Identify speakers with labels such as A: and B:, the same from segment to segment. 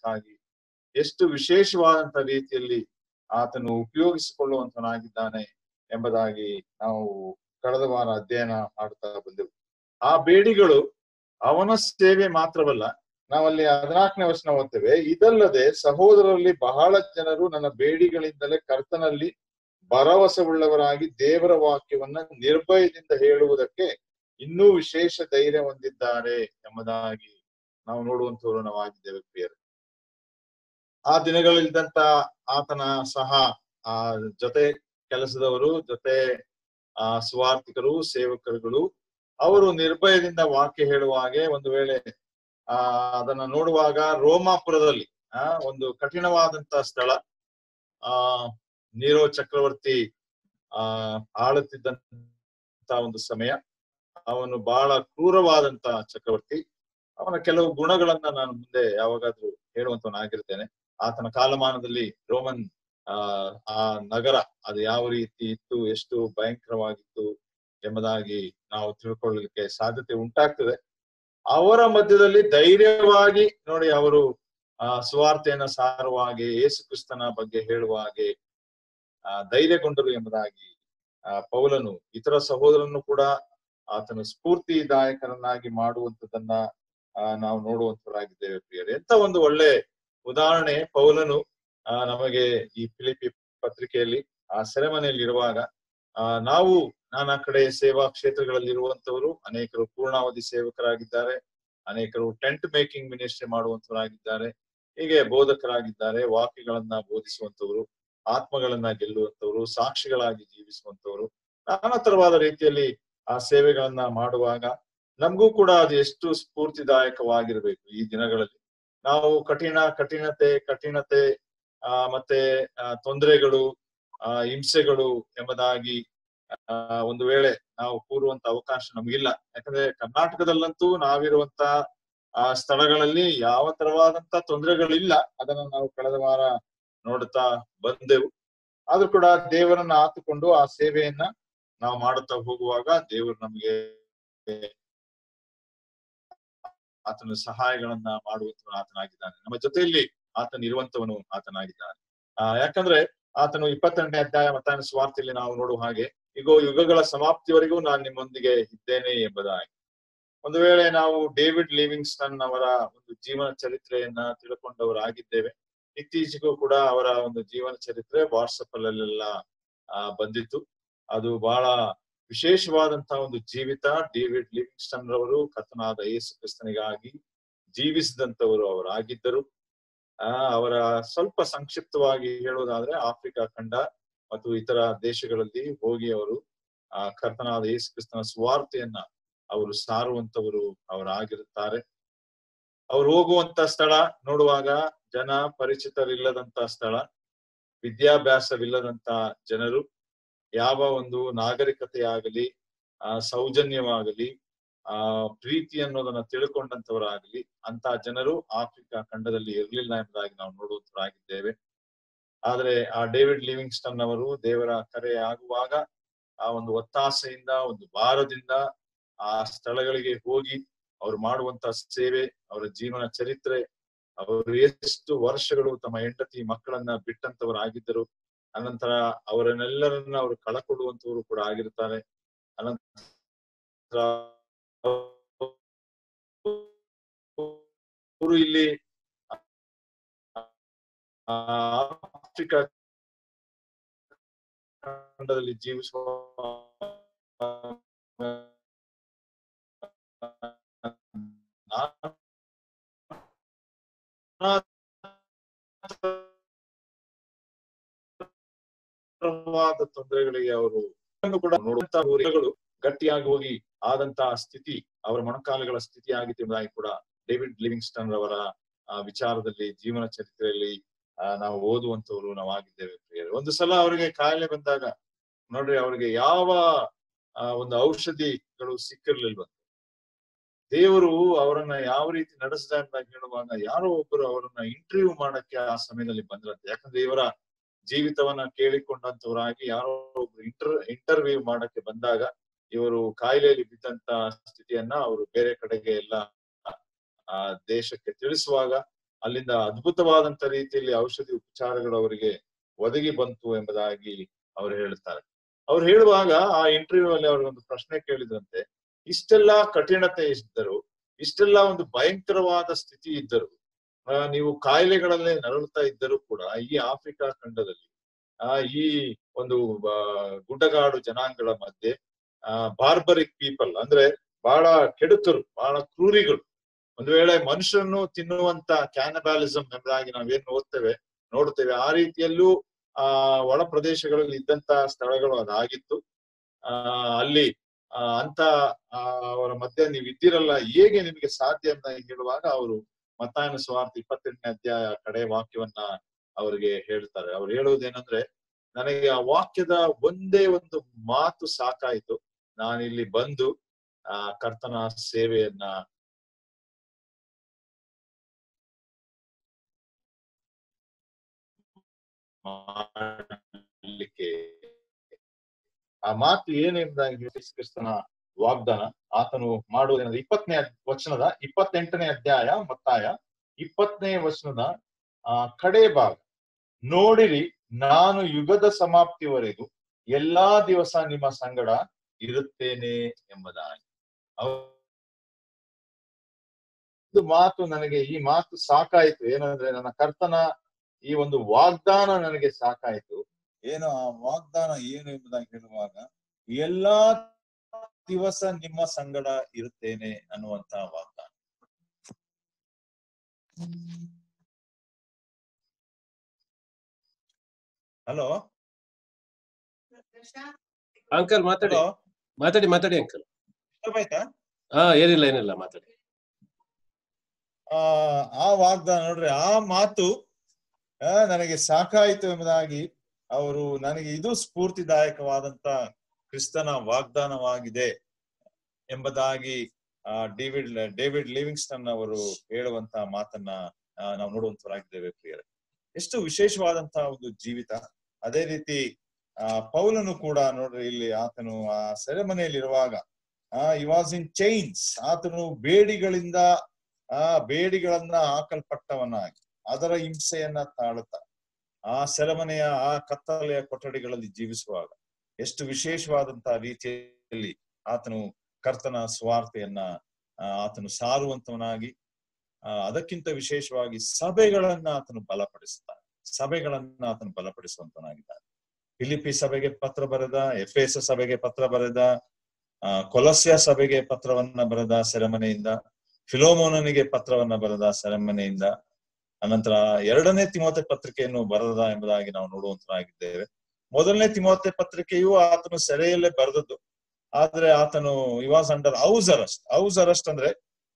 A: ಮಾಡುವುದಕ್ಕಾಗಿ ಎಷ್ಟು ವಿಶೇಷವಾದಂತ ರೀತಿಯಲ್ಲಿ ಆತನು ಉಪಯೋಗಿಸಿಕೊಳ್ಳುವಂತನಾಗಿದ್ದಾನೆ ಎಂಬುದಾಗಿ ನಾವು ಕಳೆದ ವಾರ ಅಧ್ಯಯನ ಮಾಡ್ತಾ ಬಂದೆವು ಆ ಬೇಡಿಗಳು ಅವನ ಸೇವೆ ಮಾತ್ರವಲ್ಲ ನಾವಲ್ಲಿ ಹದಿನಾಲ್ಕನೇ ವರ್ಷ ಓದ್ತೇವೆ ಇದಲ್ಲದೆ ಸಹೋದರರಲ್ಲಿ ಬಹಳ ಜನರು ನನ್ನ ಬೇಡಿಗಳಿಂದಲೇ ಕರ್ತನಲ್ಲಿ ಭರವಸೆವುಳ್ಳವರಾಗಿ ದೇವರ ವಾಕ್ಯವನ್ನ ನಿರ್ಭಯದಿಂದ ಹೇಳುವುದಕ್ಕೆ ಇನ್ನೂ ವಿಶೇಷ ಧೈರ್ಯ ಹೊಂದಿದ್ದಾರೆ ಎಂಬುದಾಗಿ ನಾವು ನೋಡುವಂತವರು ನಾವು ಆಗಿದ್ದೇವೆ ಪ್ರಿಯರು ಆ ದಿನಗಳಲ್ಲಿದ್ದಂತ ಆತನ ಸಹ ಆ ಜೊತೆ ಕೆಲಸದವರು ಜೊತೆ ಆ ಸ್ವಾರ್ಥಿಕರು ಸೇವಕರುಗಳು ಅವರು ನಿರ್ಭಯದಿಂದ ವಾಕ್ಯ ಹೇಳುವ ಹಾಗೆ ಒಂದು ವೇಳೆ ಆ ಅದನ್ನ ನೋಡುವಾಗ ರೋಮಾಪುರದಲ್ಲಿ ಆ ಒಂದು ಕಠಿಣವಾದಂತ ಸ್ಥಳ ಆ ನೀರೋ ಚಕ್ರವರ್ತಿ ಆ ಆಳುತ್ತಿದ್ದಂತ ಒಂದು ಸಮಯ ಅವನು ಬಹಳ ಕ್ರೂರವಾದಂತ ಚಕ್ರವರ್ತಿ ಅವನ ಕೆಲವು ಗುಣಗಳನ್ನ ನಾನು ಮುಂದೆ ಯಾವಾಗಾದ್ರೂ ಹೇಳುವಂತವನಾಗಿರ್ತೇನೆ ಆತನ ಕಾಲಮಾನದಲ್ಲಿ ರೋಮನ್ ಆ ಆ ನಗರ ಅದು ಯಾವ ರೀತಿ ಇತ್ತು ಎಷ್ಟು ಭಯಂಕರವಾಗಿತ್ತು ಎಂಬುದಾಗಿ ನಾವು ತಿಳ್ಕೊಳ್ಳಲಿಕ್ಕೆ ಸಾಧ್ಯತೆ ಉಂಟಾಗ್ತದೆ ಅವರ ಮಧ್ಯದಲ್ಲಿ ಧೈರ್ಯವಾಗಿ ನೋಡಿ ಅವರು ಆ ಸುವಾರ್ತೆಯನ್ನ ಸಾರುವ ಹಾಗೆ ಯೇಸು ಕ್ರಿಸ್ತನ ಬಗ್ಗೆ ಹೇಳುವ ಹಾಗೆ ಆ ಧೈರ್ಯಗೊಂಡರು ಎಂಬುದಾಗಿ ಆ ಪೌಲನು ಇತರ ಸಹೋದರನ್ನು ಕೂಡ ಆತನು ಸ್ಫೂರ್ತಿದಾಯಕರನ್ನಾಗಿ ಮಾಡುವಂತದನ್ನ ಆ ನಾವು ನೋಡುವಂತವರಾಗಿದ್ದೇವೆ ಪ್ರಿಯರೇ ಎಂತ ಒಂದು ಒಳ್ಳೆ ಉದಾಹರಣೆ ಪೌಲನು ಆ ನಮಗೆ ಈ ಫಿಲಿಪಿ ಪತ್ರಿಕೆಯಲ್ಲಿ ಆ ಸೆರೆಮನೆಯಲ್ಲಿ ಇರುವಾಗ ಆ ನಾವು ನಾನಾ ಕಡೆ ಸೇವಾ ಕ್ಷೇತ್ರಗಳಲ್ಲಿ ಇರುವಂತವರು ಅನೇಕರು ಪೂರ್ಣಾವಧಿ ಸೇವಕರಾಗಿದ್ದಾರೆ ಅನೇಕರು ಟೆಂಟ್ ಮೇಕಿಂಗ್ ಮಿನಿಸ್ಟ್ರಿ ಮಾಡುವಂತವರಾಗಿದ್ದಾರೆ ಹೀಗೆ ಬೋಧಕರಾಗಿದ್ದಾರೆ ವಾಕ್ಯಗಳನ್ನ ಬೋಧಿಸುವಂತವರು ಆತ್ಮಗಳನ್ನ ಗೆಲ್ಲುವಂತವರು ಸಾಕ್ಷಿಗಳಾಗಿ ಜೀವಿಸುವಂತವರು ನಾನಾ ತರವಾದ ರೀತಿಯಲ್ಲಿ ಆ ಸೇವೆಗಳನ್ನ ಮಾಡುವಾಗ ನಮಗೂ ಕೂಡ ಅದು ಎಷ್ಟು ಸ್ಫೂರ್ತಿದಾಯಕವಾಗಿರ್ಬೇಕು ಈ ದಿನಗಳಲ್ಲಿ ನಾವು ಕಠಿಣ ಕಠಿಣತೆ ಕಠಿಣತೆ ಆ ಮತ್ತೆ ಆ ತೊಂದರೆಗಳು ಆ ಹಿಂಸೆಗಳು ಎಂಬುದಾಗಿ ಆ ಒಂದು ವೇಳೆ ನಾವು ಕೂರುವಂತ ಅವಕಾಶ ನಮಗಿಲ್ಲ ಯಾಕಂದ್ರೆ ಕರ್ನಾಟಕದಲ್ಲಂತೂ ನಾವಿರುವಂತ ಆ ಸ್ಥಳಗಳಲ್ಲಿ ಯಾವ ತರವಾದಂತ ತೊಂದರೆಗಳಿಲ್ಲ ಅದನ್ನ ನಾವು ಕಳೆದ ವಾರ ನೋಡುತ್ತಾ ಬಂದೆವು ಆದ್ರೂ ಕೂಡ ದೇವರನ್ನ ಆತುಕೊಂಡು ಆ ಸೇವೆಯನ್ನ ನಾವು ಮಾಡುತ್ತಾ ಹೋಗುವಾಗ ದೇವರು ನಮಗೆ ಆತನ ಸಹಾಯಗಳನ್ನ ಮಾಡುವಂತ ಆತನಾಗಿದ್ದಾನೆ ನಮ್ಮ ಜೊತೆಯಲ್ಲಿ ಆತನ ಇರುವಂತವನು ಆತನಾಗಿದ್ದಾನೆ ಆ ಯಾಕಂದ್ರೆ ಆತನು ಇಪ್ಪತ್ತೆರಡನೇ ಅಧ್ಯಾಯ ಮತ್ತಾಯನ ಸ್ವಾರ್ಥಿಯಲ್ಲಿ ನಾವು ನೋಡುವ ಹಾಗೆ ಈಗ ಯುಗಗಳ ಸಮಾಪ್ತಿವರೆಗೂ ನಾನು ನಿಮ್ಮೊಂದಿಗೆ ಇದ್ದೇನೆ ಎಂಬುದಾಗಿ ಒಂದು ವೇಳೆ ನಾವು ಡೇವಿಡ್ ಲಿವಿಂಗ್ಸ್ಟನ್ ಅವರ ಒಂದು ಜೀವನ ಚರಿತ್ರೆಯನ್ನ ತಿಳ್ಕೊಂಡವರಾಗಿದ್ದೇವೆ ಇತ್ತೀಚೆಗೂ ಕೂಡ ಅವರ ಒಂದು ಜೀವನ ಚರಿತ್ರೆ ವಾಟ್ಸಪ್ ಅಲ್ಲೆಲ್ಲ ಆ ಬಂದಿತ್ತು ಅದು ಬಹಳ ವಿಶೇಷವಾದಂತಹ ಒಂದು ಜೀವಿತ ಡೇವಿಡ್ ಲಿವಿಂಗ್ಸ್ಟನ್ ರವರು ಕಥನಾದ ಯೇಸು ಕ್ರಿಸ್ತನಿಗಾಗಿ ಜೀವಿಸಿದಂತವರು ಅವರಾಗಿದ್ದರು ಆ ಅವರ ಸ್ವಲ್ಪ ಸಂಕ್ಷಿಪ್ತವಾಗಿ ಹೇಳುವುದಾದ್ರೆ ಆಫ್ರಿಕಾ ಖಂಡ ಮತ್ತು ಇತರ ದೇಶಗಳಲ್ಲಿ ಹೋಗಿ ಅವರು ಆ ಕರ್ತನಾದ ಯೇಸು ಕ್ರಿಸ್ತನ ಸ್ವಾರ್ಥೆಯನ್ನ ಅವರು ಸಾರುವಂತವರು ಅವರಾಗಿರುತ್ತಾರೆ ಅವ್ರು ಹೋಗುವಂತ ಸ್ಥಳ ನೋಡುವಾಗ ಜನ ಪರಿಚಿತರಿಲ್ಲದಂತ ಸ್ಥಳ ವಿದ್ಯಾಭ್ಯಾಸವಿಲ್ಲದಂತ ಜನರು ಯಾವ ಒಂದು ನಾಗರಿಕತೆ ಆಗಲಿ ಆ ಸೌಜನ್ಯವಾಗಲಿ ಆ ಪ್ರೀತಿ ಅನ್ನೋದನ್ನ ತಿಳ್ಕೊಂಡಂತವರಾಗಲಿ ಅಂತ ಜನರು ಆಫ್ರಿಕಾ ಖಂಡದಲ್ಲಿ ಇರಲಿಲ್ಲ ಎಂಬುದಾಗಿ ನಾವು ನೋಡುವಂತವರಾಗಿದ್ದೇವೆ ಆದ್ರೆ ಆ ಡೇವಿಡ್ ಲಿವಿಂಗ್ಸ್ಟನ್ ಅವರು ದೇವರ ಕರೆ ಆಗುವಾಗ ಆ ಒಂದು ಒತ್ತಾಸೆಯಿಂದ ಒಂದು ಭಾರದಿಂದ ಆ ಸ್ಥಳಗಳಿಗೆ ಹೋಗಿ ಅವ್ರು ಮಾಡುವಂತ ಸೇವೆ ಅವರ ಜೀವನ ಚರಿತ್ರೆ ಅವರು ಎಷ್ಟು ವರ್ಷಗಳು ತಮ್ಮ ಹೆಂಡತಿ ಮಕ್ಕಳನ್ನ ಬಿಟ್ಟಂತವರಾಗಿದ್ದರು ಅನಂತರ ಅವರನ್ನೆಲ್ಲರನ್ನ ಅವರು ಕಳಕೊಳ್ಳುವಂತವರು ಕೂಡ ಆಗಿರ್ತಾರೆ ಅನಂತರ ಅವರು ಇಲ್ಲಿ ಆಫ್ರಿಕಾ ಖಂಡದಲ್ಲಿ ಜೀವಿಸುವ ತೊಂದರೆಗಳಿಗೆ ಅವರು ಕೂಡ ನೋಡುವಂತ ಊರುಗಳು ಗಟ್ಟಿಯಾಗಿ ಹೋಗಿ ಆದಂತಹ ಸ್ಥಿತಿ ಅವರ ಮೊಣಕಾಲುಗಳ ಸ್ಥಿತಿ ಆಗಿತ್ತು ಎಂಬುದಾಗಿ ಕೂಡ ಡೇವಿಡ್ ಲಿವಿಂಗ್ಸ್ಟನ್ ರವರ ಆ ವಿಚಾರದಲ್ಲಿ ಜೀವನ ಚರಿತ್ರೆಯಲ್ಲಿ ಆ ನಾವು ಓದುವಂತವ್ರು ನಾವು ಆಗಿದ್ದೇವೆ ಪ್ರಿಯರು ಒಂದು ಸಲ ಅವರಿಗೆ ಕಾಯಿಲೆ ಬಂದಾಗ ನೋಡ್ರಿ ಅವ್ರಿಗೆ ಯಾವ ಆ ಒಂದು ಔಷಧಿಗಳು ಸಿಕ್ಕಿರ್ಲಿಲ್ವಂತ ದೇವರು ಅವರನ್ನ ಯಾವ ರೀತಿ ನಡೆಸಿದ ಅಂತ ಹೇಳುವಾಗ ಯಾರೋ ಒಬ್ಬರು ಅವರನ್ನ ಇಂಟರ್ವ್ಯೂ ಮಾಡಕ್ಕೆ ಆ ಸಮಯದಲ್ಲಿ ಬಂದ್ರಂತೆ ಯಾಕಂದ್ರೆ ಇವರ ಜೀವಿತವನ್ನ ಕೇಳಿಕೊಂಡಂತವರಾಗಿ ಯಾರೋ ಒಬ್ರು ಇಂಟರ್ ಇಂಟರ್ವ್ಯೂ ಮಾಡಕ್ಕೆ ಬಂದಾಗ ಇವರು ಕಾಯಿಲೆಯಲ್ಲಿ ಬಿದ್ದಂತ ಸ್ಥಿತಿಯನ್ನ ಅವರು ಬೇರೆ ಕಡೆಗೆ ಎಲ್ಲ ಆ ದೇಶಕ್ಕೆ ತಿಳಿಸುವಾಗ ಅಲ್ಲಿಂದ ಅದ್ಭುತವಾದಂತ ರೀತಿಯಲ್ಲಿ ಔಷಧಿ ಉಪಚಾರಗಳು ಅವರಿಗೆ ಒದಗಿ ಬಂತು ಎಂಬುದಾಗಿ ಅವರು ಹೇಳುತ್ತಾರೆ ಅವ್ರು ಹೇಳುವಾಗ ಆ ಇಂಟರ್ವ್ಯೂ ಅಲ್ಲಿ ಅವ್ರಿಗೊಂದು ಪ್ರಶ್ನೆ ಕೇಳಿದ್ರಂತೆ ಇಷ್ಟೆಲ್ಲ ಕಠಿಣತೆ ಇದ್ದರು ಇಷ್ಟೆಲ್ಲ ಒಂದು ಭಯಂಕರವಾದ ಸ್ಥಿತಿ ಇದ್ದರು ಆ, ನೀವು ಕಾಯಿಲೆಗಳಲ್ಲೇ ನರಳುತ್ತಾ ಇದ್ದರೂ ಕೂಡ ಈ ಆಫ್ರಿಕಾ ಖಂಡದಲ್ಲಿ ಆ ಈ ಒಂದು ಆ, ಗುಡ್ಡಗಾಡು ಜನಾಂಗಗಳ ಮಧ್ಯೆ ಆ ಬಾರ್ಬರಿಕ್ ಪೀಪಲ್ ಅಂದ್ರೆ ಬಹಳ ಕೆಡುಕರು ಬಹಳ ಕ್ರೂರಿಗಳು ಒಂದು ವೇಳೆ ಮನುಷ್ಯರನ್ನು ತಿನ್ನುವಂತ ಕ್ಯಾನಬಾಲಿಸಂ ಎಂಬುದಾಗಿ ನಾವೇನು ಓದ್ತೇವೆ ನೋಡ್ತೇವೆ ಆ ರೀತಿಯಲ್ಲೂ ಆ ಒಳ ಪ್ರದೇಶಗಳಲ್ಲಿ ಇದ್ದಂತ ಸ್ಥಳಗಳು ಅದಾಗಿತ್ತು ಆ ಅಲ್ಲಿ ಆ ಅಂತ ಆ, ಅವರ ಮಧ್ಯೆ ನೀವು ಇದ್ದೀರಲ್ಲ ಹೇಗೆ ನಿಮಗೆ ಸಾಧ್ಯ ಅಂತ ಹೇಳುವಾಗ ಅವರು ಮತ್ತಾಯನ ಸ್ವಾರ್ಥ ಇಪ್ಪತ್ತೆಂಟನೇ ಅಧ್ಯಾಯ ಕಡೆ ವಾಕ್ಯವನ್ನ ಅವರಿಗೆ ಹೇಳ್ತಾರೆ ಅವ್ರು ಹೇಳುವುದೇನಂದ್ರೆ ನನಗೆ ಆ ವಾಕ್ಯದ ಒಂದೇ ಒಂದು ಮಾತು ಸಾಕಾಯ್ತು ನಾನಿಲ್ಲಿ ಬಂದು ಆ ಕರ್ತನ ಸೇವೆಯನ್ನ ಮಾಡಲಿಕ್ಕೆ ಆ ಮಾತು ಏನೆಂಬುದಾಗಿ ಯೇಸು ಕ್ರಿಸ್ತನ ವಾಗ್ದಾನ ಆತನು ಮಾಡುವುದೇನಂದ್ರೆ ಇಪ್ಪತ್ತನೇ ವಚನದ ಇಪ್ಪತ್ತೆಂಟನೇ ಅಧ್ಯಾಯ ಮತ್ತಾಯ ಇಪ್ಪತ್ತನೇ ವಚನದ ಆ ಕಡೆ ಭಾಗ ನೋಡಿರಿ ನಾನು ಯುಗದ ಸಮಾಪ್ತಿವರೆಗೂ ಎಲ್ಲಾ ದಿವಸ ನಿಮ್ಮ ಸಂಗಡ ಇರುತ್ತೇನೆ ಎಂಬುದಾಗಿ ಅವ- ಇದು ಮಾತು ನನಗೆ ಈ ಮಾತು ಸಾಕಾಯ್ತು ಏನಂದ್ರೆ ನನ್ನ ಕರ್ತನ ಈ ಒಂದು ವಾಗ್ದಾನ ನನಗೆ ಸಾಕಾಯ್ತು ಏನು ಆ ವಾಗ್ದಾನ ಏನು ಎಂಬುದಾಗಿ ಹೇಳುವಾಗ ಎಲ್ಲಾ ದಿವಸ ನಿಮ್ಮ ಸಂಗಡ ಇರುತ್ತೇನೆ ಅನ್ನುವಂತ ವಾಗ್ದಾನ ಹಲೋ
B: ಅಂಕಲ್ ಮಾತಾಡಿ
A: ಹಲೋ
B: ಮಾತಾಡಿ ಮಾತಾಡಿ ಅಂಕಲ್
A: ಆಯ್ತಾ
B: ಹಾ ಏನಿಲ್ಲ ಏನಿಲ್ಲ ಮಾತಾಡಿ
A: ಆ ಆ ವಾಗ್ದಾನ ನೋಡ್ರಿ ಆ ಮಾತು ಆ, ನನಗೆ ಸಾಕಾಯಿತು ಎಂಬುದಾಗಿ ಅವರು ನನಗೆ ಇದು ಸ್ಫೂರ್ತಿದಾಯಕವಾದಂತ ಕ್ರಿಸ್ತನ ವಾಗ್ದಾನವಾಗಿದೆ ಎಂಬುದಾಗಿ ಆ ಡೇವಿಡ್ ಡೇವಿಡ್ ಲಿವಿಂಗ್ಸ್ಟನ್ ಅವರು ಹೇಳುವಂತ ಮಾತನ್ನ ಆ, ನಾವು ನೋಡುವಂತವರಾಗಿದ್ದೇವೆ ಪ್ರಿಯರೇ ಎಷ್ಟು ವಿಶೇಷವಾದಂತಹ ಒಂದು ಜೀವಿತ ಅದೇ ರೀತಿ ಆ ಪೌಲನು ಕೂಡ ನೋಡ್ರಿ ಇಲ್ಲಿ ಆತನು ಆ ಸೆರೆಮನೆಯಲ್ಲಿರುವಾಗ ಆ ಇ ವಾಸ್ ಇನ್ ಚೈನ್ಸ್ ಆತನು ಬೇಡಿಗಳಿಂದ ಆ ಬೇಡಿಗಳನ್ನ ಹಾಕಲ್ಪಟ್ಟವನಾಗಿ ಅದರ ಹಿಂಸೆಯನ್ನ ತಾಳುತ್ತ ಆ ಸೆರೆಮನೆಯ ಆ ಕತ್ತಲೆಯ ಕೊಠಡಿಗಳಲ್ಲಿ ಜೀವಿಸುವಾಗ ಎಷ್ಟು ವಿಶೇಷವಾದಂತಹ ರೀತಿಯಲ್ಲಿ ಆತನು ಕರ್ತನ ಸ್ವಾರ್ಥೆಯನ್ನ ಆ, ಆತನು ಸಾರುವಂತವನಾಗಿ ಆ, ಅದಕ್ಕಿಂತ ವಿಶೇಷವಾಗಿ ಸಭೆಗಳನ್ನ ಆತನು ಬಲಪಡಿಸುತ್ತಾನೆ ಸಭೆಗಳನ್ನ ಆತನು ಬಲಪಡಿಸುವಂತವನಾಗಿದ್ದಾನೆ ಫಿಲಿಪಿ ಸಭೆಗೆ ಪತ್ರ ಬರೆದ ಎಫ್ಎಸ್ ಸಭೆಗೆ ಪತ್ರ ಬರೆದ ಆ ಕೊಲಸ್ಯ ಸಭೆಗೆ ಪತ್ರವನ್ನ ಬರೆದ ಸೆರೆಮನೆಯಿಂದ ಫಿಲೋಮೋನನಿಗೆ ಪತ್ರವನ್ನ ಬರೆದ ಸೆರೆಮನೆಯಿಂದ ಅನಂತರ ಎರಡನೇ ತಿಮೋತೆ ಪತ್ರಿಕೆಯನ್ನು ಬರೆದ ಎಂಬುದಾಗಿ ನಾವು ನೋಡುವಂತರಾಗಿದ್ದೇವೆ ಮೊದಲನೇ ತಿಮೋತೆ ಪತ್ರಿಕೆಯು ಆತನು ಸೆರೆಯಲ್ಲೇ ಬರೆದದ್ದು ಆದ್ರೆ ಆತನು he was under house arrest house arrest ಅಂದ್ರೆ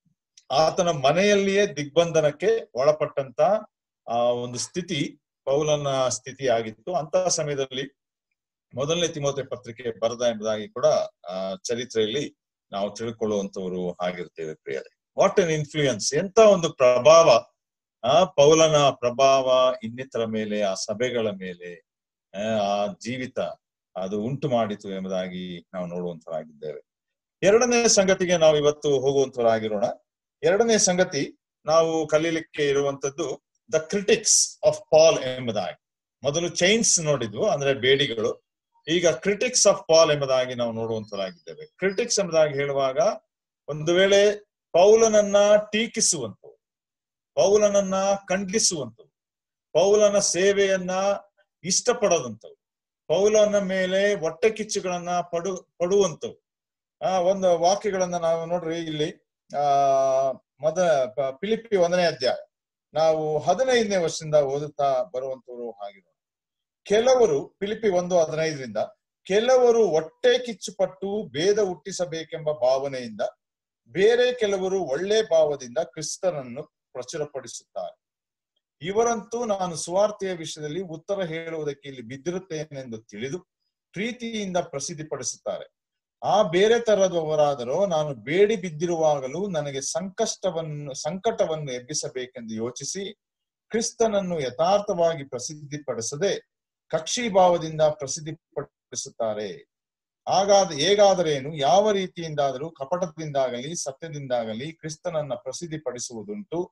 A: ಆತನ ಮನೆಯಲ್ಲಿಯೇ ದಿಗ್ಬಂಧನಕ್ಕೆ ಒಳಪಟ್ಟಂತ ಆ ಒಂದು ಸ್ಥಿತಿ ಪೌಲನ ಸ್ಥಿತಿ ಆಗಿತ್ತು ಅಂತ ಸಮಯದಲ್ಲಿ ಮೊದಲನೇ ತಿಮೋತೆ ಪತ್ರಿಕೆ ಬರದ ಎಂಬುದಾಗಿ ಕೂಡ ಆ ಚರಿತ್ರೆಯಲ್ಲಿ ನಾವು ತಿಳ್ಕೊಳ್ಳುವಂತವರು ಆಗಿರ್ತೇವೆ ಪ್ರಿಯರೇ ವಾಟ್ ಅನ್ ಇನ್ಫ್ಲೂಯೆನ್ಸ್ ಎಂತ ಒಂದು ಪ್ರಭಾವ ಆ ಪೌಲನ ಪ್ರಭಾವ ಇನ್ನಿತರ ಮೇಲೆ ಆ ಸಭೆಗಳ ಮೇಲೆ ಆ, ಆ ಜೀವಿತ ಅದು ಉಂಟು ಮಾಡಿತು ಎಂಬುದಾಗಿ ನಾವು ನೋಡುವಂತರಾಗಿದ್ದೇವೆ ಎರಡನೇ ಸಂಗತಿಗೆ ನಾವು ಇವತ್ತು ಹೋಗುವಂತವರಾಗಿರೋಣ ಎರಡನೇ ಸಂಗತಿ ನಾವು ಕಲೀಲಿಕ್ಕೆ ಇರುವಂತದ್ದು ದ ಕ್ರಿಟಿಕ್ಸ್ ಆಫ್ ಪಾಲ್ ಎಂಬುದಾಗಿ ಮೊದಲು ಚೈನ್ಸ್ ನೋಡಿದ್ವು ಅಂದ್ರೆ ಬೇಡಿಗಳು ಈಗ ಕ್ರಿಟಿಕ್ಸ್ ಆಫ್ ಪಾಲ್ ಎಂಬುದಾಗಿ ನಾವು ನೋಡುವಂತರಾಗಿದ್ದೇವೆ ಕ್ರಿಟಿಕ್ಸ್ ಎಂಬುದಾಗಿ ಹೇಳುವಾಗ ಒಂದು ವೇಳೆ ಪೌಲನನ್ನ ಟೀಕಿಸುವಂತವು ಪೌಲನನ್ನ ಖಂಡಿಸುವಂತವು ಪೌಲನ ಸೇವೆಯನ್ನ ಇಷ್ಟಪಡದಂತವು ಪೌಲನ ಮೇಲೆ ಹೊಟ್ಟೆ ಕಿಚ್ಚುಗಳನ್ನ ಪಡು ಪಡುವಂತವು ಆ ಒಂದು ವಾಕ್ಯಗಳನ್ನ ನಾವು ನೋಡ್ರಿ ಇಲ್ಲಿ ಆ ಮೊದ ಪ- ಫಿಲಿಪ್ಪಿ ಒಂದನೇ ಅಧ್ಯಾಯ ನಾವು ಹದಿನೈದನೇ ವರ್ಷದಿಂದ ಓದುತ್ತಾ ಬರುವಂತವರು ಆಗಿರೋಣ ಕೆಲವರು ಫಿಲಿಪಿ ಒಂದು ಹದಿನೈದರಿಂದ ಕೆಲವರು ಹೊಟ್ಟೆ ಕಿಚ್ಚುಪಟ್ಟು ಭೇದ ಹುಟ್ಟಿಸಬೇಕೆಂಬ ಭಾವನೆಯಿಂದ ಬೇರೆ ಕೆಲವರು ಒಳ್ಳೆ ಭಾವದಿಂದ ಕ್ರಿಸ್ತನನ್ನು ಪ್ರಚುರಪಡಿಸುತ್ತಾರೆ ಇವರಂತೂ ನಾನು ಸುವಾರ್ತೆಯ ವಿಷಯದಲ್ಲಿ ಉತ್ತರ ಹೇಳುವುದಕ್ಕೆ ಇಲ್ಲಿ ಬಿದ್ದಿರುತ್ತೇನೆಂದು ತಿಳಿದು ಪ್ರೀತಿಯಿಂದ ಪ್ರಸಿದ್ಧಿಪಡಿಸುತ್ತಾರೆ ಆ ಬೇರೆ ತರದವರಾದರೂ ನಾನು ಬೇಡಿ ಬಿದ್ದಿರುವಾಗಲೂ ನನಗೆ ಸಂಕಷ್ಟವನ್ನು ಸಂಕಟವನ್ನು ಎಬ್ಬಿಸಬೇಕೆಂದು ಯೋಚಿಸಿ ಕ್ರಿಸ್ತನನ್ನು ಯಥಾರ್ಥವಾಗಿ ಪ್ರಸಿದ್ಧಿಪಡಿಸದೆ ಕಕ್ಷಿಭಾವದಿಂದ ಪ್ರಸಿದ್ಧಿಪಡಿಸುತ್ತಾರೆ ಹಾಗಾದ ಹೇಗಾದರೇನು ಯಾವ ರೀತಿಯಿಂದಾದರೂ ಕಪಟದಿಂದಾಗಲಿ ಸತ್ಯದಿಂದಾಗಲಿ ಕ್ರಿಸ್ತನನ್ನ ಪ್ರಸಿದ್ಧಿಪಡಿಸುವುದುಂಟು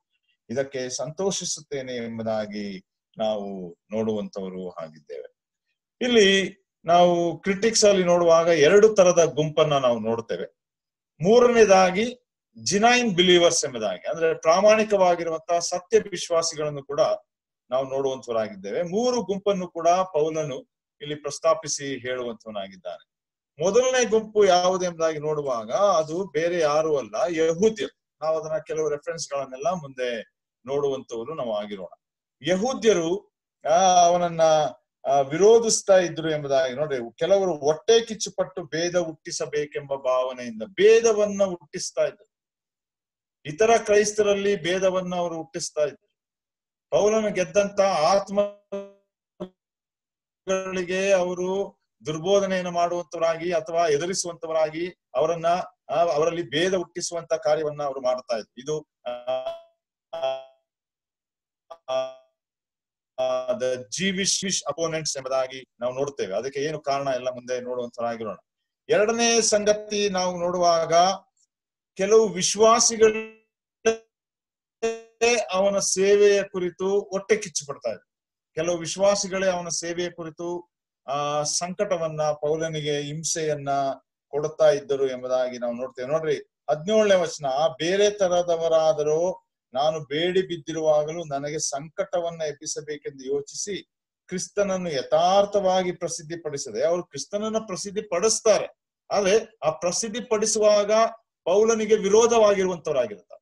A: ಇದಕ್ಕೆ ಸಂತೋಷಿಸುತ್ತೇನೆ ಎಂಬುದಾಗಿ ನಾವು ನೋಡುವಂತವರು ಆಗಿದ್ದೇವೆ ಇಲ್ಲಿ ನಾವು ಕ್ರಿಟಿಕ್ಸ್ ಅಲ್ಲಿ ನೋಡುವಾಗ ಎರಡು ತರದ ಗುಂಪನ್ನ ನಾವು ನೋಡ್ತೇವೆ ಮೂರನೇದಾಗಿ ಜಿನೈನ್ ಬಿಲೀವರ್ಸ್ ಎಂಬುದಾಗಿ ಅಂದ್ರೆ ಪ್ರಾಮಾಣಿಕವಾಗಿರುವಂತಹ ಸತ್ಯ ವಿಶ್ವಾಸಿಗಳನ್ನು ಕೂಡ ನಾವು ನೋಡುವಂತವರಾಗಿದ್ದೇವೆ ಮೂರು ಗುಂಪನ್ನು ಕೂಡ ಪೌಲನು ಇಲ್ಲಿ ಪ್ರಸ್ತಾಪಿಸಿ ಹೇಳುವಂತವನಾಗಿದ್ದಾನೆ ಮೊದಲನೇ ಗುಂಪು ಯಾವುದು ಎಂಬುದಾಗಿ ನೋಡುವಾಗ ಅದು ಬೇರೆ ಯಾರು ಅಲ್ಲ ಯಹೂದ್ಯರು ನಾವು ಅದನ್ನ ಕೆಲವು ರೆಫರೆನ್ಸ್ ಗಳನ್ನೆಲ್ಲ ಮುಂದೆ ನೋಡುವಂತವರು ನಾವು ಆಗಿರೋಣ ಯಹೂದ್ಯರು ಆ ಅವನನ್ನ ಆ, ವಿರೋಧಿಸ್ತಾ ಇದ್ರು ಎಂಬುದಾಗಿ ನೋಡ್ರಿ ಕೆಲವರು ಹೊಟ್ಟೆ ಕಿಚ್ಚುಪಟ್ಟು ಭೇದ ಹುಟ್ಟಿಸಬೇಕೆಂಬ ಭಾವನೆಯಿಂದ ಭೇದವನ್ನ ಹುಟ್ಟಿಸ್ತಾ ಇದ್ರು ಇತರ ಕ್ರೈಸ್ತರಲ್ಲಿ ಭೇದವನ್ನ ಅವರು ಹುಟ್ಟಿಸ್ತಾ ಇದ್ರು ಪೌಲನು ಗೆದ್ದಂತ ಆತ್ಮಗಳಿಗೆ ಅವರು ದುರ್ಬೋಧನೆಯನ್ನು ಮಾಡುವಂತವರಾಗಿ ಅಥವಾ ಎದುರಿಸುವಂತವರಾಗಿ ಅವರನ್ನ ಆ, ಅವರಲ್ಲಿ ಭೇದ ಹುಟ್ಟಿಸುವಂತ ಕಾರ್ಯವನ್ನ ಅವರು ಮಾಡ್ತಾ ಇದ್ರು ಇದು ದ ಜೀವಿಶ್ ವಿಶ್ ಅಪೋನೆಂಟ್ಸ್ ಎಂಬುದಾಗಿ ನಾವು ನೋಡ್ತೇವೆ ಅದಕ್ಕೆ ಏನು ಕಾರಣ ಎಲ್ಲ ಮುಂದೆ ನೋಡುವಂತರಾಗಿರೋಣ ಎರಡನೇ ಸಂಗತಿ ನಾವು ನೋಡುವಾಗ ಕೆಲವು ವಿಶ್ವಾಸಿಗಳೇ ಅವನ ಸೇವೆಯ ಕುರಿತು ಹೊಟ್ಟೆ ಕಿಚ್ಚು ಪಡ್ತಾ ಇದ್ರು ಕೆಲವು ವಿಶ್ವಾಸಿಗಳೇ ಅವನ ಸೇವೆಯ ಕುರಿತು ಆ ಸಂಕಟವನ್ನ ಪೌಲನಿಗೆ ಹಿಂಸೆಯನ್ನ ಕೊಡುತ್ತಾ ಇದ್ದರು ಎಂಬುದಾಗಿ ನಾವು ನೋಡ್ತೇವೆ ನೋಡ್ರಿ ಹದಿನೇಳನೇ ವಚನ ಬೇರೆ ತರದವರಾದರೂ ನಾನು ಬೇಡಿ ಬಿದ್ದಿರುವಾಗಲೂ ನನಗೆ ಸಂಕಟವನ್ನ ಎಬ್ಬಿಸಬೇಕೆಂದು ಯೋಚಿಸಿ ಕ್ರಿಸ್ತನನ್ನು ಯಥಾರ್ಥವಾಗಿ ಪ್ರಸಿದ್ಧಿ ಪಡಿಸದೆ ಅವರು ಕ್ರಿಸ್ತನನ್ನ ಪ್ರಸಿದ್ಧಿ ಪಡಿಸ್ತಾರೆ ಆದ್ರೆ ಆ ಪ್ರಸಿದ್ಧಿ ಪಡಿಸುವಾಗ ಪೌಲನಿಗೆ ವಿರೋಧವಾಗಿರುವಂತವರಾಗಿರ್ತಾರೆ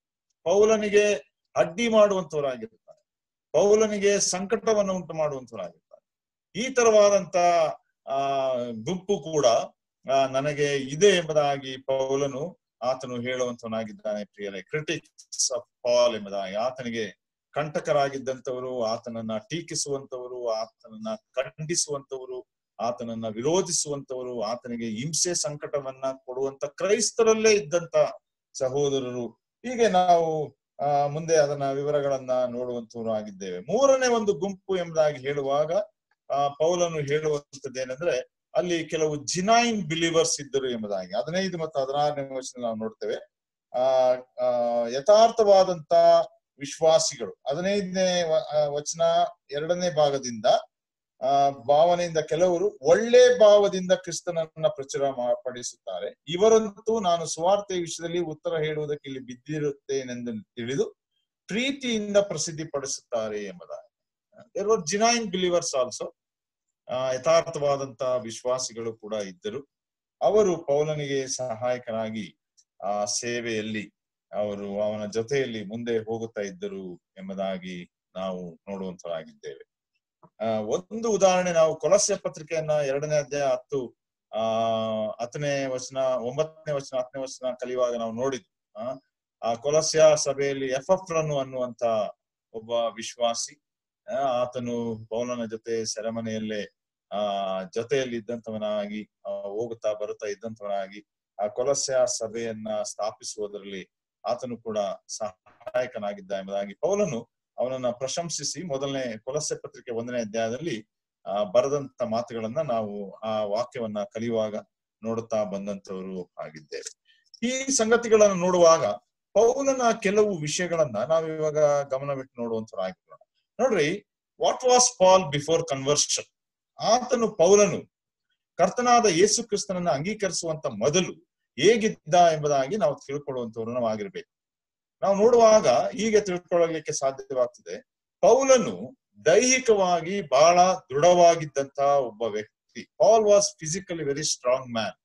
A: ಪೌಲನಿಗೆ ಅಡ್ಡಿ ಮಾಡುವಂತವರಾಗಿರ್ತಾರೆ ಪೌಲನಿಗೆ ಸಂಕಟವನ್ನು ಉಂಟು ಮಾಡುವಂತವರಾಗಿರ್ತಾರೆ ಈ ತರವಾದಂತ ಆ ಗುಂಪು ಕೂಡ ಆ, ನನಗೆ ಇದೆ ಎಂಬುದಾಗಿ ಪೌಲನು ಆತನು ಹೇಳುವಂತವನಾಗಿದ್ದಾನೆ ಪ್ರಿಯರೇ ಕ್ರಿಟಿಕ್ಸ್ ಆಫ್ ಪಾಲ್ ಎಂಬುದಾಗಿ ಆತನಿಗೆ ಕಂಟಕರಾಗಿದ್ದಂತವರು ಆತನನ್ನ ಟೀಕಿಸುವಂತವರು ಆತನನ್ನ ಖಂಡಿಸುವಂತವರು ಆತನನ್ನ ವಿರೋಧಿಸುವಂತವರು ಆತನಿಗೆ ಹಿಂಸೆ ಸಂಕಟವನ್ನ ಕೊಡುವಂತ ಕ್ರೈಸ್ತರಲ್ಲೇ ಇದ್ದಂತ ಸಹೋದರರು ಹೀಗೆ ನಾವು ಆ ಮುಂದೆ ಅದನ್ನ ವಿವರಗಳನ್ನ ನೋಡುವಂತವರು ಆಗಿದ್ದೇವೆ ಮೂರನೇ ಒಂದು ಗುಂಪು ಎಂಬುದಾಗಿ ಹೇಳುವಾಗ ಆ ಪೌಲನು ಹೇಳುವಂತದ್ದೇನೆಂದ್ರೆ ಅಲ್ಲಿ ಕೆಲವು ಜಿನೈನ್ ಬಿಲೀವರ್ಸ್ ಇದ್ದರು ಎಂಬುದಾಗಿ ಹದಿನೈದು ಮತ್ತು ಹದಿನಾರನೇ ವರ್ಷ ನಾವು ನೋಡ್ತೇವೆ ಆ ಆ, ಯಥಾರ್ಥವಾದಂತ ವಿಶ್ವಾಸಿಗಳು ಹದಿನೈದನೇ ವ- ಆ, ವಚನ ಎರಡನೇ ಭಾಗದಿಂದ ಆ ಭಾವನೆಯಿಂದ ಕೆಲವರು ಒಳ್ಳೆ ಭಾವದಿಂದ ಕ್ರಿಸ್ತನನ್ನ ಪ್ರಚುರ ಮಾ- ಪಡಿಸುತ್ತಾರೆ ಇವರಂತೂ ನಾನು ಸುವಾರ್ತೆಯ ವಿಷಯದಲ್ಲಿ ಉತ್ತರ ಹೇಳುವುದಕ್ಕೆ ಇಲ್ಲಿ ಬಿದ್ದಿರುತ್ತೇನೆಂದು ತಿಳಿದು ಪ್ರೀತಿಯಿಂದ ಪ್ರಸಿದ್ಧಿ ಪಡಿಸುತ್ತಾರೆ ಎಂಬುದಾಗಿ ಜಿನೈನ್ ಬಿಲೀವರ್ಸ್ ಆಲ್ಸೋ ಆ ಯಥಾರ್ಥವಾದಂತ ವಿಶ್ವಾಸಿಗಳು ಕೂಡ ಇದ್ದರು ಅವರು ಪೌಲನಿಗೆ ಸಹಾಯಕರಾಗಿ ಆ ಸೇವೆಯಲ್ಲಿ ಅವರು ಅವನ ಜೊತೆಯಲ್ಲಿ ಮುಂದೆ ಹೋಗುತ್ತಾ ಇದ್ದರು ಎಂಬುದಾಗಿ ನಾವು ನೋಡುವಂತರಾಗಿದ್ದೇವೆ ಆ ಒಂದು ಉದಾಹರಣೆ ನಾವು ಕೊಲಸ್ಯ ಪತ್ರಿಕೆಯನ್ನ ಎರಡನೇ ಅಧ್ಯಾಯ ಹತ್ತು ಆ ಹತ್ತನೇ ವಚನ ಒಂಬತ್ತನೇ ವಚನ ಹತ್ತನೇ ವಚನ ಕಲಿಯುವಾಗ ನಾವು ನೋಡಿದ್ವಿ ಆ ಆ ಕೊಲಸ್ಯ ಸಭೆಯಲ್ಲಿ ಎಫ್ಎಫ್ರನ್ನು ಅನ್ನುವಂತ ಒಬ್ಬ ವಿಶ್ವಾಸಿ ಆ, ಆತನು ಪೌಲನ ಜೊತೆ ಸೆರೆಮನೆಯಲ್ಲೇ ಆ ಜೊತೆಯಲ್ಲಿ ಇದ್ದಂತವನಾಗಿ ಆ, ಹೋಗುತ್ತಾ ಬರುತ್ತಾ ಇದ್ದಂತವನಾಗಿ ಆ ಕೊಲಸ್ಯ ಸಭೆಯನ್ನ ಸ್ಥಾಪಿಸುವುದರಲ್ಲಿ ಆತನು ಕೂಡ ಸಹಾಯಕನಾಗಿದ್ದ ಎಂಬುದಾಗಿ ಪೌಲನು ಅವನನ್ನ ಪ್ರಶಂಸಿಸಿ ಮೊದಲನೇ ಕೊಲಸ್ಯ ಪತ್ರಿಕೆ ಒಂದನೇ ಅಧ್ಯಾಯದಲ್ಲಿ ಆ ಬರೆದಂತ ಮಾತುಗಳನ್ನ ನಾವು ಆ ವಾಕ್ಯವನ್ನ ಕಲಿಯುವಾಗ ನೋಡುತ್ತಾ ಬಂದಂತವರು ಆಗಿದ್ದೇವೆ ಈ ಸಂಗತಿಗಳನ್ನು ನೋಡುವಾಗ ಪೌಲನ ಕೆಲವು ವಿಷಯಗಳನ್ನ ನಾವು ಇವಾಗ ಗಮನವಿಟ್ಟು ನೋಡುವಂತರಾಗಿರೋಣ ನೋಡ್ರಿ what was Paul before conversion ಆತನು ಪೌಲನು ಕರ್ತನಾದ ಯೇಸು ಕ್ರಿಸ್ತನನ್ನ ಅಂಗೀಕರಿಸುವಂತ ಮೊದಲು ಹೇಗಿದ್ದ ಎಂಬುದಾಗಿ ನಾವು ತಿಳ್ಕೊಳ್ಳುವಂತವ್ರು ನಾವು ಆಗಿರ್ಬೇಕು ನಾವು ನೋಡುವಾಗ ಹೀಗೆ ತಿಳ್ಕೊಳ್ಳಲಿಕ್ಕೆ ಸಾಧ್ಯವಾಗ್ತದೆ ಪೌಲನು ದೈಹಿಕವಾಗಿ ಬಹಳ ದೃಢವಾಗಿದ್ದಂತ ಒಬ್ಬ ವ್ಯಕ್ತಿ Paul was physically very strong man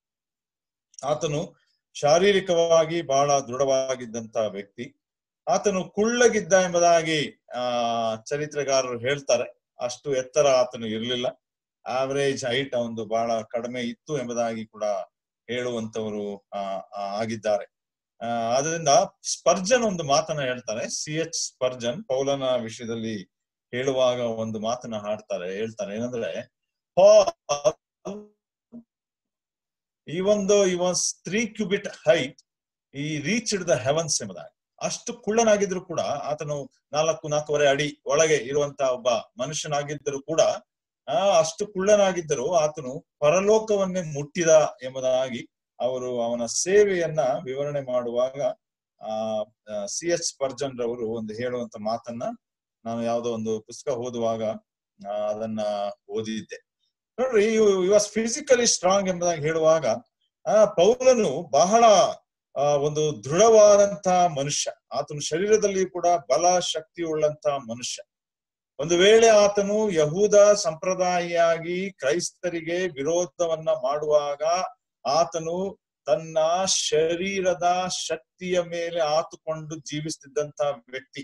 A: ಆತನು ಶಾರೀರಿಕವಾಗಿ ಬಹಳ ದೃಢವಾಗಿದ್ದಂತ ವ್ಯಕ್ತಿ ಆತನು ಕುಳ್ಳಗಿದ್ದ ಎಂಬುದಾಗಿ ಆ ಚರಿತ್ರೆಗಾರರು ಹೇಳ್ತಾರೆ ಅಷ್ಟು ಎತ್ತರ ಆತನು ಇರಲಿಲ್ಲ ಆವರೇಜ್ ಹೈಟ್ ಒಂದು ಬಹಳ ಕಡಿಮೆ ಇತ್ತು ಎಂಬುದಾಗಿ ಕೂಡ ಹೇಳುವಂತವರು ಆ ಆ, ಆಗಿದ್ದಾರೆ ಆ ಅದರಿಂದ ಸ್ಪರ್ಜನ್ ಒಂದು ಮಾತನ್ನ ಹೇಳ್ತಾರೆ ಸಿ ಎಚ್ ಸ್ಪರ್ಜನ್ ಪೌಲನ ವಿಷಯದಲ್ಲಿ ಹೇಳುವಾಗ ಒಂದು ಮಾತನ್ನ ಹಾಡ್ತಾರೆ ಹೇಳ್ತಾರೆ ಏನಂದ್ರೆ ಈ ಒಂದು he was three cubit height he reached the heavens ಎಂಬುದಾಗಿ ಅಷ್ಟು ಕುಳ್ಳನಾಗಿದ್ರು ಕೂಡ ಆತನು ನಾಲ್ಕು ನಾಲ್ಕೂವರೆ ಅಡಿ ಒಳಗೆ ಇರುವಂತ ಒಬ್ಬ ಮನುಷ್ಯನಾಗಿದ್ದರೂ ಕೂಡ ಆ ಅಷ್ಟು ಕುಳ್ಳನಾಗಿದ್ದರೂ ಆತನು ಪರಲೋಕವನ್ನೇ ಮುಟ್ಟಿದ ಎಂಬುದಾಗಿ ಅವರು ಅವನ ಸೇವೆಯನ್ನ ವಿವರಣೆ ಮಾಡುವಾಗ ಆ ಸಿ ಎಚ್ ಸ್ಪರ್ಜನ್ ರವರು ಒಂದು ಹೇಳುವಂತ ಮಾತನ್ನ ನಾನು ಯಾವುದೋ ಒಂದು ಪುಸ್ತಕ ಓದುವಾಗ ಆ, ಅದನ್ನ ಓದಿದ್ದೆ ನೋಡ್ರಿ ವಾಸ್ ಫಿಸಿಕಲಿ ಸ್ಟ್ರಾಂಗ್ ಎಂಬುದಾಗಿ ಹೇಳುವಾಗ ಆ ಪೌಲನು ಬಹಳ ಆ, ಒಂದು ದೃಢವಾದಂತ ಮನುಷ್ಯ ಆತನು ಶರೀರದಲ್ಲಿ ಕೂಡ ಬಲ ಶಕ್ತಿ ಉಳ್ಳಂತ ಮನುಷ್ಯ ಒಂದು ವೇಳೆ ಆತನು ಯಹೂದ ಸಂಪ್ರದಾಯಿಯಾಗಿ ಕ್ರೈಸ್ತರಿಗೆ ವಿರೋಧವನ್ನ ಮಾಡುವಾಗ ಆತನು ತನ್ನ ಶರೀರದ ಶಕ್ತಿಯ ಮೇಲೆ ಆತುಕೊಂಡು ಜೀವಿಸ್ತಿದ್ದಂತ ವ್ಯಕ್ತಿ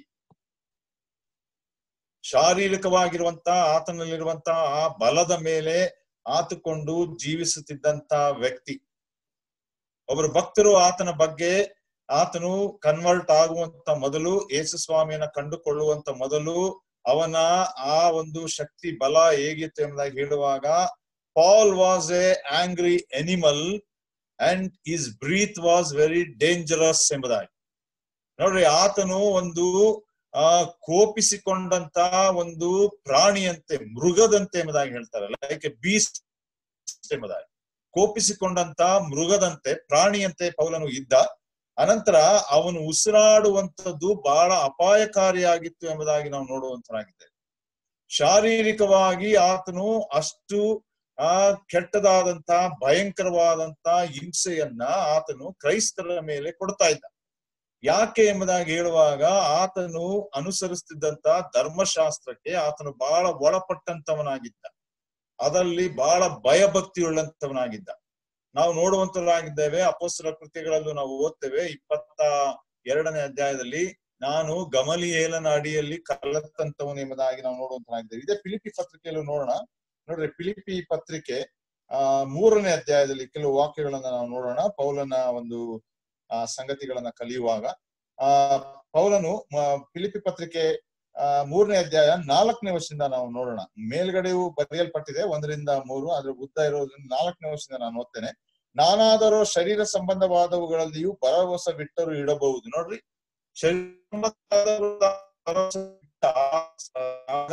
A: ಶಾರೀರಿಕವಾಗಿರುವಂತ ಆತನಲ್ಲಿರುವಂತ ಆ ಬಲದ ಮೇಲೆ ಆತುಕೊಂಡು ಜೀವಿಸುತ್ತಿದ್ದಂತ ವ್ಯಕ್ತಿ ಒಬ್ಬರು ಭಕ್ತರು ಆತನ ಬಗ್ಗೆ ಆತನು ಕನ್ವರ್ಟ್ ಆಗುವಂತ ಮೊದಲು ಯೇಸು ಸ್ವಾಮಿಯನ್ನ ಕಂಡುಕೊಳ್ಳುವಂತ ಮೊದಲು ಅವನ ಆ ಒಂದು ಶಕ್ತಿ ಬಲ ಹೇಗಿತ್ತು ಎಂಬುದಾಗಿ ಹೇಳುವಾಗ Paul was a angry animal and his breath was very dangerous ಎಂಬುದಾಗಿ ನೋಡ್ರಿ ಆತನು ಒಂದು ಆ ಕೋಪಿಸಿಕೊಂಡಂತ ಒಂದು ಪ್ರಾಣಿಯಂತೆ ಮೃಗದಂತೆ ಎಂಬುದಾಗಿ ಹೇಳ್ತಾರೆ ಲೈಕ್ ಎ ಬೀಸ್ಟ್ ಎಂಬುದಾಗಿ ಕೋಪಿಸಿಕೊಂಡಂತ ಮೃಗದಂತೆ ಪ್ರಾಣಿಯಂತೆ ಪೌಲನು ಇದ್ದ ಅನಂತರ ಅವನು ಉಸಿರಾಡುವಂಥದ್ದು ಬಹಳ ಅಪಾಯಕಾರಿಯಾಗಿತ್ತು ಎಂಬುದಾಗಿ ನಾವು ನೋಡುವಂತರಾಗಿದ್ದೇವೆ ಶಾರೀರಿಕವಾಗಿ ಆತನು ಅಷ್ಟು ಆ ಕೆಟ್ಟದಾದಂತ ಭಯಂಕರವಾದಂತ ಹಿಂಸೆಯನ್ನ ಆತನು ಕ್ರೈಸ್ತರ ಮೇಲೆ ಕೊಡ್ತಾ ಇದ್ದ ಯಾಕೆ ಎಂಬುದಾಗಿ ಹೇಳುವಾಗ ಆತನು ಅನುಸರಿಸ್ತಿದ್ದಂತ ಧರ್ಮಶಾಸ್ತ್ರಕ್ಕೆ ಆತನು ಬಹಳ ಒಳಪಟ್ಟಂತವನಾಗಿದ್ದ ಅದರಲ್ಲಿ ಬಹಳ ಭಯಭಕ್ತಿ ಉಳ್ಳಂತವನಾಗಿದ್ದ ನಾವು ನೋಡುವಂತರಾಗಿದ್ದೇವೆ ಅಪೋಸ್ತರ ಕೃತ್ಯಗಳಲ್ಲೂ ನಾವು ಓದ್ತೇವೆ ಇಪ್ಪತ್ತ ಎರಡನೇ ಅಧ್ಯಾಯದಲ್ಲಿ ನಾನು ಗಮಲಿಯೇಲನ ಅಡಿಯಲ್ಲಿ ಕಲತಂತವನು ಎಂಬುದಾಗಿ ನಾವು ನೋಡುವಂತರಾಗಿದ್ದೇವೆ ಇದೇ ಫಿಲಿಪಿ ಪತ್ರಿಕೆಯಲ್ಲೂ ನೋಡೋಣ ನೋಡ್ರಿ ಫಿಲಿಪಿ ಪತ್ರಿಕೆ ಆ ಮೂರನೇ ಅಧ್ಯಾಯದಲ್ಲಿ ಕೆಲವು ವಾಕ್ಯಗಳನ್ನ ನಾವು ನೋಡೋಣ ಪೌಲನ ಒಂದು ಆ ಸಂಗತಿಗಳನ್ನ ಕಲಿಯುವಾಗ ಆ ಪೌಲನು ಮ- ಫಿಲಿಪಿ ಪತ್ರಿಕೆ ಆ ಮೂರನೇ ಅಧ್ಯಾಯ ನಾಲ್ಕನೇ ವರ್ಷದಿಂದ ನಾವು ನೋಡೋಣ ಮೇಲ್ಗಡೆಯೂ ಬರೆಯಲ್ಪಟ್ಟಿದೆ ಒಂದರಿಂದ ಮೂರು ಅದ್ರ ಉದ್ದ ಇರೋದ್ರಿಂದ ನಾಲ್ಕನೇ ವರ್ಷದಿಂದ ನಾನು ಓದ್ತೇನೆ ನಾನಾದರೂ ಶರೀರ ಸಂಬಂಧವಾದವುಗಳಲ್ಲಿಯೂ ಭರವಸೆ ಬಿಟ್ಟರು ಇಡಬಹುದು ನೋಡ್ರಿ ಶರೀರ ಸಂಬಂಧವಾದವುಗಳ ಭರವಸೆ ಬಿಟ್ಟಾಗ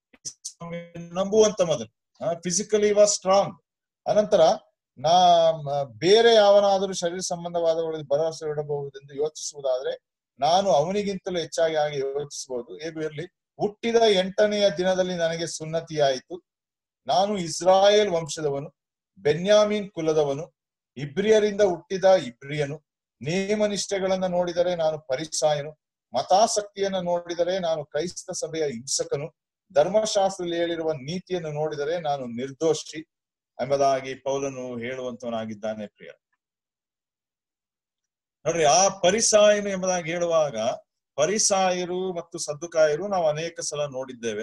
A: ನಂಬುವಂತ ಮೊದಲು ಫಿಸಿಕಲಿ ವಾಸ್ ಸ್ಟ್ರಾಂಗ್ ಅನಂತರ ನಾ ಮ- ಬೇರೆ ಯಾವನಾದರೂ ಶರೀರ ಸಂಬಂಧವಾದವುಗಳಲ್ಲಿ ಭರವಸೆ ಇಡಬಹುದೆಂದು ಯೋಚಿಸುವುದಾದ್ರೆ ನಾನು ಅವನಿಗಿಂತಲೂ ಹೆಚ್ಚಾಗಿ ಆಗಿ ಯೋಚಿಸಬಹುದು ಹೇಗೂ ಇರಲಿ ಹುಟ್ಟಿದ ಎಂಟನೆಯ ದಿನದಲ್ಲಿ ನನಗೆ ಸುನ್ನತಿಯಾಯಿತು ನಾನು ಇಸ್ರಾಯೇಲ್ ವಂಶದವನು ಬೆನ್ಯಾಮೀನ್ ಕುಲದವನು ಇಬ್ರಿಯರಿಂದ ಹುಟ್ಟಿದ ಇಬ್ರಿಯನು ನೇಮನಿಷ್ಠೆಗಳನ್ನ ನೋಡಿದರೆ ನಾನು ಪರಿಸಾಯನು ಮತಾಸಕ್ತಿಯನ್ನ ನೋಡಿದರೆ ನಾನು ಕ್ರೈಸ್ತ ಸಭೆಯ ಹಿಂಸಕನು ಧರ್ಮಶಾಸ್ತ್ರದಲ್ಲಿ ಹೇಳಿರುವ ನೀತಿಯನ್ನು ನೋಡಿದರೆ ನಾನು ನಿರ್ದೋಷಿ ಎಂಬುದಾಗಿ ಪೌಲನು ಹೇಳುವಂತವನಾಗಿದ್ದಾನೆ ಪ್ರಿಯ ನೋಡ್ರಿ ಆ ಪರಿಸಾಯನು ಎಂಬುದಾಗಿ ಹೇಳುವಾಗ ಪರಿಸಾಯರು ಮತ್ತು ಸದ್ದುಕಾಯರು ನಾವು ಅನೇಕ ಸಲ ನೋಡಿದ್ದೇವೆ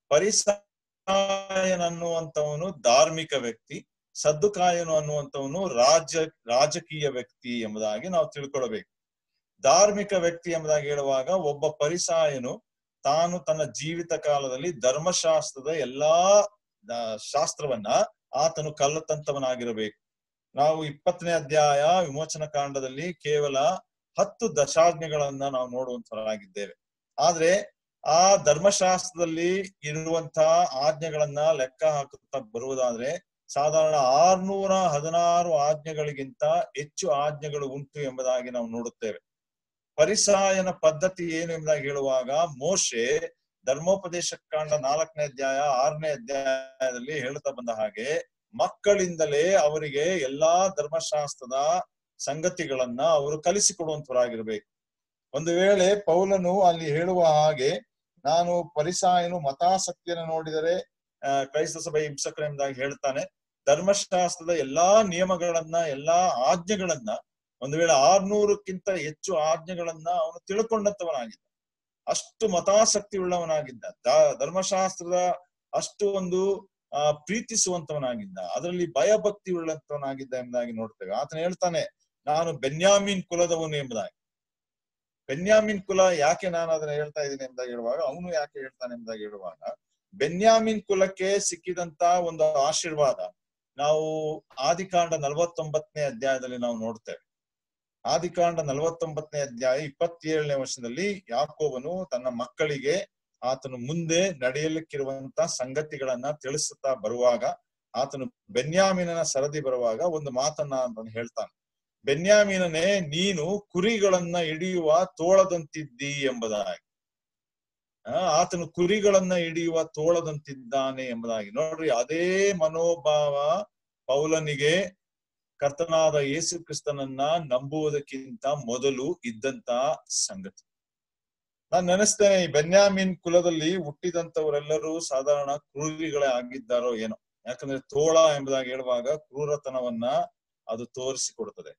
A: ಪರಿಸಾಯನ್ ಅನ್ನುವಂಥವನು ಧಾರ್ಮಿಕ ವ್ಯಕ್ತಿ ಸದ್ದುಕಾಯನು ಅನ್ನುವಂಥವನು ರಾಜ್ಯ ರಾಜಕೀಯ ವ್ಯಕ್ತಿ ಎಂಬುದಾಗಿ ನಾವು ತಿಳ್ಕೊಳ್ಬೇಕು ಧಾರ್ಮಿಕ ವ್ಯಕ್ತಿ ಎಂಬುದಾಗಿ ಹೇಳುವಾಗ ಒಬ್ಬ ಪರಿಸಾಯನು ತಾನು ತನ್ನ ಜೀವಿತ ಕಾಲದಲ್ಲಿ ಧರ್ಮಶಾಸ್ತ್ರದ ಎಲ್ಲಾ ಆ, ಶಾಸ್ತ್ರವನ್ನ ಆತನು ಕಲ್ಲತಂತವನಾಗಿರಬೇಕು ನಾವು ಇಪ್ಪತ್ತನೇ ಅಧ್ಯಾಯ ವಿಮೋಚನ ಕಾಂಡದಲ್ಲಿ ಕೇವಲ ಹತ್ತು ದಶಾಜ್ಞೆಗಳನ್ನ ನಾವು ನೋಡುವಂತರಾಗಿದ್ದೇವೆ ಆದ್ರೆ ಆ ಧರ್ಮಶಾಸ್ತ್ರದಲ್ಲಿ ಇರುವಂತಹ ಆಜ್ಞೆಗಳನ್ನ ಲೆಕ್ಕ ಹಾಕುತ್ತಾ ಬರುವುದಾದ್ರೆ ಸಾಧಾರಣ ಆರ್ನೂರ ಹದಿನಾರು ಆಜ್ಞೆಗಳಿಗಿಂತ ಹೆಚ್ಚು ಆಜ್ಞೆಗಳು ಉಂಟು ಎಂಬುದಾಗಿ ನಾವು ನೋಡುತ್ತೇವೆ ಪರಿಸಾಯನ ಪದ್ಧತಿ ಏನು ಎಂಬುದಾಗಿ ಹೇಳುವಾಗ ಮೋಶೆ ಧರ್ಮೋಪದೇಶ ಕಾಂಡ ನಾಲ್ಕನೇ ಅಧ್ಯಾಯ ಆರನೇ ಅಧ್ಯಾಯದಲ್ಲಿ ಹೇಳುತ್ತಾ ಬಂದ ಹಾಗೆ ಮಕ್ಕಳಿಂದಲೇ ಅವರಿಗೆ ಎಲ್ಲಾ ಧರ್ಮಶಾಸ್ತ್ರದ ಸಂಗತಿಗಳನ್ನ ಅವರು ಕಲಿಸಿಕೊಡುವಂತವರಾಗಿರ್ಬೇಕು ಒಂದು ವೇಳೆ ಪೌಲನು ಅಲ್ಲಿ ಹೇಳುವ ಹಾಗೆ ನಾನು ಪರಿಸಾಯನು ಮತಾಸಕ್ತಿಯನ್ನು ನೋಡಿದರೆ ಆ, ಕ್ರೈಸ್ತ ಸಭೆ ಹಿಂಸಕರೆಂಬುದಾಗಿ ಹೇಳ್ತಾನೆ ಧರ್ಮಶಾಸ್ತ್ರದ ಎಲ್ಲಾ ನಿಯಮಗಳನ್ನ ಎಲ್ಲಾ ಆಜ್ಞೆಗಳನ್ನ ಒಂದು ವೇಳೆ ಆರ್ನೂರಕ್ಕಿಂತ ಹೆಚ್ಚು ಆಜ್ಞೆಗಳನ್ನ ಅವನು ತಿಳ್ಕೊಂಡಂತವನಾಗಿದ್ದ ಅಷ್ಟು ಮತಾಸಕ್ತಿ ಉಳ್ಳವನಾಗಿದ್ದ ದ- ಧರ್ಮಶಾಸ್ತ್ರದ ಅಷ್ಟು ಒಂದು ಆ ಪ್ರೀತಿಸುವಂತವನಾಗಿದ್ದ ಅದರಲ್ಲಿ ಭಯಭಕ್ತಿ ಉಳ್ಳಂತವನಾಗಿದ್ದ ಎಂಬುದಾಗಿ ನೋಡ್ತೇವೆ ಆತನ ಹೇಳ್ತಾನೆ ನಾನು ಬೆನ್ಯಾಮಿನ್ ಕುಲದವನು ಎಂಬುದಾಗಿ ಬೆನ್ಯಾಮಿನ್ ಕುಲ ಯಾಕೆ ನಾನು ಅದನ್ನ ಹೇಳ್ತಾ ಇದ್ದೀನಿ ಎಂಬುದಾಗಿ ಹೇಳುವಾಗ ಅವನು ಯಾಕೆ ಹೇಳ್ತಾನೆ ಎಂಬುದಾಗಿ ಹೇಳುವಾಗ ಬೆನ್ಯಾಮಿನ್ ಕುಲಕ್ಕೆ ಸಿಕ್ಕಿದಂತ ಒಂದು ಆಶೀರ್ವಾದ ನಾವು ಆದಿಕಾಂಡ ನಲವತ್ತೊಂಬತ್ತನೇ ಅಧ್ಯಾಯದಲ್ಲಿ ನಾವು ನೋಡ್ತೇವೆ ಆದಿಕಾಂಡ ನಲವತ್ತೊಂಬತ್ತನೇ ಅಧ್ಯಾಯ ಇಪ್ಪತ್ತೇಳನೇ ವರ್ಷದಲ್ಲಿ ಯಾಕೋಬನು ತನ್ನ ಮಕ್ಕಳಿಗೆ ಆತನು ಮುಂದೆ ನಡೆಯಲಿಕ್ಕಿರುವಂತ ಸಂಗತಿಗಳನ್ನ ತಿಳಿಸುತ್ತಾ ಬರುವಾಗ ಆತನು ಬೆನ್ಯಾಮಿನನ ಸರದಿ ಬರುವಾಗ ಒಂದು ಮಾತನ್ನ ಆತನು ಹೇಳ್ತಾನೆ ಬೆನ್ಯಾಮೀನನೇ ನೀನು ಕುರಿಗಳನ್ನ ಹಿಡಿಯುವ ತೋಳದಂತಿದ್ದಿ ಎಂಬುದಾಗಿ ಆ, ಆತನು ಕುರಿಗಳನ್ನ ಹಿಡಿಯುವ ತೋಳದಂತಿದ್ದಾನೆ ಎಂಬುದಾಗಿ ನೋಡ್ರಿ ಅದೇ ಮನೋಭಾವ ಪೌಲನಿಗೆ ಕರ್ತನಾದ ಯೇಸು ಕ್ರಿಸ್ತನನ್ನ ನಂಬುವುದಕ್ಕಿಂತ ಮೊದಲು ಇದ್ದಂತ ಸಂಗತಿ ನಾನ್ ನೆನೆಸ್ತೇನೆ ಈ ಬೆನ್ಯಾಮಿನ್ ಕುಲದಲ್ಲಿ ಹುಟ್ಟಿದಂತವರೆಲ್ಲರೂ ಸಾಧಾರಣ ಕ್ರೂರಿಗಳೇ ಆಗಿದ್ದಾರೋ ಏನೋ ಯಾಕಂದ್ರೆ ತೋಳ ಎಂಬುದಾಗಿ ಹೇಳುವಾಗ ಕ್ರೂರತನವನ್ನ ಅದು ತೋರಿಸಿಕೊಡುತ್ತದೆ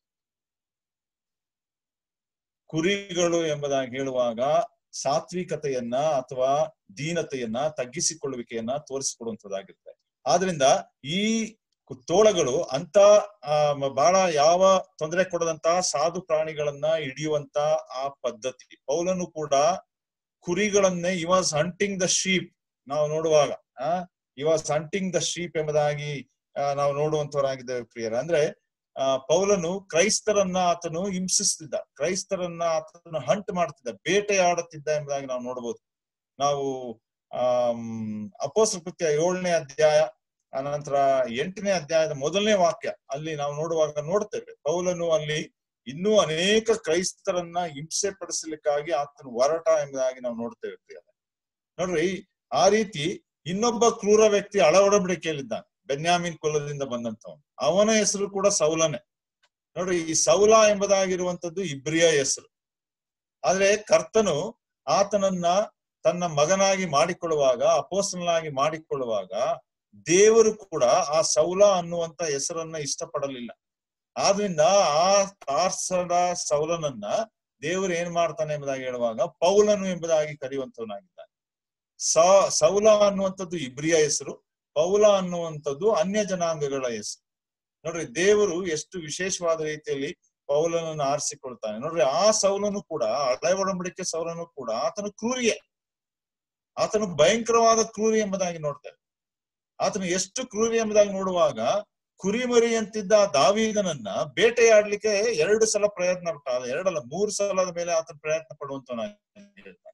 A: ಕುರಿಗಳು ಎಂಬುದಾಗಿ ಹೇಳುವಾಗ ಸಾತ್ವಿಕತೆಯನ್ನ ಅಥವಾ ದೀನತೆಯನ್ನ ತಗ್ಗಿಸಿಕೊಳ್ಳುವಿಕೆಯನ್ನ ತೋರಿಸಿಕೊಡುವಂತದ್ದಾಗಿರುತ್ತೆ ಆದ್ರಿಂದ ಈ ಕು- ತೋಳಗಳು ಅಂತ ಆ, ಮ- ಬಹಳ ಯಾವ ತೊಂದರೆ ಕೊಡದಂತ ಸಾಧು ಪ್ರಾಣಿಗಳನ್ನ ಹಿಡಿಯುವಂತ ಆ ಪದ್ಧತಿ ಪೌಲನು ಕೂಡ ಕುರಿಗಳನ್ನೇ he was hunting the sheep ನಾವು ನೋಡುವಾಗ ಆ he was hunting the sheep ಎಂಬುದಾಗಿ ಆ, ನಾವು ನೋಡುವಂತವರಾಗಿದ್ದೇವೆ ಪ್ರಿಯರ ಅಂದ್ರೆ ಆ, ಪೌಲನು ಕ್ರೈಸ್ತರನ್ನ ಆತನು ಹಿಂಸಿಸ್ತಿದ್ದ ಕ್ರೈಸ್ತರನ್ನ ಆತನು ಹಂಟ್ ಮಾಡ್ತಿದ್ದ ಬೇಟೆಯಾಡುತ್ತಿದ್ದ ಎಂಬುದಾಗಿ ನಾವು ನೋಡಬಹುದು ನಾವು ಆಮ್ ಅಪೋಸ್ತ ಕೃತ್ಯ ಏಳನೇ ಅಧ್ಯಾಯ ಅನಂತರ ಎಂಟನೇ ಅಧ್ಯಾಯದ ಮೊದಲನೇ ವಾಕ್ಯ ಅಲ್ಲಿ ನಾವು ನೋಡುವಾಗ ನೋಡ್ತೇವೆ ಪೌಲನು ಅಲ್ಲಿ ಇನ್ನೂ ಅನೇಕ ಕ್ರೈಸ್ತರನ್ನ ಹಿಂಸೆ ಪಡಿಸಲಿಕ್ಕಾಗಿ ಆತನು ಹೊರಟ ಎಂಬುದಾಗಿ ನಾವು ನೋಡ್ತೇವೆ ಪ್ರಿಯರೇ. ನೋಡ್ರಿ ಆ ರೀತಿ ಇನ್ನೊಬ್ಬ ಕ್ರೂರ ವ್ಯಕ್ತಿ ಅಳವಡಂಬಡಿಕೆಯಲ್ಲಿದ್ದಾನೆ ಬೆನ್ಯಾಮಿನ್ ಕುಲದಿಂದ ಬಂದಂತವನು ಅವನ ಹೆಸರು ಕೂಡ ಸೌಲನೇ ನೋಡ್ರಿ ಈ ಸೌಲ ಎಂಬುದಾಗಿರುವಂತದ್ದು ಇಬ್ರಿಯ ಹೆಸರು ಆದ್ರೆ ಕರ್ತನು ಆತನನ್ನ ತನ್ನ ಮಗನಾಗಿ ಮಾಡಿಕೊಳ್ಳುವಾಗ ಅಪೋಸ್ತನಾಗಿ ಮಾಡಿಕೊಳ್ಳುವಾಗ ದೇವರು ಕೂಡ ಆ ಸೌಲ ಅನ್ನುವಂತ ಹೆಸರನ್ನ ಇಷ್ಟಪಡಲಿಲ್ಲ ಆದ್ರಿಂದ ಆ ತಾರ್ಸದ ಸೌಲನನ್ನ ದೇವರು ಏನ್ ಮಾಡ್ತಾನೆ ಎಂಬುದಾಗಿ ಹೇಳುವಾಗ ಪೌಲನು ಎಂಬುದಾಗಿ ಕರೆಯುವಂತವನಾಗಿದ್ದಾನೆ ಸ ಸೌಲ ಅನ್ನುವಂಥದ್ದು ಇಬ್ರಿಯ ಹೆಸರು ಪೌಲ ಅನ್ನುವಂಥದ್ದು ಅನ್ಯ ಜನಾಂಗಗಳ ಹೆಸರು ನೋಡ್ರಿ ದೇವರು ಎಷ್ಟು ವಿಶೇಷವಾದ ರೀತಿಯಲ್ಲಿ ಪೌಲನನ್ನು ಆರಿಸಿಕೊಳ್ತಾನೆ ನೋಡ್ರಿ ಆ ಸೌಲನು ಕೂಡ ಹಳೆ ಒಡಂಬಡಿಕೆ ಸೌಲನು ಕೂಡ ಆತನು ಕ್ರೂರಿಯೇ ಆತನು ಭಯಂಕರವಾದ ಕ್ರೂರಿ ಎಂಬುದಾಗಿ ನೋಡ್ತೇವೆ ಆತನು ಎಷ್ಟು ಕ್ರೂರಿ ಎಂಬುದಾಗಿ ನೋಡುವಾಗ ಕುರಿಮರಿ ಅಂತಿದ್ದ ದಾವೀದನನ್ನ ಬೇಟೆಯಾಡ್ಲಿಕ್ಕೆ ಎರಡು ಸಲ ಪ್ರಯತ್ನ ಪಟ್ಟ ಅದು ಎರಡಲ್ಲ ಮೂರು ಸಲದ ಮೇಲೆ ಆತನ ಪ್ರಯತ್ನ ಪಡುವಂತವನಾಗಿ ಹೇಳ್ತಾನೆ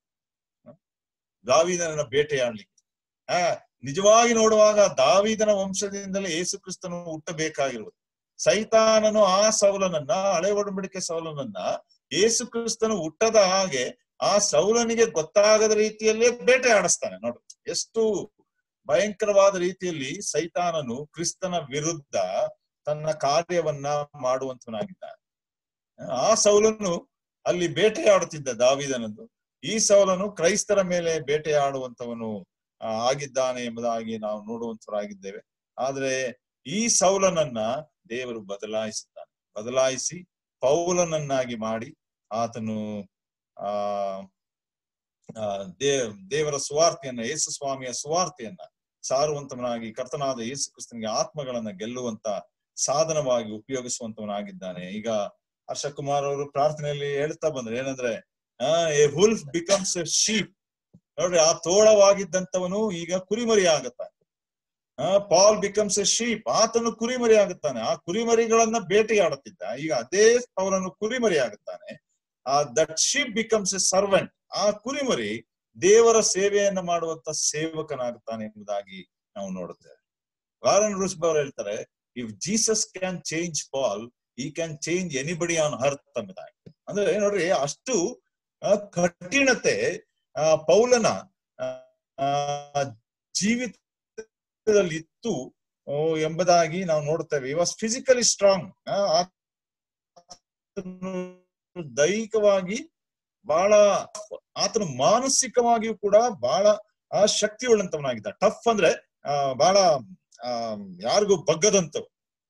A: ದಾವೀದನನ್ನ ಬೇಟೆಯಾಡ್ಲಿಕ್ಕೆ ಆ ನಿಜವಾಗಿ ನೋಡುವಾಗ ದಾವೀದನ ವಂಶದಿಂದಲೇ ಯೇಸು ಕ್ರಿಸ್ತನು ಹುಟ್ಟಬೇಕಾಗಿರುವುದು ಸೈತಾನನು ಆ ಸೌಲನನ್ನ ಹಳೆ ಒಡಂಬಡಿಕೆ ಸೌಲನನ್ನ ಯೇಸು ಕ್ರಿಸ್ತನು ಹುಟ್ಟದ ಹಾಗೆ ಆ ಸೌಲನಿಗೆ ಗೊತ್ತಾಗದ ರೀತಿಯಲ್ಲೇ ಬೇಟೆ ಆಡಿಸ್ತಾನೆ ನೋಡು ಎಷ್ಟು ಭಯಂಕರವಾದ ರೀತಿಯಲ್ಲಿ ಸೈತಾನನು ಕ್ರಿಸ್ತನ ವಿರುದ್ಧ ತನ್ನ ಕಾರ್ಯವನ್ನ ಮಾಡುವಂತವನಾಗಿದ್ದಾನೆ ಆ ಸೌಲನು ಅಲ್ಲಿ ಬೇಟೆಯಾಡುತ್ತಿದ್ದ ದಾವಿದನದ್ದು ಈ ಸೌಲನು ಕ್ರೈಸ್ತರ ಮೇಲೆ ಬೇಟೆಯಾಡುವಂತವನು ಆ, ಆಗಿದ್ದಾನೆ ಎಂಬುದಾಗಿ ನಾವು ನೋಡುವಂತವರಾಗಿದ್ದೇವೆ ಆದ್ರೆ ಈ ಸೌಲನನ್ನ ದೇವರು ಬದಲಾಯಿಸುತ್ತಾನೆ ಬದಲಾಯಿಸಿ ಪೌಲನನ್ನಾಗಿ ಮಾಡಿ ಆತನು ಆ ಆ, ದೇವ್ ದೇವರ ಸುವಾರ್ತೆಯನ್ನ ಯೇಸು ಸ್ವಾಮಿಯ ಸುವಾರ್ತೆಯನ್ನ ಸಾರುವಂತವನಾಗಿ ಕರ್ತನಾದ ಯೇಸು ಕ್ರಿಸ್ತನಿಗೆ ಆತ್ಮಗಳನ್ನ ಗೆಲ್ಲುವಂತ ಸಾಧನವಾಗಿ ಉಪಯೋಗಿಸುವಂತವನಾಗಿದ್ದಾನೆ ಈಗ ಹರ್ಷಕುಮಾರ್ ಅವರು ಪ್ರಾರ್ಥನೆಯಲ್ಲಿ ಹೇಳ್ತಾ ಬಂದ್ರೆ ಏನಂದ್ರೆ a wolf becomes a sheep ನೋಡ್ರಿ ಆ ತೋಳವಾಗಿದ್ದಂತವನು ಈಗ ಕುರಿಮರಿ ಆಗುತ್ತಾನೆ ಪಾಲ್ ಬಿಕಮ್ಸ್ ಎ ಶೀಪ್ ಆತನು ಕುರಿಮರಿ ಆಗುತ್ತಾನೆ ಆ ಕುರಿಮರಿಗಳನ್ನ ಬೇಟೆಯಾಡುತ್ತಿದ್ದ ಈಗ ಅದೇ ಪೌಲನು ಕುರಿಮರಿ ಆಗುತ್ತಾನೆ ಆ that sheep becomes a servant ಆ ಕುರಿಮರಿ ದೇವರ ಸೇವೆಯನ್ನ ಮಾಡುವಂತ ಸೇವಕನಾಗುತ್ತಾನೆ ಎಂಬುದಾಗಿ ನಾವು ನೋಡುತ್ತೇವೆ ವಾರನ್ ರುಸ್ಬ್ ಅವರು ಹೇಳ್ತಾರೆ if Jesus can change Paul he can change anybody on earth ಎಂಬುದಾಗಿ ಅಂದ್ರೆ ನೋಡ್ರಿ ಅಷ್ಟು ಆ, ಕಠಿಣತೆ ಆ, ಪೌಲನ ಆ, ಆ, ಜೀವಿತದಲ್ಲಿ ಇತ್ತು ಓ, ಎಂಬುದಾಗಿ ನಾವು ನೋಡುತ್ತೇವೆ ಈ ವಾಸ್ ಫಿಸಿಕಲಿ ಸ್ಟ್ರಾಂಗ್ ದೈಹಿಕವಾಗಿ ಬಹಳ ಆತನು ಮಾನಸಿಕವಾಗಿಯೂ ಕೂಡ ಬಹಳ ಆ ಶಕ್ತಿ ಉಳ್ಳಂತವನಾಗಿದ್ದ ಟಫ್ ಅಂದ್ರೆ ಆ ಬಹಳ ಆ ಯಾರಿಗೂ ಬಗ್ಗದಂತವ್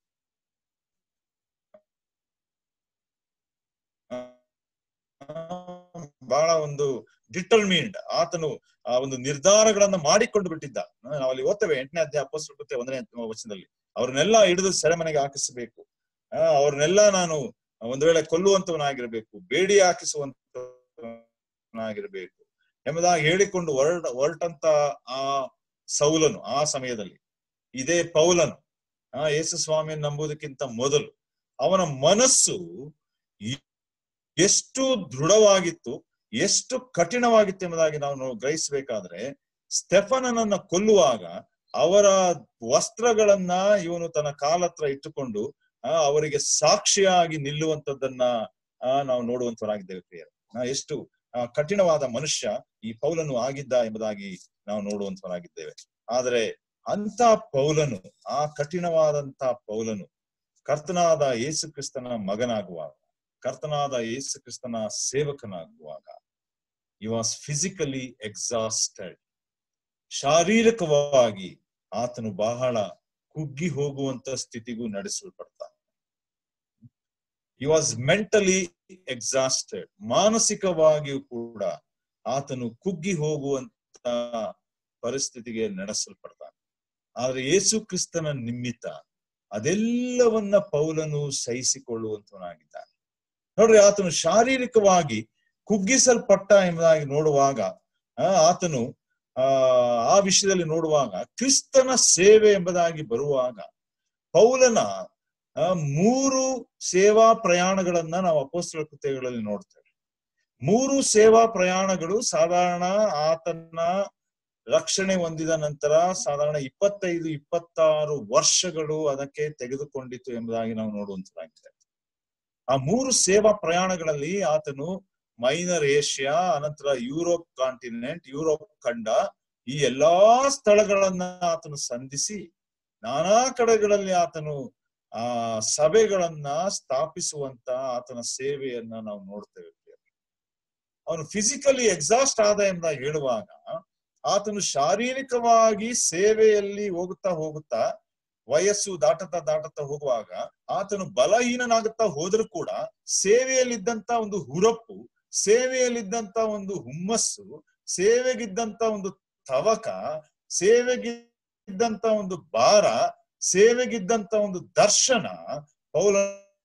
A: ಬಹಳ ಒಂದು ಡಿಟರ್ಮಿನ್ಡ್ ಆತನು ಆ ಒಂದು ನಿರ್ಧಾರಗಳನ್ನ ಮಾಡಿಕೊಂಡು ಬಿಟ್ಟಿದ್ದ ನಾವು ಅಲ್ಲಿ ಓದ್ತೇವೆ ಎಂಟನೇ ಅಧ್ಯಾಯ ಅಪೋಸ್ತಲ ಕೃತ್ಯ ಒಂದನೇ ವಚನದಲ್ಲಿ ಅವ್ರನ್ನೆಲ್ಲ ಹಿಡಿದು ಸೆರೆಮನೆಗೆ ಹಾಕಿಸಬೇಕು ಆ, ಅವ್ರನ್ನೆಲ್ಲ ನಾನು ಒಂದು ವೇಳೆ ಕೊಲ್ಲುವಂತವನಾಗಿರ್ಬೇಕು ಬೇಡಿ ಹಾಕಿಸುವಂತವನಾಗಿರ್ಬೇಕು ಎಂಬುದಾಗಿ ಹೇಳಿಕೊಂಡು ಹೊರಟ ಹೊರಟಂತ ಆ ಸೌಲನು ಆ ಸಮಯದಲ್ಲಿ ಇದೇ ಪೌಲನು ಆ ಯೇಸು ಸ್ವಾಮಿಯನ್ನು ನಂಬುವುದಕ್ಕಿಂತ ಮೊದಲು ಅವನ ಮನಸ್ಸು ಎ- ಎಷ್ಟು ದೃಢವಾಗಿತ್ತು ಎಷ್ಟು ಕಠಿಣವಾಗಿತ್ತು ಎಂಬುದಾಗಿ ನಾವು ನೋ- ಗ್ರಹಿಸಬೇಕಾದ್ರೆ ಸ್ಟೆಫನನನ್ನ ಕೊಲ್ಲುವಾಗ ಅವರ ವಸ್ತ್ರಗಳನ್ನ ಇವನು ತನ್ನ ಕಾಲತ್ರ ಇಟ್ಟುಕೊಂಡು ಆ, ಅವರಿಗೆ ಸಾಕ್ಷಿಯಾಗಿ ನಿಲ್ಲುವಂತದ್ದನ್ನ ಆ, ನಾವು ನೋಡುವಂತವರಾಗಿದ್ದೇವೆ ಪ್ರಿಯರು ಆ, ಎಷ್ಟು ಆ, ಕಠಿಣವಾದ ಮನುಷ್ಯ ಈ ಪೌಲನು ಆಗಿದ್ದ ಎಂಬುದಾಗಿ ನಾವು ನೋಡುವಂತವರಾಗಿದ್ದೇವೆ ಆದರೆ ಅಂತ ಪೌಲನು ಆ ಕಠಿಣವಾದಂತ ಪೌಲನು ಕರ್ತನಾದ ಯೇಸು ಕ್ರಿಸ್ತನ ಮಗನಾಗುವಾಗ ಕರ್ತನಾದ ಯೇಸು ಕ್ರಿಸ್ತನ ಸೇವಕನಾಗುವಾಗ ಈ ವಾಸ್ ಫಿಸಿಕಲಿ ಎಕ್ಸಾಸ್ಟೆಡ್ ಶಾರೀರಿಕವಾಗಿ ಆತನು ಬಹಳ ಕುಗ್ಗಿ ಹೋಗುವಂತ ಸ್ಥಿತಿಗೂ ನಡೆಸಲ್ಪಡ್ತಾನೆ ಈ ವಾಸ್ ಮೆಂಟಲಿ ಎಕ್ಸಾಸ್ಟೆಡ್ ಮಾನಸಿಕವಾಗಿಯೂ ಕೂಡ ಆತನು ಕುಗ್ಗಿ ಹೋಗುವಂತ ಪರಿಸ್ಥಿತಿಗೆ ನಡೆಸಲ್ಪಡ್ತಾನೆ ಆದ್ರೆ ಯೇಸು ಕ್ರಿಸ್ತನ ನಿಮಿತ್ತ ಅದೆಲ್ಲವನ್ನ ಪೌಲನು ಸಹಿಸಿಕೊಳ್ಳುವಂತವನಾಗಿದ್ದಾನೆ ನೋಡ್ರಿ ಆತನು ಶಾರೀರಿಕವಾಗಿ ಕುಗ್ಗಿಸಲ್ಪಟ್ಟ ಎಂಬುದಾಗಿ ನೋಡುವಾಗ ಆ, ಆತನು ಆ ಆ ವಿಷಯದಲ್ಲಿ ನೋಡುವಾಗ ಕ್ರಿಸ್ತನ ಸೇವೆ ಎಂಬುದಾಗಿ ಬರುವಾಗ ಪೌಲನ ಆ, ಮೂರು ಸೇವಾ ಪ್ರಯಾಣಗಳನ್ನ ನಾವು ಅಪೋಸ್ತಲ ಕೃತ್ಯಗಳಲ್ಲಿ ನೋಡ್ತೇವೆ ಮೂರು ಸೇವಾ ಪ್ರಯಾಣಗಳು ಸಾಧಾರಣ ಆತನ ರಕ್ಷಣೆ ಹೊಂದಿದ ನಂತರ ಸಾಧಾರಣ ಇಪ್ಪತ್ತೈದು ಇಪ್ಪತ್ತಾರು ವರ್ಷಗಳು ಅದಕ್ಕೆ ತೆಗೆದುಕೊಂಡಿತು ಎಂಬುದಾಗಿ ನಾವು ನೋಡುವಂತದ್ದಾಗಿದೆ ಆ ಮೂರು ಸೇವಾ ಪ್ರಯಾಣಗಳಲ್ಲಿ ಆತನು ಮೈನರ್ ಏಷ್ಯಾ ಅನಂತರ ಯುರೋಪ್ ಕಾಂಟಿನೆಂಟ್ ಯುರೋಪ್ ಖಂಡ ಈ ಎಲ್ಲಾ ಸ್ಥಳಗಳನ್ನ ಆತನು ಸಂಧಿಸಿ ನಾನಾ ಕಡೆಗಳಲ್ಲಿ ಆತನು ಆ ಸಭೆಗಳನ್ನ ಸ್ಥಾಪಿಸುವಂತ ಆತನ ಸೇವೆಯನ್ನ ನಾವು ನೋಡ್ತೇವೆ ಅವನು ಫಿಸಿಕಲಿ ಎಕ್ಸಾಸ್ಟ್ ಆದ ಎಂಬುದಾಗಿ ಹೇಳುವಾಗ ಆತನು ಶಾರೀರಿಕವಾಗಿ ಸೇವೆಯಲ್ಲಿ ಹೋಗುತ್ತಾ ಹೋಗುತ್ತಾ ವಯಸ್ಸು ದಾಟತಾ ದಾಟತಾ ಹೋಗುವಾಗ ಆತನು ಬಲಹೀನನಾಗುತ್ತಾ ಹೋದರೂ ಕೂಡ ಸೇವೆಯಲ್ಲಿದ್ದಂತ ಒಂದು ಹುರಪ್ಪು ಸೇವೆಯಲ್ಲಿದ್ದಂತ ಒಂದು ಹುಮ್ಮಸ್ಸು ಸೇವೆಗಿದ್ದಂತ ಒಂದು ತವಕ ಸೇವೆಗಿದ್ದಂತ ಒಂದು ಭಾರ ಸೇವೆಗಿದ್ದಂತ ಒಂದು ದರ್ಶನ ಪೌಲ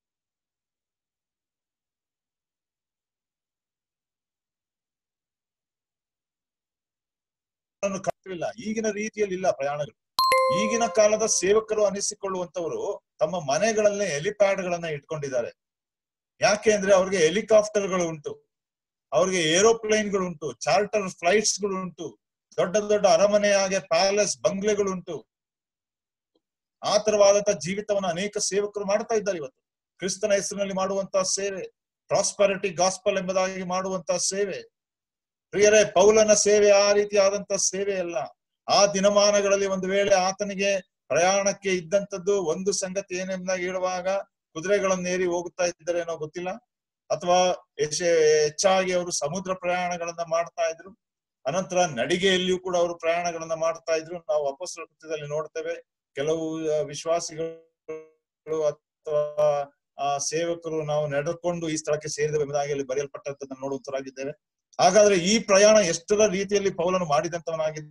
A: ಕಟ್ಟಿಲ್ಲ ಈಗಿನ ರೀತಿಯಲ್ಲಿ ಇಲ್ಲ ಪ್ರಯಾಣಗಳು ಈಗಿನ ಕಾಲದ ಸೇವಕರು ಅನಿಸಿಕೊಳ್ಳುವಂತವರು ತಮ್ಮ ಮನೆಗಳಲ್ಲೇ ಹೆಲಿಪ್ಯಾಡ್ ಗಳನ್ನ ಇಟ್ಕೊಂಡಿದ್ದಾರೆ ಯಾಕೆ ಅಂದ್ರೆ ಅವ್ರಿಗೆ ಹೆಲಿಕಾಪ್ಟರ್ಗಳು ಉಂಟು ಅವ್ರಿಗೆ ಏರೋಪ್ಲೇನ್ಗಳು ಉಂಟು ಚಾರ್ಟರ್ ಫ್ಲೈಟ್ಸ್ ಗಳು ಉಂಟು ದೊಡ್ಡ ದೊಡ್ಡ ಅರಮನೆ ಹಾಗೆ ಪ್ಯಾಲೇಸ್ ಬಂಗ್ಲೆಗಳು ಉಂಟು ಆ ತರವಾದಂತ ಜೀವಿತವನ್ನ ಅನೇಕ ಸೇವಕರು ಮಾಡ್ತಾ ಇದ್ದಾರೆ ಇವತ್ತು ಕ್ರಿಸ್ತನ ಹೆಸರಿನಲ್ಲಿ ಮಾಡುವಂತಹ ಸೇವೆ ಪ್ರಾಸ್ಪರಿಟಿ ಗಾಸ್ಪಲ್ ಎಂಬುದಾಗಿ ಮಾಡುವಂತಹ ಸೇವೆ ಪ್ರಿಯರೇ ಪೌಲನ ಸೇವೆ ಆ ರೀತಿಯಾದಂತ ಸೇವೆ ಅಲ್ಲ ಆ ದಿನಮಾನಗಳಲ್ಲಿ ಒಂದು ವೇಳೆ ಆತನಿಗೆ ಪ್ರಯಾಣಕ್ಕೆ ಇದ್ದಂತದ್ದು ಒಂದು ಸಂಗತಿ ಏನೆಂಬುದಾಗಿ ಹೇಳುವಾಗ ಕುದುರೆಗಳನ್ನೇರಿ ಹೋಗುತ್ತಾ ಇದ್ದರೇನೋ ಗೊತ್ತಿಲ್ಲ ಅಥವಾ ಹೆಚ್ಚೆ ಹೆಚ್ಚಾಗಿ ಅವರು ಸಮುದ್ರ ಪ್ರಯಾಣಗಳನ್ನ ಮಾಡ್ತಾ ಇದ್ರು ಅನಂತರ ನಡಿಗೆಯಲ್ಲಿಯೂ ಕೂಡ ಅವರು ಪ್ರಯಾಣಗಳನ್ನ ಮಾಡ್ತಾ ಇದ್ರು ನಾವು ಅಪಸ್ರ ಕೃತ್ಯದಲ್ಲಿ ನೋಡ್ತೇವೆ ಕೆಲವು ಆ, ವಿಶ್ವಾಸಿಗಳು ಅಥವಾ ಆ ಸೇವಕರು ನಾವು ನಡೆದುಕೊಂಡು ಈ ಸ್ಥಳಕ್ಕೆ ಸೇರಿದ ಎಂಬುದಾಗಿ ಅಲ್ಲಿ ಬರೆಯಲ್ಪಟ್ಟಂತದನ್ನು ನೋಡುವಂತರಾಗಿದ್ದೇವೆ ಹಾಗಾದ್ರೆ ಈ ಪ್ರಯಾಣ ಎಷ್ಟರ ರೀತಿಯಲ್ಲಿ ಪೌಲನು ಮಾಡಿದಂತವನಾಗಿ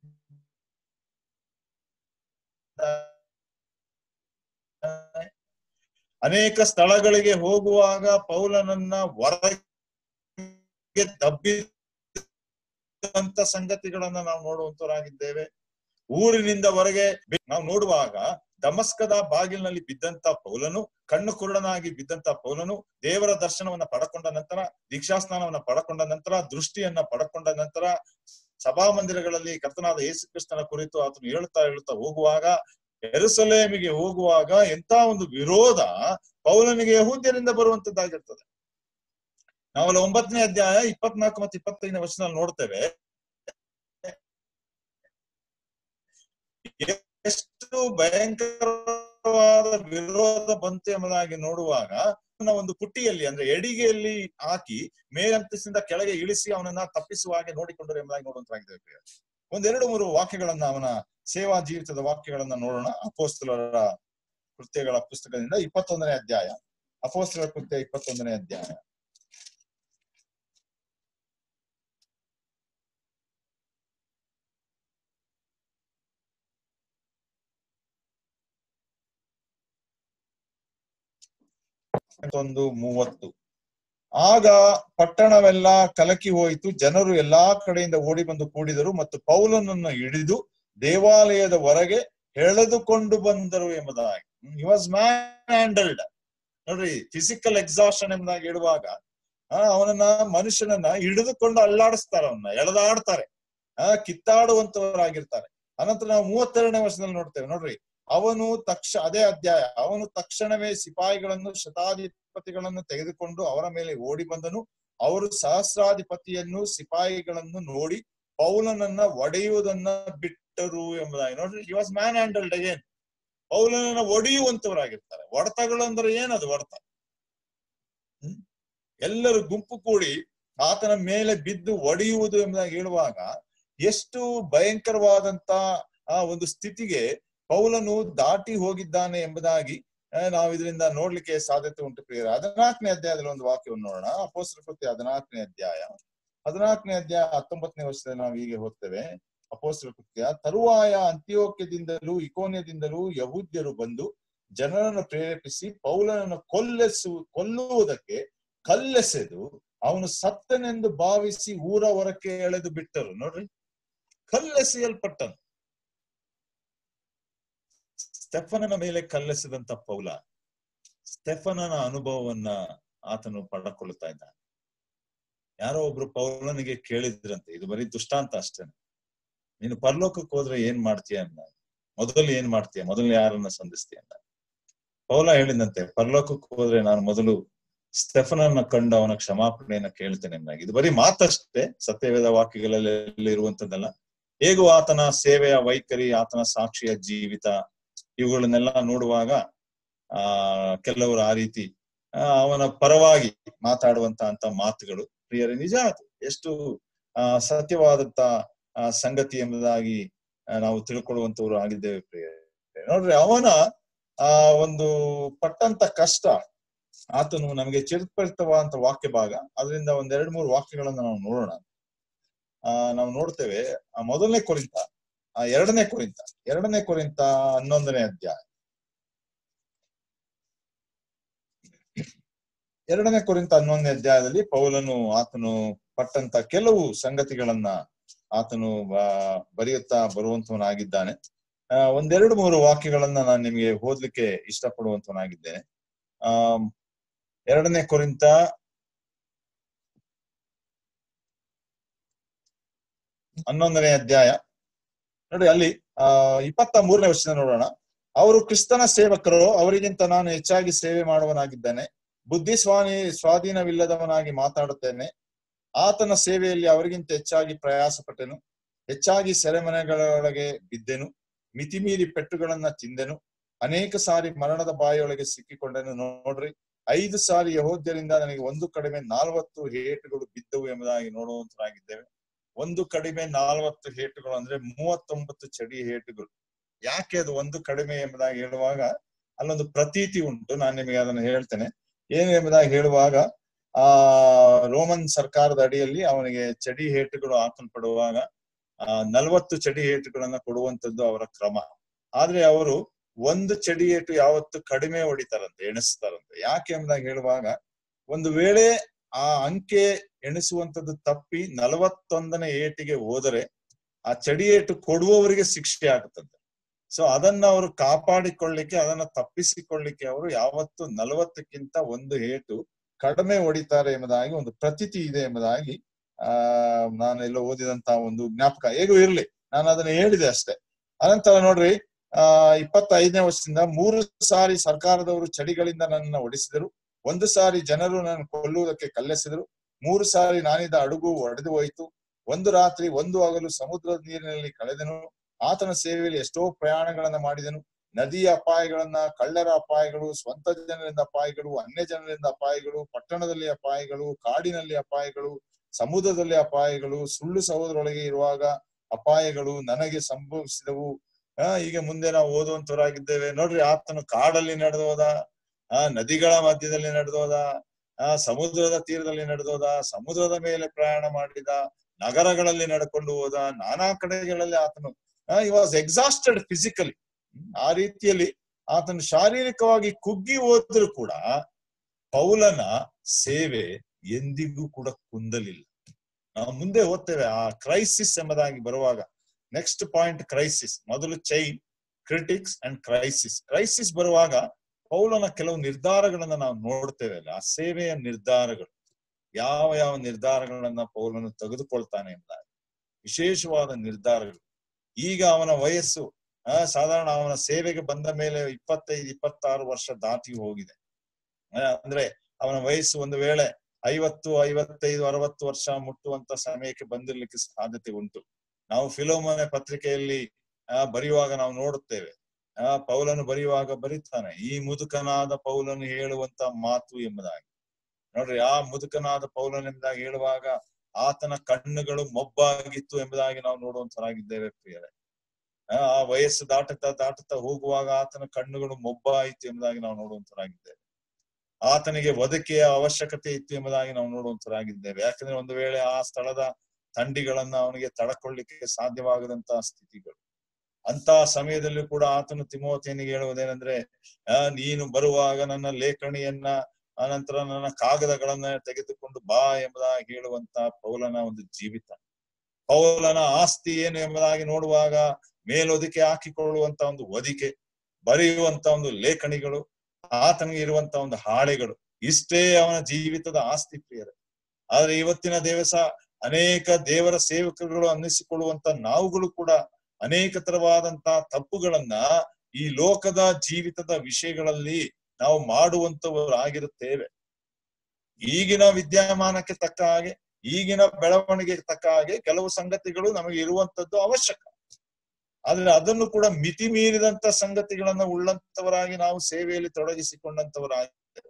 A: ಅನೇಕ ಸ್ಥಳಗಳಿಗೆ ಹೋಗುವಾಗ ಪೌಲನನ್ನ ಹೊರಗೆ ದಬ್ಬಿದಂತ ಸಂಗತಿಗಳನ್ನ ನಾವು ನೋಡುವಂತವರಾಗಿದ್ದೇವೆ ಊರಿನಿಂದ ಹೊರಗೆ ಬಿ- ನಾವು ನೋಡುವಾಗ ದಮಸ್ಕದ ಬಾಗಿಲಿನಲ್ಲಿ ಬಿದ್ದಂತ ಪೌಲನು ಕಣ್ಣು ಕುರುಡನಾಗಿ ಬಿದ್ದಂತ ಪೌಲನು ದೇವರ ದರ್ಶನವನ್ನ ಪಡಕೊಂಡ ನಂತರ ದೀಕ್ಷಾಸ್ನಾನವನ್ನ ಪಡಕೊಂಡ ನಂತರ ದೃಷ್ಟಿಯನ್ನ ಪಡಕೊಂಡ ನಂತರ ಸಭಾಮಂದಿರಗಳಲ್ಲಿ ಕರ್ತನಾದ ಯೇಸು ಕ್ರಿಸ್ತನ ಕುರಿತು ಆತನು ಹೇಳ್ತಾ ಹೇಳ್ತಾ ಹೋಗುವಾಗ ಎರುಸಲೇಮಿಗೆ ಹೋಗುವಾಗ ಎಂತ ಒಂದು ವಿರೋಧ ಪೌಲನಿಗೆ ಯಹೂದ್ಯರಿಂದ ಬರುವಂತದ್ದಾಗಿರ್ತದೆ ನಾವಲ್ಲಿ ಒಂಬತ್ತನೇ ಅಧ್ಯಾಯ ಇಪ್ಪತ್ನಾಲ್ಕು ಮತ್ತು ಇಪ್ಪತ್ತೈದನೇ ವರ್ಷದಲ್ಲಿ ನೋಡ್ತೇವೆ ಎಷ್ಟು ಭಯಂಕರವಾದ ವಿರೋಧ ಬಂತು ಎಂಬುದಾಗಿ ನೋಡುವಾಗ ಅವನ ಒಂದು ಪುಟ್ಟಿಯಲ್ಲಿ ಅಂದ್ರೆ ಎಡಿಗೆಯಲ್ಲಿ ಹಾಕಿ ಮೇಲಂತಸ್ತಿಂದ ಕೆಳಗೆ ಇಳಿಸಿ ಅವನನ್ನ ತಪ್ಪಿಸುವ ಹಾಗೆ ನೋಡಿಕೊಂಡರು ಎಂಬುದಾಗಿ ನೋಡುವಂತಾಗಿದೆ ಪ್ರಿಯ. ಒಂದೆರಡು ಮೂರು ವಾಕ್ಯಗಳನ್ನ ಅವನ ಸೇವಾ ಜೀವಿತದ ವಾಕ್ಯಗಳನ್ನ ನೋಡೋಣ ಅಪೋಸ್ತಲರ ಕೃತ್ಯಗಳ ಪುಸ್ತಕದಿಂದ ಇಪ್ಪತ್ತೊಂದನೇ ಅಧ್ಯಾಯ ಅಪೋಸ್ತಲರ ಕೃತ್ಯ ಇಪ್ಪತ್ತೊಂದನೇ ಅಧ್ಯಾಯ ಒಂದು ಮೂವತ್ತು ಆಗ ಪಟ್ಟಣವೆಲ್ಲ ಕಲಕಿ ಹೋಯಿತು ಜನರು ಎಲ್ಲಾ ಕಡೆಯಿಂದ ಓಡಿ ಬಂದು ಕೂಡಿದರು ಮತ್ತು ಪೌಲನನ್ನು ಹಿಡಿದು ದೇವಾಲಯದ ಹೊರಗೆ ಎಳೆದುಕೊಂಡು ಬಂದರು ಎಂಬುದಾಗಿ ಹಿ ವಾಸ್ ಮ್ಯಾನ್ ಹ್ಯಾಂಡಲ್ಡ್ ನೋಡ್ರಿ ಫಿಸಿಕಲ್ ಎಕ್ಸಾಷನ್ ಎಂಬುದಾಗಿ ಹೇಳುವಾಗ ಆ ಅವನನ್ನ ಮನುಷ್ಯನನ್ನ ಹಿಡಿದುಕೊಂಡು ಅಲ್ಲಾಡಿಸ್ತಾರೆ ಅವನ್ನ ಎಳೆದಾಡ್ತಾರೆ ಆ ಕಿತ್ತಾಡುವಂತವರಾಗಿರ್ತಾರೆ ಅನಂತರ ನಾವು ಮೂವತ್ತೆರಡನೇ ವರ್ಷದಲ್ಲಿ ನೋಡ್ತೇವೆ ನೋಡ್ರಿ ಅವನು ತಕ್ಷ ಅದೇ ಅಧ್ಯಾಯ ಅವನು ತಕ್ಷಣವೇ ಸಿಪಾಯಿಗಳನ್ನು ಶತಾಧಿಪತಿಗಳನ್ನು ತೆಗೆದುಕೊಂಡು ಅವರ ಮೇಲೆ ಓಡಿ ಬಂದನು ಅವರು ಸಹಸ್ರಾಧಿಪತಿಯನ್ನು ಸಿಪಾಯಿಗಳನ್ನು ನೋಡಿ ಪೌಲನನ್ನ ಒಡೆಯುವುದನ್ನ ಬಿಟ್ಟರು ಎಂಬುದಾಗಿ ನೋಡ್ರಿ he was manhandled again ಪೌಲನನ್ನ ಒಡೆಯುವಂತವರಾಗಿರ್ತಾರೆ ಹೊಡೆತಗಳು ಅಂದ್ರೆ ಏನದು ಹೊಡೆತ ಹ್ಮ್? ಎಲ್ಲರೂ ಗುಂಪು ಕೂಡಿ ಆತನ ಮೇಲೆ ಬಿದ್ದು ಒಡೆಯುವುದು ಎಂಬುದಾಗಿ ಹೇಳುವಾಗ ಎಷ್ಟು ಭಯಂಕರವಾದಂತ ಆ ಒಂದು ಸ್ಥಿತಿಗೆ ಪೌಲನು ದಾಟಿ ಹೋಗಿದ್ದಾನೆ ಎಂಬುದಾಗಿ ಆ, ನಾವು ಇದರಿಂದ ನೋಡ್ಲಿಕ್ಕೆ ಸಾಧ್ಯತೆ ಉಂಟು ಪ್ರಿಯರ ಹದಿನಾಲ್ಕನೇ ಅಧ್ಯಾಯದಲ್ಲಿ ಒಂದು ವಾಕ್ಯವನ್ನು ನೋಡೋಣ ಅಪೋಸ್ತರ ಕೃತ್ಯ ಹದಿನಾಲ್ಕನೇ ಅಧ್ಯಾಯ ಹದಿನಾಲ್ಕನೇ ಅಧ್ಯಾಯ ಹತ್ತೊಂಬತ್ತನೇ ವರ್ಷದಲ್ಲಿ ನಾವು ಹೀಗೆ ಹೋಗ್ತೇವೆ ಅಪೋಸ್ತರ ಕೃತ್ಯ ತರುವಾಯ ಅಂತ್ಯೋಕ್ಯದಿಂದಲೂ ಇಕೋನ್ಯದಿಂದಲೂ ಯಹೂದ್ಯರು ಬಂದು ಜನರನ್ನು ಪ್ರೇರೇಪಿಸಿ ಪೌಲನನ್ನು ಕೊಲ್ಲೆಸು ಕೊಲ್ಲುವುದಕ್ಕೆ ಕಲ್ಲೆಸೆದು ಅವನು ಸತ್ತನೆಂದು ಭಾವಿಸಿ ಊರ ಹೊರಕ್ಕೆ ಎಳೆದು ಬಿಟ್ಟರು ನೋಡ್ರಿ ಕಲ್ಲೆಸೆಯಲ್ಪಟ್ಟನು ಸ್ಟೆಫನನ ಮೇಲೆ ಕಲ್ಲೆಸೆದಂತ ಪೌಲ ಸ್ಟೆಫನನ ಅನುಭವವನ್ನ ಆತನು ಪಡೆದುಕೊಳ್ಳುತ್ತಾ ಇದ್ದಾನೆ ಯಾರೋ ಒಬ್ರು ಪೌಲನಿಗೆ ಕೇಳಿದ್ರಂತೆ ಇದು ಬರೀ ದುಷ್ಟಾಂತ ಅಷ್ಟೇನೆ ನೀನು ಪರಲೋಕಕ್ಕೆ ಹೋದ್ರೆ ಏನ್ ಮಾಡ್ತೀಯ ಅಂದ ಮೊದಲು ಏನ್ ಮಾಡ್ತೀಯ ಮೊದಲು ಯಾರನ್ನ ಸಂಧಿಸ್ತೀಯ ಅಂದ ಪೌಲ ಹೇಳಿದಂತೆ ಪರಲೋಕಕ್ಕೆ ಹೋದ್ರೆ ನಾನು ಮೊದಲು ಸ್ಟೆಫನನ್ನ ಕಂಡು ಅವನ ಕ್ಷಮಾಪಣೆಯನ್ನ ಕೇಳ್ತೇನೆ ಎಂದಾಗ ಇದು ಬರೀ ಮಾತಷ್ಟೇ ಸತ್ಯವೇದ ವಾಕ್ಯಗಳಲ್ಲಿ ಇರುವಂತದ್ದಲ್ಲ ಹೇಗೂ ಆತನ ಸೇವೆಯ ವೈಖರಿ ಆತನ ಸಾಕ್ಷಿಯ ಜೀವಿತ ಇವುಗಳನ್ನೆಲ್ಲ ನೋಡುವಾಗ ಆ ಕೆಲವರು ಆ ರೀತಿ ಆ, ಅವನ ಪರವಾಗಿ ಮಾತಾಡುವಂತ ಅಂತ ಮಾತುಗಳು ಪ್ರಿಯರೇ ನಿಜ ಅದು ಎಷ್ಟು ಆ ಸತ್ಯವಾದಂತ ಆ, ಸಂಗತಿ ಎಂಬುದಾಗಿ ಆ, ನಾವು ತಿಳ್ಕೊಳ್ಳುವಂತವ್ರು ಆಗಿದ್ದೇವೆ ಪ್ರಿಯರೇ ನೋಡ್ರಿ ಅವನ ಆ ಒಂದು ಪಟ್ಟಂತ ಕಷ್ಟ ಆತನು ನಮಗೆ ಚಿರಪರಿತವಾದಂತ ವಾಕ್ಯ ಭಾಗ ಅದರಿಂದ ಒಂದ್ ಎರಡ್ ಮೂರು ವಾಕ್ಯಗಳನ್ನ ನಾವು ನೋಡೋಣ ಆ ನಾವು ನೋಡ್ತೇವೆ ಆ ಮೊದಲನೇ ಕೊರಿಂತ ಆ ಎರಡನೇ ಕೊರಿಂತ ಎರಡನೇ ಕೊರಿಂತ ಹನ್ನೊಂದನೇ ಅಧ್ಯಾಯ ಎರಡನೇ ಕೊರಿಂತ ಹನ್ನೊಂದನೇ ಅಧ್ಯಾಯದಲ್ಲಿ ಪೌಲನು ಆತನು ಪಟ್ಟಂತ ಕೆಲವು ಸಂಗತಿಗಳನ್ನ ಆತನು ಬ- ಬರೆಯುತ್ತಾ ಬರುವಂತವನಾಗಿದ್ದಾನೆ ಆ ಒಂದೆರಡು ಮೂರು ವಾಕ್ಯಗಳನ್ನ ನಾನು ನಿಮಗೆ ಓದ್ಲಿಕ್ಕೆ ಇಷ್ಟಪಡುವಂತವನಾಗಿದ್ದೇನೆ ಆ ಎರಡನೇ ಕೊರಿಂತ ಹನ್ನೊಂದನೇ ಅಧ್ಯಾಯ ನೋಡಿ ಅಲ್ಲಿ ಆ ಇಪ್ಪತ್ತ ಮೂರನೇ ವರ್ಷದ ನೋಡೋಣ ಅವರು ಕ್ರಿಸ್ತನ ಸೇವಕರು ಅವರಿಗಿಂತ ನಾನು ಹೆಚ್ಚಾಗಿ ಸೇವೆ ಮಾಡುವನಾಗಿದ್ದೇನೆ ಬುದ್ಧಿ ಸ್ವಾಮಿ ಸ್ವಾಧೀನವಿಲ್ಲದವನಾಗಿ ಮಾತಾಡುತ್ತೇನೆ ಆತನ ಸೇವೆಯಲ್ಲಿ ಅವರಿಗಿಂತ ಹೆಚ್ಚಾಗಿ ಪ್ರಯಾಸ ಪಟ್ಟೆನು ಹೆಚ್ಚಾಗಿ ಸೆರೆಮನೆಗಳೊಳಗೆ ಬಿದ್ದೆನು ಮಿತಿಮೀರಿ ಪೆಟ್ಟುಗಳನ್ನ ತಿಂದೆನು ಅನೇಕ ಸಾರಿ ಮರಣದ ಬಾಯಿಯೊಳಗೆ ಸಿಕ್ಕಿಕೊಂಡೆನು ನೋಡ್ರಿ ಐದು ಸಾರಿ ಯಹೋದ್ಯರಿಂದ ನನಗೆ ಒಂದು ಕಡಿಮೆ ನಾಲ್ವತ್ತು ಏಟುಗಳು ಬಿದ್ದವು ಎಂಬುದಾಗಿ ನೋಡುವಂತರಾಗಿದ್ದೇವೆ ಒಂದು ಕಡಿಮೆ ನಾಲ್ವತ್ತು ಏಟುಗಳು ಅಂದ್ರೆ ಮೂವತ್ತೊಂಬತ್ತು ಚಡಿ ಏಟುಗಳು ಯಾಕೆ ಅದು ಒಂದು ಕಡಿಮೆ ಎಂಬುದಾಗಿ ಹೇಳುವಾಗ ಅಲ್ಲೊಂದು ಪ್ರತೀತಿ ಉಂಟು ನಾನು ನಿಮಗೆ ಅದನ್ನು ಹೇಳ್ತೇನೆ ಏನು ಎಂಬುದಾಗಿ ಹೇಳುವಾಗ ಆ ರೋಮನ್ ಸರ್ಕಾರದ ಅಡಿಯಲ್ಲಿ ಅವನಿಗೆ ಚಡಿ ಏಟುಗಳು ಹಾಕಲ್ಪಡುವಾಗ ಆ ನಲವತ್ತು ಚಡಿ ಏಟುಗಳನ್ನ ಕೊಡುವಂತದ್ದು ಅವರ ಕ್ರಮ ಆದ್ರೆ ಅವರು ಒಂದು ಚಡಿ ಏಟು ಯಾವತ್ತು ಕಡಿಮೆ ಹೊಡಿತಾರಂತೆ ಎಣಿಸ್ತಾರಂತೆ ಯಾಕೆ ಎಂಬುದಾಗಿ ಹೇಳುವಾಗ ಒಂದು ವೇಳೆ ಆ ಅಂಕೆ ಎಣಿಸುವಂತದ್ದು ತಪ್ಪಿ ನಲವತ್ತೊಂದನೇ ಏಟಿಗೆ ಹೋದರೆ ಆ ಚಡಿ ಏಟು ಕೊಡುವವರಿಗೆ ಶಿಕ್ಷೆ ಆಗುತ್ತಂತೆ ಸೊ ಅದನ್ನ ಅವರು ಕಾಪಾಡಿಕೊಳ್ಳಿಕ್ಕೆ ಅದನ್ನ ತಪ್ಪಿಸಿಕೊಳ್ಳಿಕ್ಕೆ ಅವರು ಯಾವತ್ತು ನಲವತ್ತಕ್ಕಿಂತ ಒಂದು ಏಟು ಕಡಿಮೆ ಹೊಡಿತಾರೆ ಎಂಬುದಾಗಿ ಒಂದು ಪ್ರತೀತಿ ಇದೆ ಎಂಬುದಾಗಿ ಆ ನಾನು ಎಲ್ಲ ಓದಿದಂತ ಒಂದು ಜ್ಞಾಪಕ ಹೇಗೂ ಇರ್ಲಿ ನಾನು ಅದನ್ನ ಹೇಳಿದೆ ಅಷ್ಟೇ ಅನಂತರ ನೋಡ್ರಿ ಆ ಇಪ್ಪತ್ತೈದನೇ ವರ್ಷದಿಂದ ಮೂರು ಸಾರಿ ಸರ್ಕಾರದವರು ಚಡಿಗಳಿಂದ ನನ್ನನ್ನು ಒಡಿಸಿದರು ಒಂದು ಸಾರಿ ಜನರು ನನ್ನ ಕೊಲ್ಲುವುದಕ್ಕೆ ಕಲ್ಲೆಸೆದರು ಮೂರು ಸಾರಿ ನಾನಿದ್ದ ಅಡುಗು ಒಡೆದು ಹೋಯಿತು ಒಂದು ರಾತ್ರಿ ಒಂದು ಹಗಲು ಸಮುದ್ರದ ನೀರಿನಲ್ಲಿ ಕಳೆದೆನು ಆತನ ಸೇವೆಯಲ್ಲಿ ಎಷ್ಟೋ ಪ್ರಯಾಣಗಳನ್ನ ಮಾಡಿದೆನು ನದಿಯ ಅಪಾಯಗಳನ್ನ ಕಳ್ಳರ ಅಪಾಯಗಳು ಸ್ವಂತ ಜನರಿಂದ ಅಪಾಯಗಳು ಅನ್ಯ ಜನರಿಂದ ಅಪಾಯಗಳು ಪಟ್ಟಣದಲ್ಲಿ ಅಪಾಯಗಳು ಕಾಡಿನಲ್ಲಿ ಅಪಾಯಗಳು ಸಮುದ್ರದಲ್ಲಿ ಅಪಾಯಗಳು ಸುಳ್ಳು ಸಹೋದರೊಳಗೆ ಇರುವಾಗ ಅಪಾಯಗಳು ನನಗೆ ಸಂಭವಿಸಿದವು ಆ ಈಗ ಮುಂದೆ ನಾವು ಓದುವಂತವರಾಗಿದ್ದೇವೆ ನೋಡ್ರಿ ಆತನು ಕಾಡಲ್ಲಿ ನಡೆದೋದ ಆ ನದಿಗಳ ಮಧ್ಯದಲ್ಲಿ ನಡೆದೋದ ಆ ಸಮುದ್ರದ ತೀರದಲ್ಲಿ ನಡೆದೋದ ಸಮುದ್ರದ ಮೇಲೆ ಪ್ರಯಾಣ ಮಾಡಿದ ನಗರಗಳಲ್ಲಿ ನಡ್ಕೊಂಡು ಹೋದ ನಾನಾ ಕಡೆಗಳಲ್ಲಿ ಆತನು ಈ ವಾಸ್ ಎಕ್ಸಾಸ್ಟೆಡ್ ಫಿಸಿಕಲಿ ಆ ರೀತಿಯಲ್ಲಿ ಆತನು ಶಾರೀರಿಕವಾಗಿ ಕುಗ್ಗಿ ಹೋದ್ರು ಕೂಡ ಪೌಲನ ಸೇವೆ ಎಂದಿಗೂ ಕೂಡ ಕುಂದಲಿಲ್ಲ ನಾವು ಮುಂದೆ ಓದ್ತೇವೆ ಆ ಕ್ರೈಸಿಸ್ ಎಂಬುದಾಗಿ ಬರುವಾಗ ನೆಕ್ಸ್ಟ್ ಪಾಯಿಂಟ್ ಕ್ರೈಸಿಸ್ ಮೊದಲು chain critics and crisis crisis ಬರುವಾಗ ಪೌಲನ ಕೆಲವು ನಿರ್ಧಾರಗಳನ್ನ ನಾವು ನೋಡ್ತೇವೆ ಅಲ್ಲ ಆ ಸೇವೆಯ ನಿರ್ಧಾರಗಳು ಯಾವ ಯಾವ ನಿರ್ಧಾರಗಳನ್ನ ಪೌಲನು ತೆಗೆದುಕೊಳ್ತಾನೆ ಎಂಬುದಾಗಿ ವಿಶೇಷವಾದ ನಿರ್ಧಾರಗಳು ಈಗ ಅವನ ವಯಸ್ಸು ಆ ಸಾಧಾರಣ ಅವನ ಸೇವೆಗೆ ಬಂದ ಮೇಲೆ ಇಪ್ಪತ್ತೈದು ಇಪ್ಪತ್ತಾರು ವರ್ಷ ದಾಟಿ ಹೋಗಿದೆ ಆ, ಅಂದ್ರೆ ಅವನ ವಯಸ್ಸು ಒಂದು ವೇಳೆ ಐವತ್ತು ಐವತ್ತೈದು ಅರವತ್ತು ವರ್ಷ ಮುಟ್ಟುವಂತ ಸಮಯಕ್ಕೆ ಬಂದಿರ್ಲಿಕ್ಕೆ ಸಾಧ್ಯತೆ ಉಂಟು ನಾವು ಫಿಲೋಮನೆ ಪತ್ರಿಕೆಯಲ್ಲಿ ಆ ಬರೆಯುವಾಗ ನಾವು ನೋಡುತ್ತೇವೆ ಆ ಪೌಲನು ಬರೆಯುವಾಗ ಬರೀತಾನೆ ಈ ಮುದುಕನಾದ ಪೌಲನು ಹೇಳುವಂತ ಮಾತು ಎಂಬುದಾಗಿ ನೋಡ್ರಿ ಆ ಮುದುಕನಾದ ಪೌಲನ್ ಎಂಬುದಾಗಿ ಹೇಳುವಾಗ ಆತನ ಕಣ್ಣುಗಳು ಮೊಬ್ಬಾಗಿತ್ತು ಎಂಬುದಾಗಿ ನಾವು ನೋಡುವಂತರಾಗಿದ್ದೇವೆ ಪ್ರಿಯರೇ ಆ ಆ ವಯಸ್ಸು ದಾಟುತ್ತಾ ದಾಟುತ್ತಾ ಹೋಗುವಾಗ ಆತನ ಕಣ್ಣುಗಳು ಮೊಬ್ಬಾಯಿತು ಎಂಬುದಾಗಿ ನಾವು ನೋಡುವಂತರಾಗಿದ್ದೇವೆ ಆತನಿಗೆ ಒದಕೆಯ ಅವಶ್ಯಕತೆ ಇತ್ತು ಎಂಬುದಾಗಿ ನಾವು ನೋಡುವಂತರಾಗಿದ್ದೇವೆ ಯಾಕಂದ್ರೆ ಒಂದು ವೇಳೆ ಆ ಸ್ಥಳದ ಥಂಡಿಗಳನ್ನ ಅವನಿಗೆ ತಡಕೊಳ್ಳಿಕ್ಕೆ ಸಾಧ್ಯವಾಗದಂತಹ ಸ್ಥಿತಿಗಳು ಅಂತ ಸಮಯದಲ್ಲೂ ಕೂಡ ಆತನು ತಿಮೋತಿಯನಿಗೆ ಹೇಳುವುದೇನೆಂದ್ರೆ ಆ ನೀನು ಬರುವಾಗ ನನ್ನ ಲೇಖಣಿಯನ್ನ ಅನಂತರ ನನ್ನ ಕಾಗದಗಳನ್ನ ತೆಗೆದುಕೊಂಡು ಬಾ ಎಂಬುದಾಗಿ ಹೇಳುವಂತ ಪೌಲನ ಒಂದು ಜೀವಿತ ಪೌಲನ ಆಸ್ತಿ ಏನು ಎಂಬುದಾಗಿ ನೋಡುವಾಗ ಮೇಲೊದಿಕೆ ಹಾಕಿಕೊಳ್ಳುವಂತ ಒಂದು ಒದಿಕೆ ಬರೆಯುವಂತ ಒಂದು ಲೇಖಣಿಗಳು ಆತನಿಗೆ ಇರುವಂತ ಒಂದು ಹಾಳೆಗಳು ಇಷ್ಟೇ ಅವನ ಜೀವಿತದ ಆಸ್ತಿ ಪ್ರಿಯರೇ ಆದ್ರೆ ಇವತ್ತಿನ ದಿವಸ ಅನೇಕ ದೇವರ ಸೇವಕರುಗಳು ಅನ್ನಿಸಿಕೊಳ್ಳುವಂತ ನಾವುಗಳು ಕೂಡ ಅನೇಕ ತರವಾದಂತ ತಪ್ಪುಗಳನ್ನ ಈ ಲೋಕದ ಜೀವಿತದ ವಿಷಯಗಳಲ್ಲಿ ನಾವು ಮಾಡುವಂತವರಾಗಿರುತ್ತೇವೆ ಈಗಿನ ವಿದ್ಯಮಾನಕ್ಕೆ ತಕ್ಕ ಹಾಗೆ ಈಗಿನ ಬೆಳವಣಿಗೆಗೆ ತಕ್ಕ ಹಾಗೆ ಕೆಲವು ಸಂಗತಿಗಳು ನಮಗೆ ಇರುವಂತದ್ದು ಅವಶ್ಯಕ ಆದ್ರೆ ಅದನ್ನು ಕೂಡ ಮಿತಿ ಮೀರಿದಂತ ಸಂಗತಿಗಳನ್ನ ಉಳ್ಳಂತವರಾಗಿ ನಾವು ಸೇವೆಯಲ್ಲಿ ತೊಡಗಿಸಿಕೊಂಡಂತವರಾಗಿ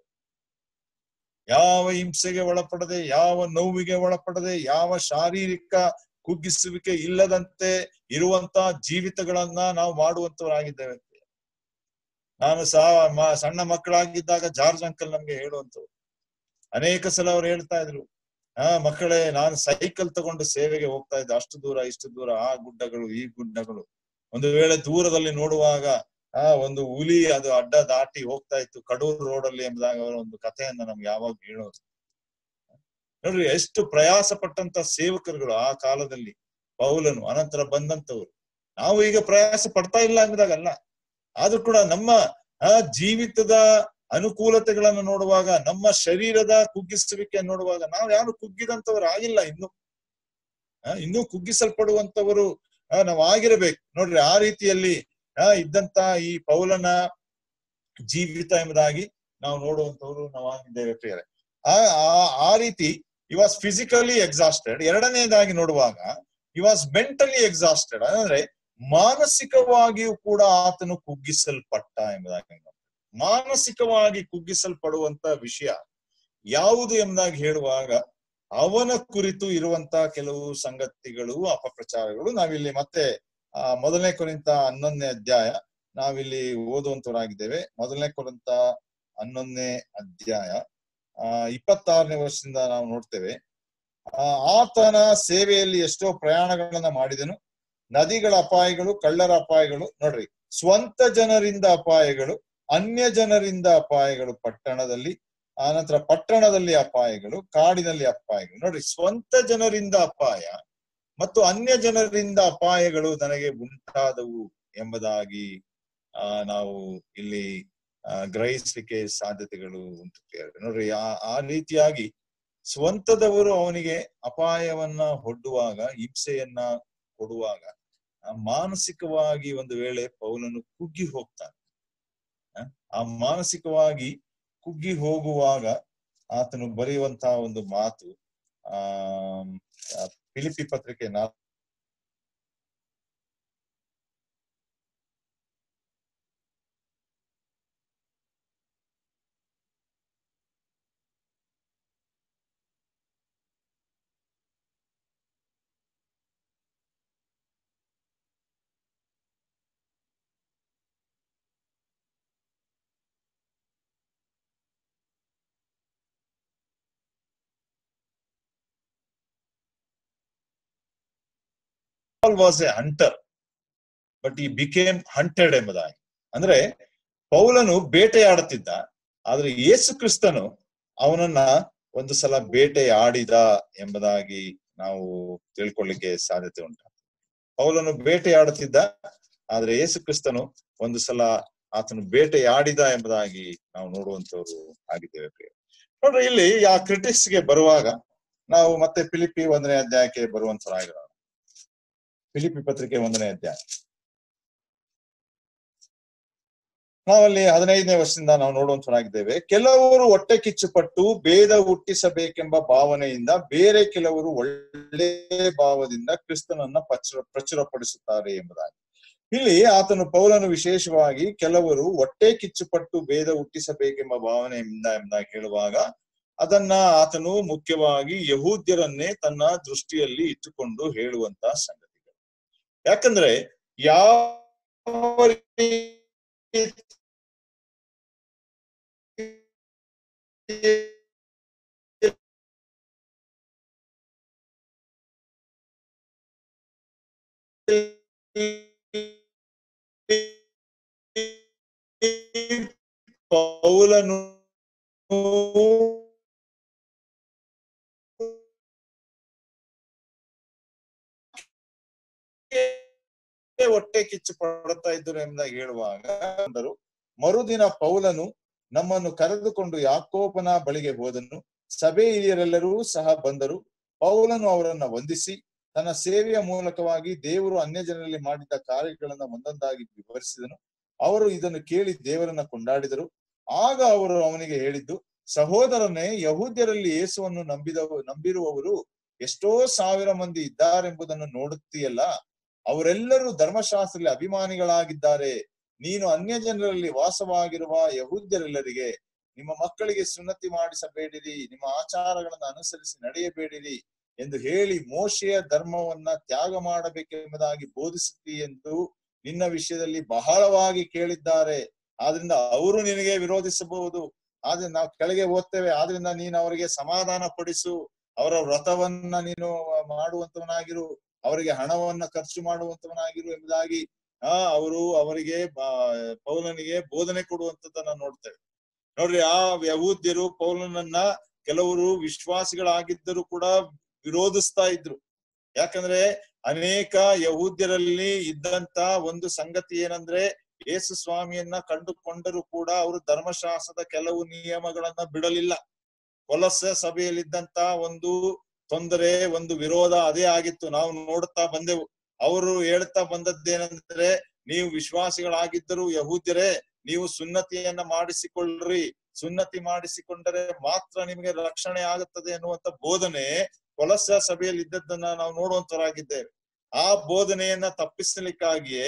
A: ಯಾವ ಹಿಂಸೆಗೆ ಒಳಪಡದೆ ಯಾವ ನೋವಿಗೆ ಒಳಪಡದೆ ಯಾವ ಶಾರೀರಿಕ ಕುಗ್ಗಿಸುವಿಕೆ ಇಲ್ಲದಂತೆ ಇರುವಂತ ಜೀವಿತಗಳನ್ನ ನಾವು ಮಾಡುವಂತವರಾಗಿದ್ದೇವೆ ನಾನು ಸಹ ಮ- ಸಣ್ಣ ಮಕ್ಕಳಾಗಿದ್ದಾಗ ಜಾರ್ಜ್ ಅಂಕಲ್ ನಮ್ಗೆ ಹೇಳುವಂತವ್ರು ಅನೇಕ ಸಲ ಅವ್ರು ಹೇಳ್ತಾ ಇದ್ರು ಆ ಮಕ್ಕಳೇ ನಾನು ಸೈಕಲ್ ತಗೊಂಡು ಸೇವೆಗೆ ಹೋಗ್ತಾ ಇದ್ದೆ ಅಷ್ಟು ದೂರ ಇಷ್ಟು ದೂರ ಆ ಗುಡ್ಡಗಳು ಈ ಗುಡ್ಡಗಳು ಒಂದು ವೇಳೆ ದೂರದಲ್ಲಿ ನೋಡುವಾಗ ಆ ಒಂದು ಹುಲಿ ಅದು ಅಡ್ಡ ದಾಟಿ ಹೋಗ್ತಾ ಇತ್ತು ಕಡೂರು ರೋಡ್ ಅಲ್ಲಿ ಎಂಬುದಾಗಿ ಅವರ ಒಂದು ಕಥೆಯನ್ನ ನಮ್ಗೆ ಯಾವಾಗ ಹೇಳೋರು ನೋಡ್ರಿ ಎಷ್ಟು ಪ್ರಯಾಸ ಪಟ್ಟಂತ ಸೇವಕರುಗಳು ಆ ಕಾಲದಲ್ಲಿ ಪೌಲನು ಅನಂತರ ಬಂದಂತವ್ರು ನಾವು ಈಗ ಪ್ರಯಾಸ ಪಡ್ತಾ ಇಲ್ಲ ಎಂಬುದಾಗಲ್ಲ ಆದ್ರೂ ಕೂಡ ನಮ್ಮ ಆ ಜೀವಿತದ ಅನುಕೂಲತೆಗಳನ್ನು ನೋಡುವಾಗ ನಮ್ಮ ಶರೀರದ ಕುಗ್ಗಿಸುವಿಕೆ ನೋಡುವಾಗ ನಾವು ಯಾರು ಕುಗ್ಗಿದಂತವರು ಆಗಿಲ್ಲ ಇನ್ನು ಆ, ಇನ್ನೂ ಕುಗ್ಗಿಸಲ್ಪಡುವಂತವರು ಆ, ನಾವು ಆಗಿರಬೇಕು ನೋಡ್ರಿ ಆ ರೀತಿಯಲ್ಲಿ ಆ ಇದ್ದಂತ ಈ ಪೌಲನ ಜೀವಿತ ಎಂಬುದಾಗಿ ನಾವು ನೋಡುವಂತವ್ರು ನಾವು ಆಗಿದ್ದೇವೆ ಪ್ರಿಯರೇ ಆ ಆ- ಆ ರೀತಿ ಈ ವಾಸ್ ಫಿಸಿಕಲಿ ಎಕ್ಸಾಸ್ಟೆಡ್ ಎರಡನೇದಾಗಿ ನೋಡುವಾಗ ಈ ವಾಸ್ ಮೆಂಟಲಿ ಎಕ್ಸಾಸ್ಟೆಡ್ ಅಂದ್ರೆ ಮಾನಸಿಕವಾಗಿಯೂ ಕೂಡ ಆತನು ಕುಗ್ಗಿಸಲ್ಪಟ್ಟ ಎಂಬುದಾಗಿ ನೋಡ್ತೇವೆ. ಮಾನಸಿಕವಾಗಿ ಕುಗ್ಗಿಸಲ್ಪಡುವಂತ ವಿಷಯ ಯಾವುದು ಎಂಬುದಾಗಿ ಹೇಳುವಾಗ ಅವನ ಕುರಿತು ಇರುವಂತ ಕೆಲವು ಸಂಗತಿಗಳು ಅಪಪ್ರಚಾರಗಳು ನಾವಿಲ್ಲಿ ಮತ್ತೆ ಆ ಮೊದಲನೇ ಕುರಿತ ಹನ್ನೊಂದನೇ ಅಧ್ಯಾಯ ನಾವಿಲ್ಲಿ ಓದುವಂತವರಾಗಿದ್ದೇವೆ ಮೊದಲನೇ ಕುರಿತ ಹನ್ನೊಂದನೇ ಅಧ್ಯಾಯ ಆ ಇಪ್ಪತ್ತಾರನೇ ವರ್ಷದಿಂದ ನಾವು ನೋಡ್ತೇವೆ ಆ ಆತನ ಸೇವೆಯಲ್ಲಿ ಎಷ್ಟೋ ಪ್ರಯಾಣಗಳನ್ನ ಮಾಡಿದನು ನದಿಗಳ ಅಪಾಯಗಳು ಕಳ್ಳರ ಅಪಾಯಗಳು ನೋಡ್ರಿ ಸ್ವಂತ ಜನರಿಂದ ಅಪಾಯಗಳು ಅನ್ಯ ಜನರಿಂದ ಅಪಾಯಗಳು ಪಟ್ಟಣದಲ್ಲಿ ಆನಂತರ ಪಟ್ಟಣದಲ್ಲಿ ಅಪಾಯಗಳು ಕಾಡಿನಲ್ಲಿ ಅಪಾಯಗಳು ನೋಡ್ರಿ ಸ್ವಂತ ಜನರಿಂದ ಅಪಾಯ ಮತ್ತು ಅನ್ಯ ಜನರಿಂದ ಅಪಾಯಗಳು ನನಗೆ ಉಂಟಾದವು ಎಂಬುದಾಗಿ ಆ ನಾವು ಇಲ್ಲಿ ಆ, ಗ್ರಹಿಸ್ಲಿಕ್ಕೆ ಸಾಧ್ಯತೆಗಳು ಉಂಟು ಪ್ರಿಯರೇ. ನೋಡ್ರಿ ಆ ಆ ರೀತಿಯಾಗಿ ಸ್ವಂತದವರು ಅವನಿಗೆ ಅಪಾಯವನ್ನ ಒಡ್ಡುವಾಗ ಹಿಂಸೆಯನ್ನ ಕೊಡುವಾಗ ಆ ಮಾನಸಿಕವಾಗಿ ಒಂದು ವೇಳೆ ಪೌಲನು ಕುಗ್ಗಿ ಹೋಗ್ತಾನೆ ಆ, ಆ ಮಾನಸಿಕವಾಗಿ ಕುಗ್ಗಿ ಹೋಗುವಾಗ ಆತನು ಬರೆಯುವಂತಹ ಒಂದು ಮಾತು ಆ ಆ, ಫಿಲಿಪಿ ಪತ್ರಿಕೆ ನಾ Paul was a hunter, but he became hunted ಎಂಬುದಾಗಿ ಅಂದ್ರೆ ಪೌಲನು ಬೇಟೆಯಾಡುತ್ತಿದ್ದ ಆದ್ರೆ ಯೇಸು ಕ್ರಿಸ್ತನು ಅವನನ್ನ ಒಂದು ಸಲ ಬೇಟೆಯಾಡಿದ ಎಂಬುದಾಗಿ ನಾವು ತಿಳ್ಕೊಳ್ಳಿಕ್ಕೆ ಸಾಧ್ಯತೆ ಉಂಟು ಪೌಲನು ಬೇಟೆಯಾಡುತ್ತಿದ್ದ ಆದ್ರೆ ಯೇಸು ಕ್ರಿಸ್ತನು ಒಂದು ಸಲ ಆತನು ಬೇಟೆಯಾಡಿದ ಎಂಬುದಾಗಿ ನಾವು ನೋಡುವಂತವ್ರು ಆಗಿದ್ದೇವೆ ಪ್ರಿಯ ನೋಡ್ರಿ ಇಲ್ಲಿ ಆ ಕ್ರಿಟಿಕ್ಸ್ ಗೆ ಬರುವಾಗ ನಾವು ಮತ್ತೆ ಫಿಲಿಪಿ ಒಂದನೇ ಅಧ್ಯಾಯಕ್ಕೆ ಬರುವಂತರಾಗಿರೋಣ ಫಿಲಿಪಿ ಪತ್ರಿಕೆ ಒಂದನೇ ಅಧ್ಯಾಯ ನಾವಲ್ಲಿ ಹದಿನೈದನೇ ವರ್ಷದಿಂದ ನಾವು ನೋಡುವಂತರಾಗಿದ್ದೇವೆ ಕೆಲವರು ಹೊಟ್ಟೆ ಕಿಚ್ಚುಪಟ್ಟು ಭೇದ ಹುಟ್ಟಿಸಬೇಕೆಂಬ ಭಾವನೆಯಿಂದ ಬೇರೆ ಕೆಲವರು ಒಳ್ಳೆ ಭಾವದಿಂದ ಕ್ರಿಸ್ತನನ್ನ ಪ್ರಚುರ ಪ್ರಚುರಪಡಿಸುತ್ತಾರೆ ಎಂಬುದಾಗಿ ಇಲ್ಲಿ ಆತನು ಪೌಲನು ವಿಶೇಷವಾಗಿ ಕೆಲವರು ಹೊಟ್ಟೆ ಕಿಚ್ಚುಪಟ್ಟು ಭೇದ ಹುಟ್ಟಿಸಬೇಕೆಂಬ ಭಾವನೆಯಿಂದ ಎಂಬುದಾಗಿ ಹೇಳುವಾಗ ಅದನ್ನ ಆತನು ಮುಖ್ಯವಾಗಿ ಯಹೂದ್ಯರನ್ನೇ ತನ್ನ ದೃಷ್ಟಿಯಲ್ಲಿ ಇಟ್ಟುಕೊಂಡು ಹೇಳುವಂತ ಸಂಗತಿಗಳು ಯಾಕಂದ್ರೆ ಯಾವ ಪೌಲನು ಹೊಟ್ಟೆ ಕಿಚ್ಚು ಪಡುತ್ತಾ ಇದ್ದರು ಎಂಬುದಾಗಿ ಹೇಳುವಾಗ ಅಂದರು ಮರುದಿನ ಪೌಲನು ನಮ್ಮನ್ನು ಕರೆದುಕೊಂಡು ಯಾಕೋಬನ ಬಳಿಗೆ ಹೋದನು ಸಭೆ ಹಿರಿಯರೆಲ್ಲರೂ ಸಹ ಬಂದರು ಪೌಲನು ಅವರನ್ನ ವಂದಿಸಿ ತನ್ನ ಸೇವೆಯ ಮೂಲಕವಾಗಿ ದೇವರು ಅನ್ಯ ಜನರಲ್ಲಿ ಮಾಡಿದ ಕಾರ್ಯಗಳನ್ನ ಒಂದೊಂದಾಗಿ ವಿವರಿಸಿದನು ಅವರು ಇದನ್ನು ಕೇಳಿ ದೇವರನ್ನ ಕೊಂಡಾಡಿದರು ಆಗ ಅವರು ಅವನಿಗೆ ಹೇಳಿದ್ದು ಸಹೋದರನೇ ಯಹೂದ್ಯರಲ್ಲಿ ಯೇಸುವನ್ನು ನಂಬಿದವು ನಂಬಿರುವವರು ಎಷ್ಟೋ ಸಾವಿರ ಮಂದಿ ಇದ್ದಾರೆಂಬುದನ್ನು ನೋಡುತ್ತೀಯಲ್ಲ ಅವರೆಲ್ಲರೂ ಧರ್ಮಶಾಸ್ತ್ರದಲ್ಲಿ ಅಭಿಮಾನಿಗಳಾಗಿದ್ದಾರೆ ನೀನು ಅನ್ಯ ಜನರಲ್ಲಿ ವಾಸವಾಗಿರುವ ಯಹೂದ್ಯರೆಲ್ಲರಿಗೆ ನಿಮ್ಮ ಮಕ್ಕಳಿಗೆ ಸುನ್ನತಿ ಮಾಡಿಸಬೇಡಿರಿ ನಿಮ್ಮ ಆಚಾರಗಳನ್ನು ಅನುಸರಿಸಿ ನಡೆಯಬೇಡಿರಿ ಎಂದು ಹೇಳಿ ಮೋಶೆಯ ಧರ್ಮವನ್ನ ತ್ಯಾಗ ಮಾಡಬೇಕೆಂಬುದಾಗಿ ಬೋಧಿಸುತ್ತಿ ಎಂದು ನಿನ್ನ ವಿಷಯದಲ್ಲಿ ಬಹಳವಾಗಿ ಕೇಳಿದ್ದಾರೆ ಆದ್ರಿಂದ ಅವರು ನಿನಗೆ ವಿರೋಧಿಸಬಹುದು ಆದ್ರೆ ನಾವು ಕೆಳಗೆ ಓದ್ತೇವೆ ಆದ್ರಿಂದ ನೀನು ಅವರಿಗೆ ಸಮಾಧಾನ ಪಡಿಸು ಅವರ ವ್ರತವನ್ನ ನೀನು ಮಾಡುವಂತವನಾಗಿರು ಅವರಿಗೆ ಹಣವನ್ನ ಖರ್ಚು ಮಾಡುವಂತವನಾಗಿರು ಎಂಬುದಾಗಿ ಆ ಅವರು ಅವರಿಗೆ ಪೌಲನಿಗೆ ಬೋಧನೆ ಕೊಡುವಂತದನ್ನ ನೋಡ್ತೇವೆ ನೋಡ್ರಿ ಆ ಯಹೂದ್ಯರು ಪೌಲನನ್ನ ಕೆಲವರು ವಿಶ್ವಾಸಿಗಳಾಗಿದ್ದರೂ ಕೂಡ ವಿರೋಧಿಸ್ತಾ ಇದ್ರು ಯಾಕಂದ್ರೆ ಅನೇಕ ಯಹೂದ್ಯರಲ್ಲಿ ಇದ್ದಂತ ಒಂದು ಸಂಗತಿ ಏನಂದ್ರೆ ಯೇಸು ಸ್ವಾಮಿಯನ್ನ ಕಂಡುಕೊಂಡರೂ ಕೂಡ ಅವರು ಧರ್ಮಶಾಸ್ತ್ರದ ಕೆಲವು ನಿಯಮಗಳನ್ನ ಬಿಡಲಿಲ್ಲ ಕೊಲಸ ಸಭೆಯಲ್ಲಿದ್ದಂತ ಒಂದು ತೊಂದರೆ ಒಂದು ವಿರೋಧ ಅದೇ ಆಗಿತ್ತು ನಾವು ನೋಡುತ್ತಾ ಬಂದೆವು ಅವರು ಹೇಳ್ತಾ ಬಂದದ್ದೇನೆಂದ್ರೆ ನೀವು ವಿಶ್ವಾಸಿಗಳಾಗಿದ್ದರೂ ಯಹೂದ್ಯರೇ ನೀವು ಸುನ್ನತಿಯನ್ನ ಮಾಡಿಸಿಕೊಳ್ಳ್ರಿ ಸುನ್ನತಿ ಮಾಡಿಸಿಕೊಂಡರೆ ಮಾತ್ರ ನಿಮಗೆ ರಕ್ಷಣೆ ಆಗುತ್ತದೆ ಎನ್ನುವಂತ ಬೋಧನೆ ಕೊಲಸ ಸಭೆಯಲ್ಲಿ ಇದ್ದದ್ದನ್ನ ನಾವು ನೋಡುವಂತರಾಗಿದ್ದೇವೆ ಆ ಬೋಧನೆಯನ್ನ ತಪ್ಪಿಸಲಿಕ್ಕಾಗಿಯೇ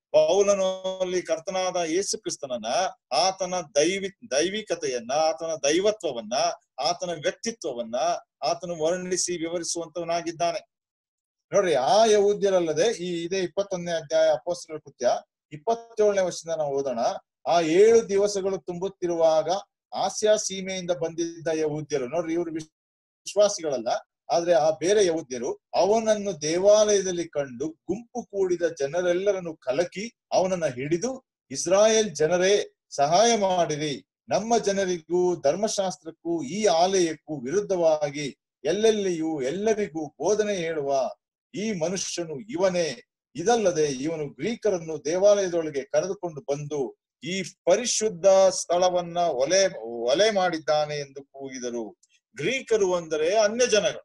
A: ಪೌಲನಲ್ಲಿ ಕರ್ತನಾದ ಯೇಸು ಕ್ರಿಸ್ತನನ್ನ ಆತನ ದೈವಿ ದೈವಿಕತೆಯನ್ನ ಆತನ ದೈವತ್ವವನ್ನ ಆತನ ವ್ಯಕ್ತಿತ್ವವನ್ನ ಆತನು ವರ್ಣಿಸಿ ವಿವರಿಸುವಂತವನಾಗಿದ್ದಾನೆ ನೋಡ್ರಿ ಆ ಯಹೂದ್ಯರಲ್ಲದೆ ಈ ಇದೇ ಇಪ್ಪತ್ತೊಂದನೇ ಅಧ್ಯಾಯ ಅಪೋಸ್ತರ ಕೃತ್ಯ ಇಪ್ಪತ್ತೇಳನೇ ವರ್ಷದಿಂದ ನಾವು ಓದೋಣ ಆ ಏಳು ದಿವಸಗಳು ತುಂಬುತ್ತಿರುವಾಗ ಆಸ್ಯಾ ಸೀಮೆಯಿಂದ ಬಂದಿದ್ದ ಯಹೂದ್ಯರು ನೋಡ್ರಿ ಇವರು ವಿಶ್ವಾಸಿಗಳಲ್ಲ ಆದ್ರೆ ಆ ಬೇರೆ ಯಹೂದ್ಯರು ಅವನನ್ನು ದೇವಾಲಯದಲ್ಲಿ ಕಂಡು ಗುಂಪು ಕೂಡಿದ ಜನರೆಲ್ಲರನ್ನು ಕಲಕಿ ಅವನನ್ನ ಹಿಡಿದು ಇಸ್ರಾಯೇಲ್ ಜನರೇ ಸಹಾಯ ಮಾಡಿರಿ ನಮ್ಮ ಜನರಿಗೂ ಧರ್ಮಶಾಸ್ತ್ರಕ್ಕೂ ಈ ಆಲಯಕ್ಕೂ ವಿರುದ್ಧವಾಗಿ ಎಲ್ಲೆಲ್ಲಿಯೂ ಎಲ್ಲರಿಗೂ ಬೋಧನೆ ಹೇಳುವ ಈ ಮನುಷ್ಯನು ಇವನೇ ಇದಲ್ಲದೆ ಇವನು ಗ್ರೀಕರನ್ನು ದೇವಾಲಯದೊಳಗೆ ಕರೆದುಕೊಂಡು ಬಂದು ಈ ಪರಿಶುದ್ಧ ಸ್ಥಳವನ್ನ ಒಲೆ ಒಲೆ ಮಾಡಿದ್ದಾನೆ ಎಂದು ಕೂಗಿದರು ಗ್ರೀಕರು ಅಂದರೆ ಅನ್ಯ ಜನಗಳು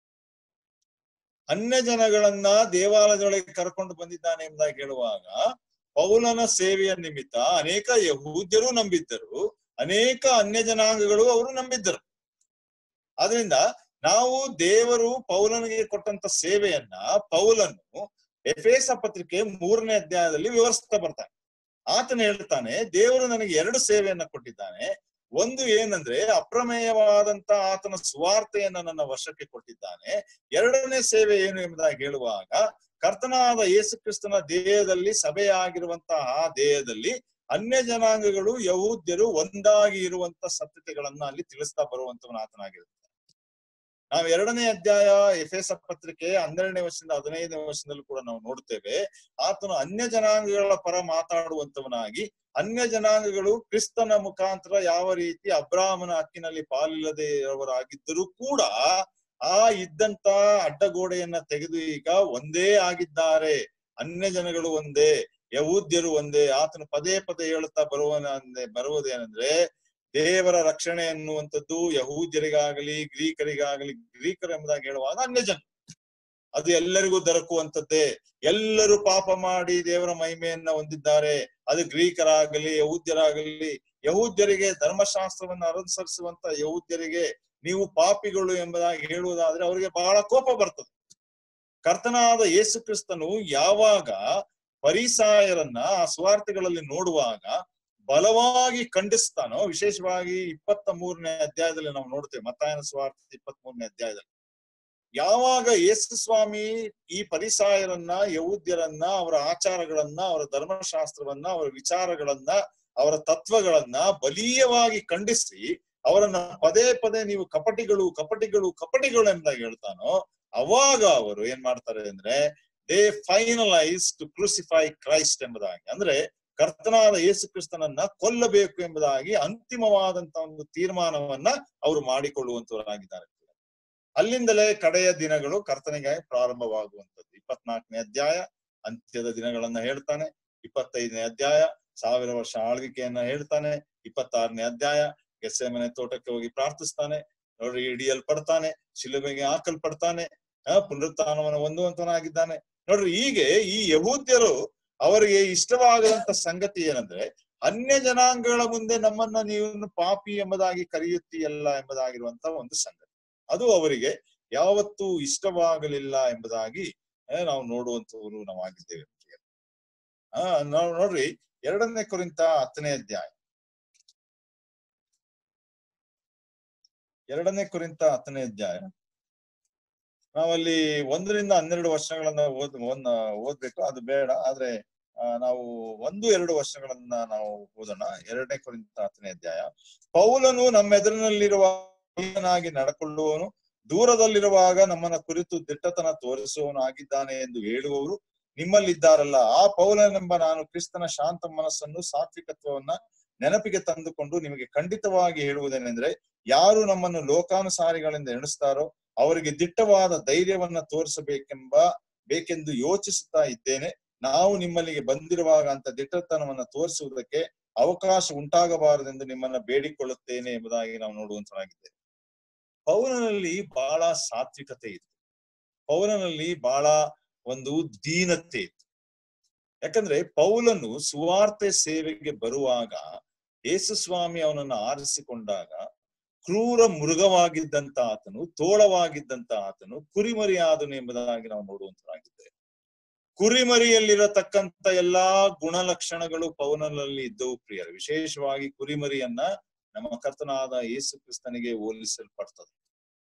A: ಅನ್ಯ ಜನಗಳನ್ನ ದೇವಾಲಯದೊಳಗೆ ಕರ್ಕೊಂಡು ಬಂದಿದ್ದಾನೆ ಎಂಬುದಾಗಿ ಹೇಳುವಾಗ ಪೌಲನ ಸೇವೆಯ ನಿಮಿತ್ತ ಅನೇಕ ಯಹೂದ್ಯರು ನಂಬಿದ್ದರು ಅನೇಕ ಅನ್ಯ ಜನಾಂಗಗಳು ಅವರು ನಂಬಿದ್ದರು ಆದ್ರಿಂದ ನಾವು ದೇವರು ಪೌಲನಿಗೆ ಕೊಟ್ಟಂತ ಸೇವೆಯನ್ನ ಪೌಲನು ಎಫೇಸ ಪತ್ರಿಕೆ ಮೂರನೇ ಅಧ್ಯಾಯದಲ್ಲಿ ವಿವರಿಸ್ತಾ ಬರ್ತಾನೆ ಆತನ ಹೇಳ್ತಾನೆ ದೇವರು ನನಗೆ ಎರಡು ಸೇವೆಯನ್ನ ಕೊಟ್ಟಿದ್ದಾನೆ ಒಂದು ಏನಂದ್ರೆ ಅಪ್ರಮೇಯವಾದಂತ ಆತನ ಸುವಾರ್ತೆಯನ್ನ ನನ್ನ ವಶಕ್ಕೆ ಕೊಟ್ಟಿದ್ದಾನೆ ಎರಡನೇ ಸೇವೆ ಏನು ಎಂಬುದಾಗಿ ಹೇಳುವಾಗ ಕರ್ತನಾದ ಯೇಸು ಕ್ರಿಸ್ತನ ದೇಹದಲ್ಲಿ ಸಭೆಯಾಗಿರುವಂತಹ ಆ ದೇಹದಲ್ಲಿ ಅನ್ಯ ಜನಾಂಗಗಳು ಯಹೂದ್ಯರು ಒಂದಾಗಿ ಇರುವಂತ ಸತ್ಯತೆಗಳನ್ನ ಅಲ್ಲಿ ತಿಳಿಸ್ತಾ ಬರುವಂತವನ ಆತನಾಗಿರುತ್ತೆ ನಾವು ಎರಡನೇ ಅಧ್ಯಾಯ ಎಫೆಸ ಪತ್ರಿಕೆ ಹನ್ನೆರಡನೇ ವರ್ಷದಿಂದ ಹದಿನೈದನೇ ವರ್ಷದಲ್ಲೂ ಕೂಡ ನಾವು ನೋಡ್ತೇವೆ ಆತನು ಅನ್ಯ ಜನಾಂಗಗಳ ಪರ ಮಾತಾಡುವಂತವನಾಗಿ ಅನ್ಯ ಜನಾಂಗಗಳು ಕ್ರಿಸ್ತನ ಮುಖಾಂತರ ಯಾವ ರೀತಿ ಅಬ್ರಾಹ್ಮನ ಹಕ್ಕಿನಲ್ಲಿ ಪಾಲಿಲ್ಲದೆ ಇರುವವರಾಗಿದ್ದರೂ ಕೂಡ ಆ ಇದ್ದಂತ ಅಡ್ಡಗೋಡೆಯನ್ನ ತೆಗೆದು ಈಗ ಒಂದೇ ಆಗಿದ್ದಾರೆ ಅನ್ಯ ಜನಗಳು ಒಂದೇ ಯಹೂದ್ಯರು ಒಂದೇ ಆತನು ಪದೇ ಪದೇ ಹೇಳುತ್ತಾ ಬರುವನ ಬರುವುದೇನೆಂದ್ರೆ ದೇವರ ರಕ್ಷಣೆ ಅನ್ನುವಂಥದ್ದು ಯಹೂದ್ಯರಿಗಾಗಲಿ ಗ್ರೀಕರಿಗಾಗಲಿ ಗ್ರೀಕರು ಎಂಬುದಾಗಿ ಹೇಳುವಾಗ ಅನ್ಯ ಜನ ಅದು ಎಲ್ಲರಿಗೂ ದೊರಕುವಂತದ್ದೇ ಎಲ್ಲರೂ ಪಾಪ ಮಾಡಿ ದೇವರ ಮಹಿಮೆಯನ್ನ ಹೊಂದಿದ್ದಾರೆ ಅದು ಗ್ರೀಕರಾಗಲಿ ಯಹೂದ್ಯರಾಗಲಿ ಯಹೂದ್ಯರಿಗೆ ಧರ್ಮಶಾಸ್ತ್ರವನ್ನು ಅನುಸರಿಸುವಂತ ಯಹೂದ್ಯರಿಗೆ ನೀವು ಪಾಪಿಗಳು ಎಂಬುದಾಗಿ ಹೇಳುವುದಾದ್ರೆ ಅವರಿಗೆ ಬಹಳ ಕೋಪ ಬರ್ತದೆ ಕರ್ತನಾದ ಯೇಸು ಕ್ರಿಸ್ತನು ಯಾವಾಗ ಪರಿಸಾಯರನ್ನ ಆ ಸ್ವಾರ್ಥಿಗಳಲ್ಲಿ ನೋಡುವಾಗ ಬಲವಾಗಿ ಖಂಡಿಸ್ತಾನೋ ವಿಶೇಷವಾಗಿ ಇಪ್ಪತ್ತ ಮೂರನೇ ಅಧ್ಯಾಯದಲ್ಲಿ ನಾವು ನೋಡ್ತೇವೆ ಮತ್ತಾಯನ ಸ್ವಾರ್ಥ ಇಪ್ಪತ್ತ್ ಮೂರನೇ ಅಧ್ಯಾಯದಲ್ಲಿ ಯಾವಾಗ ಯೇಸು ಸ್ವಾಮಿ ಈ ಪರಿಸಾಯರನ್ನ ಯಹೂದ್ಯರನ್ನ ಅವರ ಆಚಾರಗಳನ್ನ ಅವರ ಧರ್ಮಶಾಸ್ತ್ರವನ್ನ ಅವರ ವಿಚಾರಗಳನ್ನ ಅವರ ತತ್ವಗಳನ್ನ ಬಲೀಯವಾಗಿ ಖಂಡಿಸಿ ಅವರನ್ನ ಪದೇ ಪದೇ ನೀವು ಕಪಟಿಗಳು ಕಪಟಿಗಳು ಕಪಟಿಗಳು ಎಂಬುದಾಗಿ ಹೇಳ್ತಾನೋ ಅವಾಗ ಅವರು ಏನ್ ಮಾಡ್ತಾರೆ ಅಂದ್ರೆ they finalise to crucify Christ ಎಂಬುದಾಗಿ ಅಂದ್ರೆ ಕರ್ತನಾದ ಯೇಸು ಕ್ರಿಸ್ತನನ್ನ ಕೊಲ್ಲಬೇಕು ಎಂಬುದಾಗಿ ಅಂತಿಮವಾದಂತ ಒಂದು ತೀರ್ಮಾನವನ್ನ ಅವರು ಮಾಡಿಕೊಳ್ಳುವಂತವರಾಗಿದ್ದಾರೆ ಅಲ್ಲಿಂದಲೇ ಕಡೆಯ ದಿನಗಳು ಕರ್ತನಿಗಾಗಿ ಪ್ರಾರಂಭವಾಗುವಂತದ್ದು ಇಪ್ಪತ್ನಾಲ್ಕನೇ ಅಧ್ಯಾಯ ಅಂತ್ಯದ ದಿನಗಳನ್ನ ಹೇಳ್ತಾನೆ ಇಪ್ಪತ್ತೈದನೇ ಅಧ್ಯಾಯ ಸಾವಿರ ವರ್ಷ ಆಳ್ವಿಕೆಯನ್ನ ಹೇಳ್ತಾನೆ ಇಪ್ಪತ್ತಾರನೇ ಅಧ್ಯಾಯ ಗೆಸೆಮನೆ ತೋಟಕ್ಕೆ ಹೋಗಿ ಪ್ರಾರ್ಥಿಸ್ತಾನೆ ನೋಡ್ರಿ ಹಿಡಿಯಲ್ಪಡ್ತಾನೆ ಶಿಲುಬೆಗೆ ಹಾಕಲ್ಪಡ್ತಾನೆ ಆ ಪುನರುತ್ಥಾನವನ್ನು ಹೊಂದುವಂತವನಾಗಿದ್ದಾನೆ ನೋಡ್ರಿ ಹೀಗೆ ಈ ಯಹೂದ್ಯರು ಅವರಿಗೆ ಇಷ್ಟವಾಗದಂತ ಸಂಗತಿ ಏನಂದ್ರೆ ಅನ್ಯ ಜನಾಂಗಗಳ ಮುಂದೆ ನಮ್ಮನ್ನ ನೀವು ಪಾಪಿ ಎಂಬುದಾಗಿ ಕರೆಯುತ್ತೀಯಲ್ಲ ಎಂಬುದಾಗಿರುವಂತ ಒಂದು ಸಂಗತಿ ಅದು ಅವರಿಗೆ ಯಾವತ್ತೂ ಇಷ್ಟವಾಗಲಿಲ್ಲ ಎಂಬುದಾಗಿ ನಾವು ನೋಡುವಂತವರು ನಾವು ಆಗಿದ್ದೇವೆ ಆ ನಾವು ನೋಡ್ರಿ ಎರಡನೇ ಕುರಿತ ಹತ್ತನೇ ಅಧ್ಯಾಯ ಎರಡನೇ ಕುರಿತ ಹತ್ತನೇ ಅಧ್ಯಾಯ ನಾವಲ್ಲಿ ಒಂದರಿಂದ ಹನ್ನೆರಡು ವರ್ಷಗಳನ್ನ ಓದ್ ಒಂದ್ ಓದ್ಬೇಕು ಅದು ಬೇಡ ಆದ್ರೆ ನಾವು ಒಂದು ಎರಡು ವರ್ಷಗಳನ್ನ ನಾವು ಓದೋಣ ಎರಡನೇ ಕುರಿತ ಹತ್ತನೇ ಅಧ್ಯಾಯ ಪೌಲನು ನಮ್ಮ ಎದುರಿನಲ್ಲಿರುವ ನಡ್ಕೊಳ್ಳುವವನು ದೂರದಲ್ಲಿರುವಾಗ ನಮ್ಮನ್ನ ಕುರಿತು ದಿಟ್ಟತನ ತೋರಿಸುವವನು ಆಗಿದ್ದಾನೆ ಎಂದು ಹೇಳುವವರು ನಿಮ್ಮಲ್ಲಿದ್ದಾರಲ್ಲ ಆ ಪೌಲನೆಂಬ ನಾನು ಕ್ರಿಸ್ತನ ಶಾಂತ ಮನಸ್ಸನ್ನು ಸಾತ್ವಿಕತ್ವವನ್ನ ನೆನಪಿಗೆ ತಂದುಕೊಂಡು ನಿಮಗೆ ಖಂಡಿತವಾಗಿ ಹೇಳುವುದೇನೆಂದ್ರೆ ಯಾರು ನಮ್ಮನ್ನು ಲೋಕಾನುಸಾರಿಗಳಿಂದ ಎಣಿಸ್ತಾರೋ ಅವರಿಗೆ ದಿಟ್ಟವಾದ ಧೈರ್ಯವನ್ನ ತೋರಿಸಬೇಕೆಂಬ ಬೇಕೆಂದು ಯೋಚಿಸುತ್ತಾ ಇದ್ದೇನೆ ನಾವು ನಿಮ್ಮಲ್ಲಿಗೆ ಬಂದಿರುವಾಗ ಅಂತ ದಿಟ್ಟತನವನ್ನ ತೋರಿಸುವುದಕ್ಕೆ ಅವಕಾಶ ಉಂಟಾಗಬಾರದೆಂದು ನಿಮ್ಮನ್ನ ಬೇಡಿಕೊಳ್ಳುತ್ತೇನೆ ಎಂಬುದಾಗಿ ನಾವು ನೋಡುವಂತರಾಗಿದ್ದೇವೆ ಪೌಲನಲ್ಲಿ ಬಹಳ ಸಾತ್ವಿಕತೆ ಇತ್ತು ಪೌಲನಲ್ಲಿ ಬಹಳ ಒಂದು ದೀನತೆ ಇತ್ತು ಯಾಕಂದ್ರೆ ಪೌಲನು ಸುವಾರ್ತೆ ಸೇವೆಗೆ ಬರುವಾಗ ಯೇಸು ಸ್ವಾಮಿ ಅವನನ್ನು ಆರಿಸಿಕೊಂಡಾಗ ಕ್ರೂರ ಮೃಗವಾಗಿದ್ದಂತ ಆತನು ತೋಳವಾಗಿದ್ದಂತ ಆತನು ಕುರಿಮರಿಯಾದನು ಎಂಬುದಾಗಿ ನಾವು ನೋಡುವಂತರಾಗಿದ್ದೇವೆ ಕುರಿಮರಿಯಲ್ಲಿರತಕ್ಕಂತ ಎಲ್ಲಾ ಗುಣಲಕ್ಷಣಗಳು ಪೌಲನಲ್ಲಿ ಇದ್ದವು ಪ್ರಿಯರು ವಿಶೇಷವಾಗಿ ಕುರಿಮರಿಯನ್ನ ನಮ್ಮ ಕರ್ತನಾದ ಯೇಸು ಕ್ರಿಸ್ತನಿಗೆ ಹೋಲಿಸಲ್ಪಡ್ತದೆ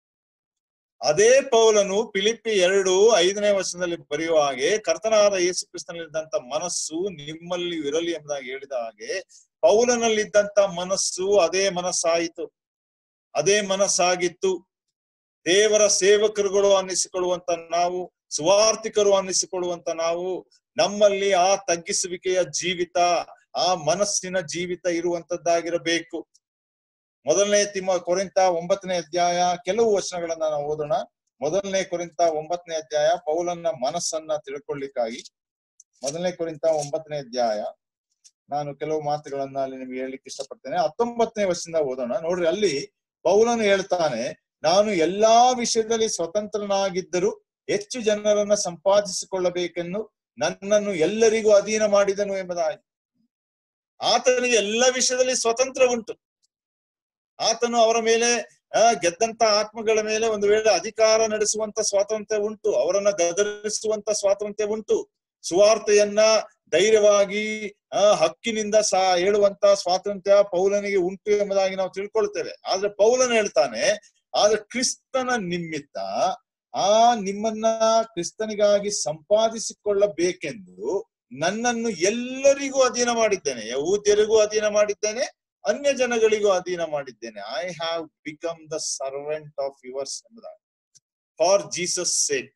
A: ಅದೇ ಪೌಲನು ಫಿಲಿಪ್ಪಿ ಎರಡು ಐದನೇ ವರ್ಷದಲ್ಲಿ ಬರೆಯುವ ಹಾಗೆ ಕರ್ತನಾದ ಯೇಸು ಕ್ರಿಸ್ತನಲ್ಲಿದ್ದಂತ ಮನಸ್ಸು ನಿಮ್ಮಲ್ಲಿ ಇರಲಿ ಎಂಬುದಾಗಿ ಹೇಳಿದ ಹಾಗೆ ಪೌಲನಲ್ಲಿದ್ದಂತ ಮನಸ್ಸು ಅದೇ ಮನಸ್ಸಾಯಿತು ಅದೇ ಮನಸ್ಸಾಗಿತ್ತು ದೇವರ ಸೇವಕರುಗಳು ಅನ್ನಿಸಿಕೊಳ್ಳುವಂತ ನಾವು ಸುವಾರ್ಥಿಕರು ಅನ್ನಿಸಿಕೊಳ್ಳುವಂತ ನಾವು ನಮ್ಮಲ್ಲಿ ಆ ತಗ್ಗಿಸುವಿಕೆಯ ಜೀವಿತ ಆ ಮನಸ್ಸಿನ ಜೀವಿತ ಇರುವಂತದ್ದಾಗಿರಬೇಕು ಮೊದಲನೇ ತಿಮ್ಮ ಕೊರಿಂತ ಒಂಬತ್ತನೇ ಅಧ್ಯಾಯ ಕೆಲವು ವಚನಗಳನ್ನ ನಾವು ಓದೋಣ ಮೊದಲನೇ ಕೊರಿಂತ ಒಂಬತ್ತನೇ ಅಧ್ಯಾಯ ಪೌಲನ್ನ ಮನಸ್ಸನ್ನ ತಿಳ್ಕೊಳ್ಳಿಕ್ಕಾಗಿ ಮೊದಲನೇ ಕೊರಿಂತ ಒಂಬತ್ತನೇ ಅಧ್ಯಾಯ ನಾನು ಕೆಲವು ಮಾತುಗಳನ್ನ ಅಲ್ಲಿ ನಿಮ್ಗೆ ಹೇಳಲಿಕ್ಕೆ ಇಷ್ಟಪಡ್ತೇನೆ ಹತ್ತೊಂಬತ್ತನೇ ವರ್ಷದಿಂದ ಓದೋಣ ನೋಡ್ರಿ ಅಲ್ಲಿ ಪೌಲನು ಹೇಳ್ತಾನೆ ನಾನು ಎಲ್ಲಾ ವಿಷಯದಲ್ಲಿ ಸ್ವತಂತ್ರನಾಗಿದ್ದರೂ ಹೆಚ್ಚು ಜನರನ್ನ ಸಂಪಾದಿಸಿಕೊಳ್ಳಬೇಕೆನ್ನು ನನ್ನನ್ನು ಎಲ್ಲರಿಗೂ ಅಧೀನ ಮಾಡಿದನು ಎಂಬುದಾಗಿ ಆತನಿಗೆ ಎಲ್ಲ ವಿಷಯದಲ್ಲಿ ಸ್ವತಂತ್ರ ಉಂಟು ಆತನು ಅವರ ಮೇಲೆ ಗೆದ್ದಂತ ಆತ್ಮಗಳ ಮೇಲೆ ಒಂದು ವೇಳೆ ಅಧಿಕಾರ ನಡೆಸುವಂತ ಸ್ವಾತಂತ್ರ್ಯ ಉಂಟು ಅವರನ್ನ ಗದರಿಸುವಂತ ಸ್ವಾತಂತ್ರ್ಯ ಉಂಟು ಸುವಾರ್ತೆಯನ್ನ ಧೈರ್ಯವಾಗಿ ಆ ಹಕ್ಕಿನಿಂದ ಸಹ ಹೇಳುವಂತ ಸ್ವಾತಂತ್ರ್ಯ ಪೌಲನಿಗೆ ಉಂಟು ಎಂಬುದಾಗಿ ನಾವು ತಿಳ್ಕೊಳ್ತೇವೆ ಆದ್ರೆ ಪೌಲನ್ ಹೇಳ್ತಾನೆ ಆದ್ರೆ ಕ್ರಿಸ್ತನ ನಿಮಿತ್ತ ಆ ನಿಮ್ಮನ್ನ ಕ್ರಿಸ್ತನಿಗಾಗಿ ಸಂಪಾದಿಸಿಕೊಳ್ಳಬೇಕೆಂದು ನನ್ನನ್ನು ಎಲ್ಲರಿಗೂ ಅಧೀನ ಮಾಡಿದ್ದೇನೆ ಯಹೂದ್ಯರಿಗೂ ಅಧೀನ ಮಾಡಿದ್ದೇನೆ ಅನ್ಯ ಜನಗಳಿಗೂ ಅಧೀನ ಮಾಡಿದ್ದೇನೆ I have become the servant of yours ಎಂಬುದಾಗಿ ಫಾರ್ ಜೀಸಸ್ ಸೇಕ್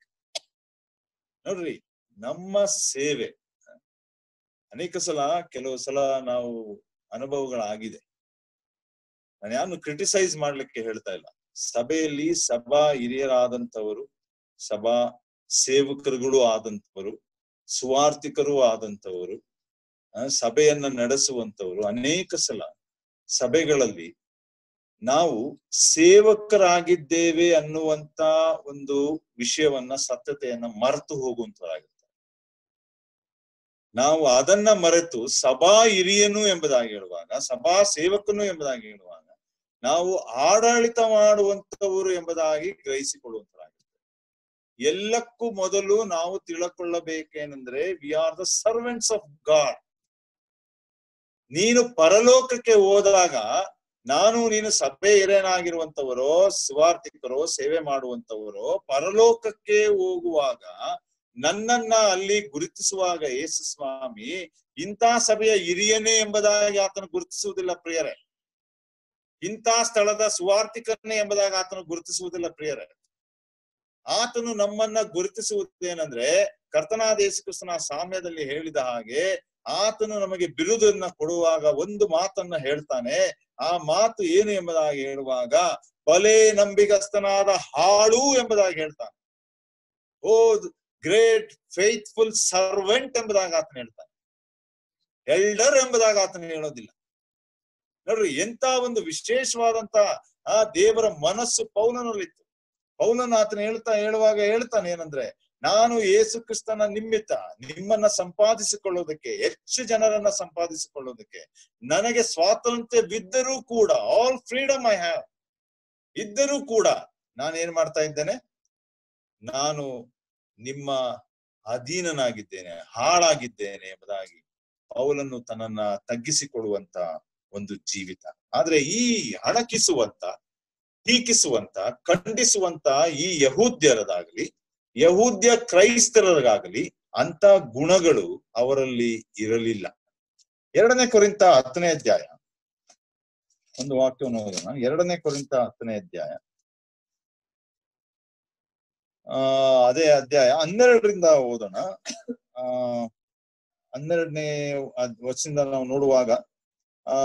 A: ನೋಡ್ರಿ ನಮ್ಮ ಸೇವೆ ಅನೇಕ ಸಲ ಕೆಲವು ಸಲ ನಾವು ಅನುಭವಗಳಾಗಿದೆ ನಾನು ಯಾರನ್ನು ಕ್ರಿಟಿಸೈಸ್ ಮಾಡ್ಲಿಕ್ಕೆ ಹೇಳ್ತಾ ಇಲ್ಲ ಸಭೆಯಲ್ಲಿ ಸಭಾ ಹಿರಿಯರಾದಂಥವರು ಸಭಾ ಸೇವಕರುಗಳು ಆದಂಥವರು ಸುವಾರ್ಥಿಕರು ಆದಂಥವರು ಸಭೆಯನ್ನ ನಡೆಸುವಂತವರು ಅನೇಕ ಸಲ ಸಭೆಗಳಲ್ಲಿ ನಾವು ಸೇವಕರಾಗಿದ್ದೇವೆ ಅನ್ನುವಂತ ಒಂದು ವಿಷಯವನ್ನ ಸತ್ಯತೆಯನ್ನ ಮರೆತು ಹೋಗುವಂತರಾಗುತ್ತೆ ನಾವು ಅದನ್ನ ಮರೆತು ಸಭಾ ಹಿರಿಯನು ಎಂಬುದಾಗಿ ಹೇಳುವಾಗ ಸಭಾ ಸೇವಕನು ಎಂಬುದಾಗಿ ಹೇಳುವಾಗ ನಾವು ಆಡಳಿತ ಮಾಡುವಂತವರು ಎಂಬುದಾಗಿ ಗ್ರಹಿಸಿಕೊಳ್ಳುವಂತರಾಗುತ್ತೆ ಎಲ್ಲಕ್ಕೂ ಮೊದಲು ನಾವು ತಿಳ್ಕೊಳ್ಳಬೇಕೇನೆಂದ್ರೆ we are the servants of God ನೀನು ಪರಲೋಕಕ್ಕೆ ಹೋದಾಗ ನಾನು ನೀನು ಸಭೆ ಹಿರೇನಾಗಿರುವಂತವರೋ ಸುವಾರ್ಥಿಕರೋ ಸೇವೆ ಮಾಡುವಂತವರೋ ಪರಲೋಕಕ್ಕೆ ಹೋಗುವಾಗ ನನ್ನನ್ನ ಅಲ್ಲಿ ಗುರುತಿಸುವಾಗ ಯೇಸು ಸ್ವಾಮಿ ಇಂಥ ಸಭೆಯ ಹಿರಿಯನೇ ಎಂಬುದಾಗಿ ಆತನು ಗುರುತಿಸುವುದಿಲ್ಲ ಪ್ರಿಯರೇ ಇಂಥ ಸ್ಥಳದ ಸುವಾರ್ಥಿಕನೇ ಎಂಬುದಾಗಿ ಆತನು ಗುರುತಿಸುವುದಿಲ್ಲ ಪ್ರಿಯರೇ ಆತನು ನಮ್ಮನ್ನ ಗುರುತಿಸುವುದೇನೆಂದ್ರೆ ಕರ್ತನಾದ ಯೇಸು ಕ್ರಿಸ್ತನ ಸಾಮ್ಯದಲ್ಲಿ ಹೇಳಿದ ಹಾಗೆ ಆತನು ನಮಗೆ ಬಿರುದನ್ನ ಕೊಡುವಾಗ ಒಂದು ಮಾತನ್ನ ಹೇಳ್ತಾನೆ ಆ ಮಾತು ಏನು ಎಂಬುದಾಗಿ ಹೇಳುವಾಗ ಬಲೆ ನಂಬಿಗಸ್ತನಾದ ಹಾಳು ಎಂಬುದಾಗಿ ಹೇಳ್ತಾನೆ ಓ ಗ್ರೇಟ್ ಫೇತ್ಫುಲ್ ಸರ್ವೆಂಟ್ ಎಂಬುದಾಗಿ ಆತನ ಹೇಳ್ತಾನೆ ಎಲ್ಡರ್ ಎಂಬುದಾಗಿ ಆತನ ಹೇಳೋದಿಲ್ಲ ನೋಡ್ರಿ ಎಂತ ಒಂದು ವಿಶೇಷವಾದಂತ ಆ ದೇವರ ಮನಸ್ಸು ಪೌಲನಲ್ಲಿತ್ತು ಪೌಲನ ಆತನ ಹೇಳ್ತಾ ಹೇಳುವಾಗ ಹೇಳ್ತಾನೆ ಏನಂದ್ರೆ ನಾನು ಯೇಸು ಕ್ರಿಸ್ತನ ನಿಮಿತ್ತ ನಿಮ್ಮನ್ನ ಸಂಪಾದಿಸಿಕೊಳ್ಳೋದಕ್ಕೆ ಹೆಚ್ಚು ಜನರನ್ನ ಸಂಪಾದಿಸಿಕೊಳ್ಳೋದಕ್ಕೆ ನನಗೆ ಸ್ವಾತಂತ್ರ್ಯವಿದ್ದರೂ ಕೂಡ ಆಲ್ ಫ್ರೀಡಮ್ ಐ ಹ್ಯಾವ್ ಇದ್ದರೂ ಕೂಡ ನಾನು ಏನ್ ಮಾಡ್ತಾ ಇದ್ದೇನೆ ನಾನು ನಿಮ್ಮ ಅಧೀನನಾಗಿದ್ದೇನೆ ಹಾಳಾಗಿದ್ದೇನೆ ಎಂಬುದಾಗಿ ಪೌಲನ್ನು ತನ್ನನ್ನ ತಗ್ಗಿಸಿಕೊಳ್ಳುವಂತ ಒಂದು ಜೀವಿತ ಆದ್ರೆ ಈ ಹಣಕಿಸುವಂತ ಟೀಕಿಸುವಂತ ಖಂಡಿಸುವಂತ ಈ ಯಹೂದ್ಯರದಾಗಲಿ ಯಹೂದ್ಯ ಕ್ರೈಸ್ತರಗಾಗಲಿ ಅಂತ ಗುಣಗಳು ಅವರಲ್ಲಿ ಇರಲಿಲ್ಲ ಎರಡನೇ ಕೊರಿಂತ ಹತ್ತನೇ ಅಧ್ಯಾಯ ಒಂದು ವಾಕ್ಯವನ್ನು ಓದೋಣ ಎರಡನೇ ಕೊರಿಂತ ಹತ್ತನೇ ಅಧ್ಯಾಯ ಆ ಅದೇ ಅಧ್ಯಾಯ ಹನ್ನೆರಡರಿಂದ ಓದೋಣ ಆ ಹನ್ನೆರಡನೇ ವರ್ಷದಿಂದ ನಾವು ನೋಡುವಾಗ ಆ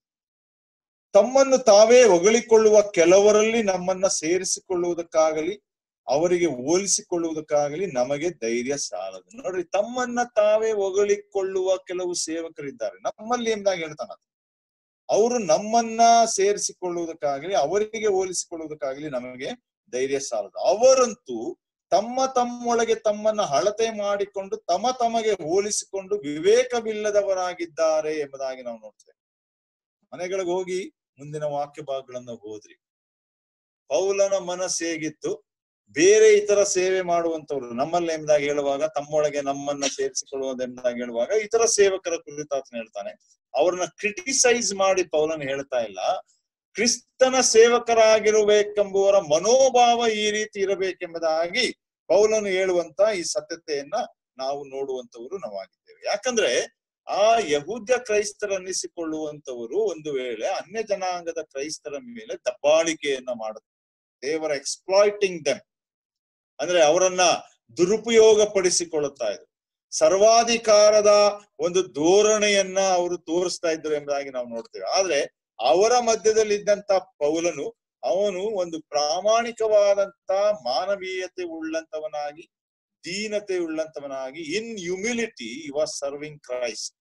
A: ತಮ್ಮನ್ನು ತಾವೇ ಹೊಗಳಿಕೊಳ್ಳುವ ಕೆಲವರಲ್ಲಿ ನಮ್ಮನ್ನ ಸೇರಿಸಿಕೊಳ್ಳುವುದಕ್ಕಾಗಲಿ ಅವರಿಗೆ ಹೋಲಿಸಿಕೊಳ್ಳುವುದಕ್ಕಾಗಲಿ ನಮಗೆ ಧೈರ್ಯ ಸಾಲದು ನೋಡ್ರಿ ತಮ್ಮನ್ನ ತಾವೇ ಹೊಗಳಿಕೊಳ್ಳುವ ಕೆಲವು ಸೇವಕರಿದ್ದಾರೆ ನಮ್ಮಲ್ಲಿ ಎಂದಾಗ ಹೇಳ್ತಾನ ಅವರು ನಮ್ಮನ್ನ ಸೇರಿಸಿಕೊಳ್ಳುವುದಕ್ಕಾಗಲಿ ಅವರಿಗೆ ಹೋಲಿಸಿಕೊಳ್ಳುವುದಕ್ಕಾಗಲಿ ನಮಗೆ ಧೈರ್ಯ ಸಾಲದು ಅವರಂತೂ ತಮ್ಮ ತಮ್ಮೊಳಗೆ ತಮ್ಮನ್ನ ಅಳತೆ ಮಾಡಿಕೊಂಡು ತಮ್ಮ ತಮಗೆ ಹೋಲಿಸಿಕೊಂಡು ವಿವೇಕವಿಲ್ಲದವರಾಗಿದ್ದಾರೆ ಎಂಬುದಾಗಿ ನಾವು ನೋಡ್ತೇವೆ ಮನೆಗಳಿಗೆ ಹೋಗಿ ಮುಂದಿನ ವಾಕ್ಯ ಭಾಗಗಳನ್ನ ಓದ್ರಿ ಪೌಲನ ಮನಸ್ಸು ಹೇಗಿತ್ತು ಬೇರೆ ಇತರ ಸೇವೆ ಮಾಡುವಂತವ್ರು ನಮ್ಮಲ್ಲಿ ಎಂಬುದಾಗಿ ಹೇಳುವಾಗ ತಮ್ಮೊಳಗೆ ನಮ್ಮನ್ನ ಸೇರಿಸಿಕೊಳ್ಳುವುದೆಂಬುದಾಗಿ ಹೇಳುವಾಗ ಇತರ ಸೇವಕರ ಕುರಿತು ಆತನ ಹೇಳ್ತಾನೆ ಅವ್ರನ್ನ ಕ್ರಿಟಿಸೈಸ್ ಮಾಡಿ ಪೌಲನ್ ಹೇಳ್ತಾ ಇಲ್ಲ ಕ್ರಿಸ್ತನ ಸೇವಕರಾಗಿರಬೇಕೆಂಬುವರ ಮನೋಭಾವ ಈ ರೀತಿ ಇರಬೇಕೆಂಬುದಾಗಿ ಪೌಲನು ಹೇಳುವಂತ ಈ ಸತ್ಯತೆಯನ್ನ ನಾವು ನೋಡುವಂತವರು ನಾವಾಗಿದ್ದೇವೆ ಯಾಕಂದ್ರೆ ಆ ಯಹೂದ್ಯ ಕ್ರೈಸ್ತರನ್ನಿಸಿಕೊಳ್ಳುವಂತವರು ಒಂದು ವೇಳೆ ಅನ್ಯ ಜನಾಂಗದ ಕ್ರೈಸ್ತರ ಮೇಲೆ ದಬ್ಬಾಳಿಕೆಯನ್ನ ಮಾಡುತ್ತಾರೆ ದೇವರ ಎಕ್ಸ್ಪ್ಲಾಯ್ಟಿಂಗ್ ದೆಮ್ ಅಂದ್ರೆ ಅವರನ್ನ ದುರುಪಯೋಗ ಪಡಿಸಿಕೊಳ್ಳುತ್ತಾ ಇದ್ರು ಸರ್ವಾಧಿಕಾರದ ಒಂದು ಧೋರಣೆಯನ್ನ ಅವರು ತೋರಿಸ್ತಾ ಇದ್ರು ಎಂಬುದಾಗಿ ನಾವು ನೋಡ್ತೇವೆ ಆದ್ರೆ ಅವರ ಮಧ್ಯದಲ್ಲಿ ಇದ್ದಂತ ಪೌಲನು ಅವನು ಒಂದು ಪ್ರಾಮಾಣಿಕವಾದಂತ ಮಾನವೀಯತೆ ಉಳ್ಳಂತವನಾಗಿ ದೀನತೆ ಉಳ್ಳಂತವನಾಗಿ in humility was serving Christ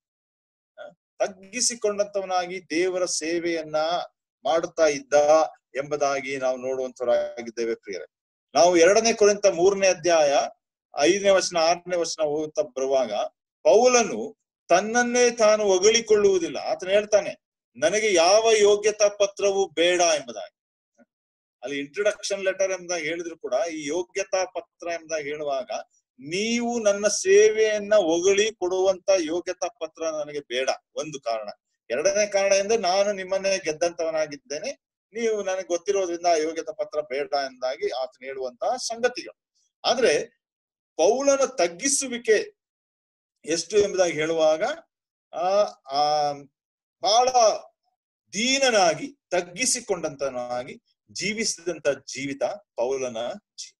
A: ತಗ್ಗಿಸಿಕೊಂಡಂತವನಾಗಿ ದೇವರ ಸೇವೆಯನ್ನ ಮಾಡುತ್ತಾ ಇದ್ದ ಎಂಬುದಾಗಿ ನಾವು ನೋಡುವಂತವರಾಗಿದ್ದೇವೆ ಪ್ರಿಯರೇ ನಾವು ಎರಡನೇ ಕುರಿತ ಮೂರನೇ ಅಧ್ಯಾಯ ಐದನೇ ವಚನ ಆರನೇ ವಚನ ಓದುತ್ತಾ ಬರುವಾಗ ಪೌಲನು ತನ್ನನ್ನೇ ತಾನು ಹೊಗಳಿಕೊಳ್ಳುವುದಿಲ್ಲ ಆತನ ಹೇಳ್ತಾನೆ ನನಗೆ ಯಾವ ಯೋಗ್ಯತಾ ಪತ್ರವು ಬೇಡ ಎಂಬುದಾಗಿ ಅಲ್ಲಿ ಇಂಟ್ರೊಡಕ್ಷನ್ ಲೆಟರ್ ಎಂಬುದಾಗಿ ಹೇಳಿದ್ರು ಕೂಡ ಈ ಯೋಗ್ಯತಾ ಪತ್ರ ಎಂಬುದಾಗಿ ಹೇಳುವಾಗ ನೀವು ನನ್ನ ಸೇವೆಯನ್ನ ಹೊಗಳಿ ಕೊಡುವಂತ ಯೋಗ್ಯತಾ ಪತ್ರ ನನಗೆ ಬೇಡ ಒಂದು ಕಾರಣ ಎರಡನೇ ಕಾರಣ ಎಂದ್ರೆ ನಾನು ನಿಮ್ಮನ್ನೇ ಗೆದ್ದಂತವನಾಗಿದ್ದೇನೆ ನೀವು ನನಗೆ ಗೊತ್ತಿರೋದ್ರಿಂದ ಯೋಗ್ಯತಾ ಪತ್ರ ಬೇಡ ಎಂದಾಗಿ ಆತನ ಹೇಳುವಂತಹ ಸಂಗತಿಗಳು ಆದ್ರೆ ಪೌಲನ ತಗ್ಗಿಸುವಿಕೆ ಎಷ್ಟು ಎಂಬುದಾಗಿ ಹೇಳುವಾಗ ಆ ಆ ಬಹಳ ದೀನನಾಗಿ ತಗ್ಗಿಸಿಕೊಂಡಂತನಾಗಿ ಜೀವಿಸಿದಂತ ಜೀವಿತ ಪೌಲನ ಜೀವಿತ